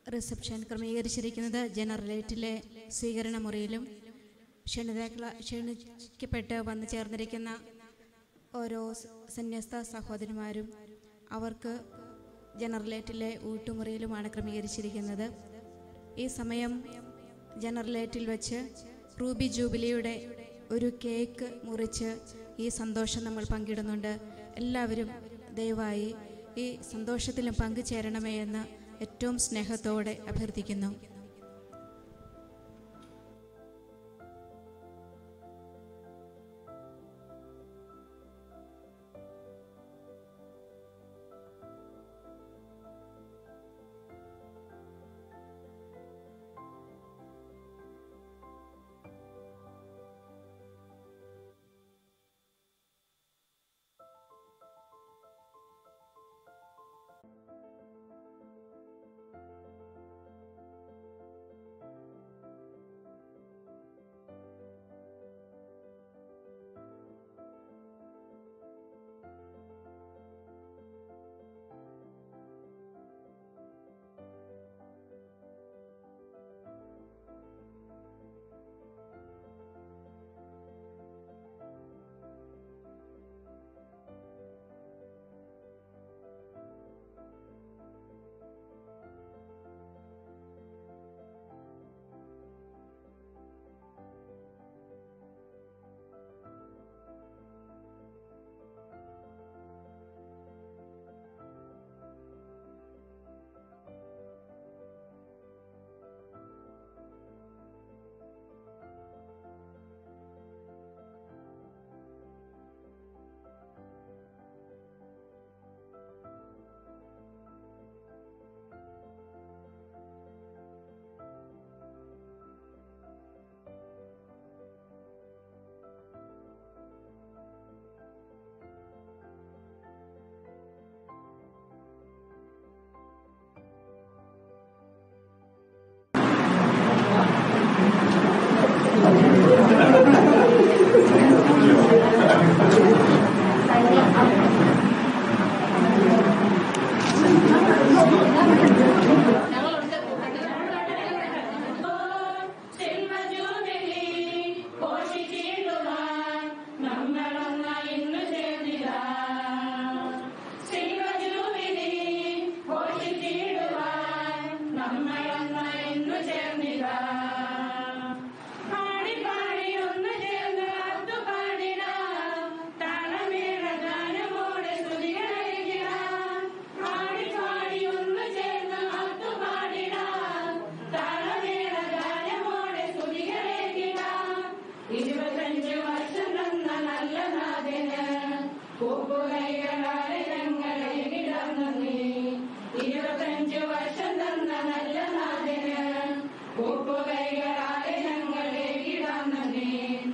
Speaker 1: റിസപ്ഷൻ ക്രമീകരിച്ചിരിക്കുന്നത് ജനറലേറ്റിലെ സ്വീകരണ മുറിയിലും ക്ഷണിതാക്കള ക്ഷണിക്കപ്പെട്ട് വന്നു ചേർന്നിരിക്കുന്ന ഓരോ സ- സന്യസ്ത സഹോദരിമാരും അവർക്ക് ജനറലേറ്റിലെ ഊട്ടുമുറിയിലുമാണ് ക്രമീകരിച്ചിരിക്കുന്നത് ഈ സമയം ജനറലേറ്റിൽ വെച്ച് റൂബി ജൂബിലിയുടെ ഒരു കേക്ക് മുറിച്ച് ഈ സന്തോഷം നമ്മൾ പങ്കിടുന്നുണ്ട് എല്ലാവരും ദയവായി ഈ സന്തോഷത്തിലും പങ്കുചേരണമേ എന്ന് ഏറ്റവും സ്നേഹത്തോടെ അഭ്യർത്ഥിക്കുന്നു
Speaker 13: ഇരുപത്തഞ്ച് വർഷം തന്ന നല്ല നാഥന് പൂപ്പുകൈകളാലെ ഞങ്ങളെ വിടർന്നു നീ ഇരുപത്തഞ്ച് വർഷം തന്ന നല്ല നാഥന് പൂപ്പുകൈകളാലെ ഞങ്ങളെ വിടർന്നു നീ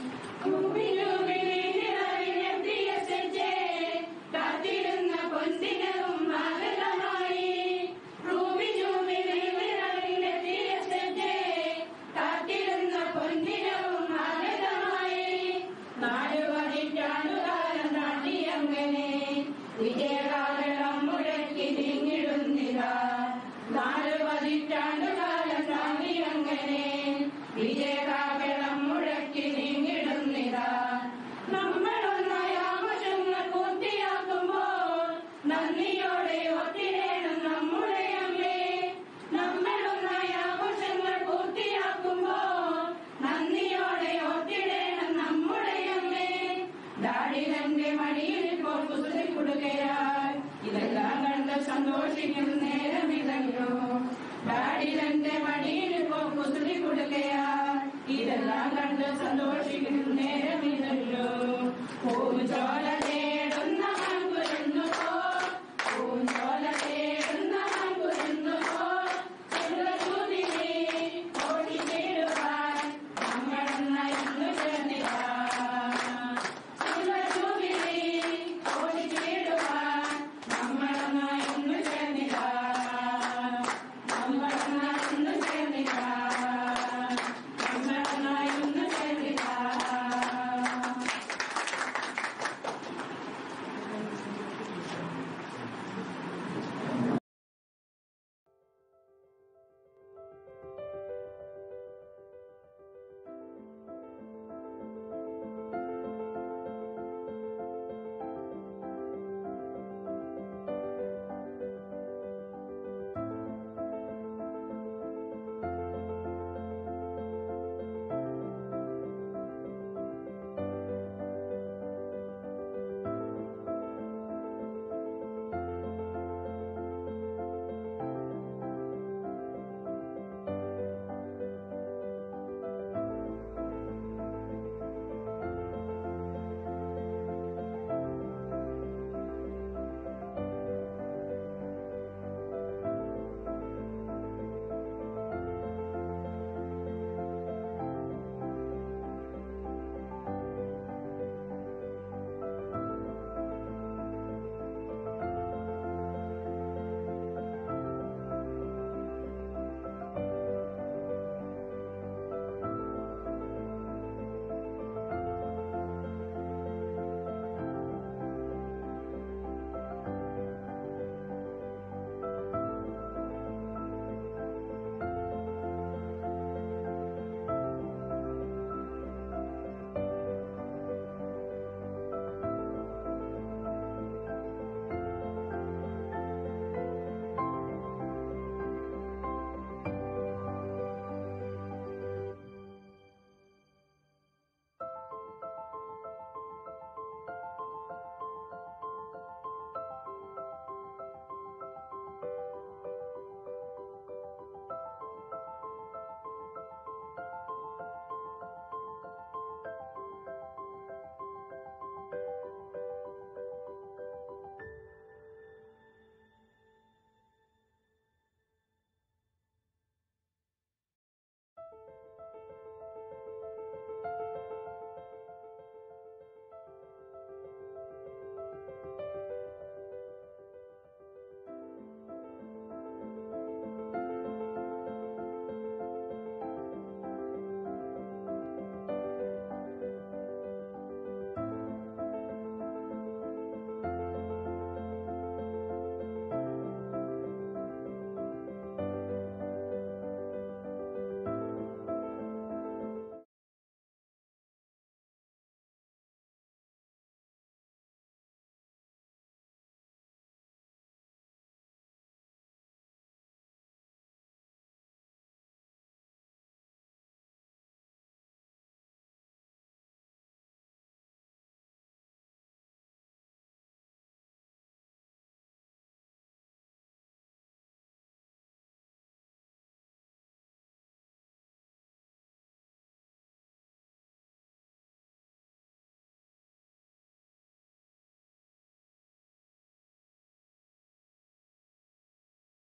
Speaker 13: കാത്തിരുന്ന പൊന്തിനവും മാതകമായി റൂബി ജൂബിലിറങ്ങിയ കാത്തിരുന്ന പൊന്തിനവും മാതകമായി നാലു പതിറ്റാണ്ടുകാലം നാട്ടിയങ്ങനെ വിജയകാലം മുഴക്കി നീങ്ങിടുന്നില്ല നാലു പതിറ്റാണ്ടുകാലം നാട്ടിയങ്ങനെ വിജയകാലം മുഴക്കി നീങ്ങിടുന്നില്ല നമ്മളൊന്നായ ആവശ്യങ്ങൾ പൂർത്തിയാക്കുമ്പോൾ നന്ദിയോടെ ഒത്തിരേണം നമ്മുടെ അമ്മേ നമ്മളൊന്നായ ആവശ്യങ്ങൾ പൂർത്തിയാക്കുമ്പോൾ നന്ദിയോടെ ഒത്തിരേണം നമ്മുടെ അമ്മേ ഡാഡിലന്റെ മടിയിൽ ഇപ്പോൾ കുസൃതി കൊടുക്കയാൽ ഇതെല്ലാം കണ്ട് സന്തോഷിക്കും നേരമിതല്ലോ ഡാഡിലന്റെ മടിയിൽ ഇപ്പോൾ കുസൃതി കൊടുക്കയാൽ ഇതെല്ലാം കണ്ട് സന്തോഷിക്കും നേരമിതല്ലോ പൂജോലേ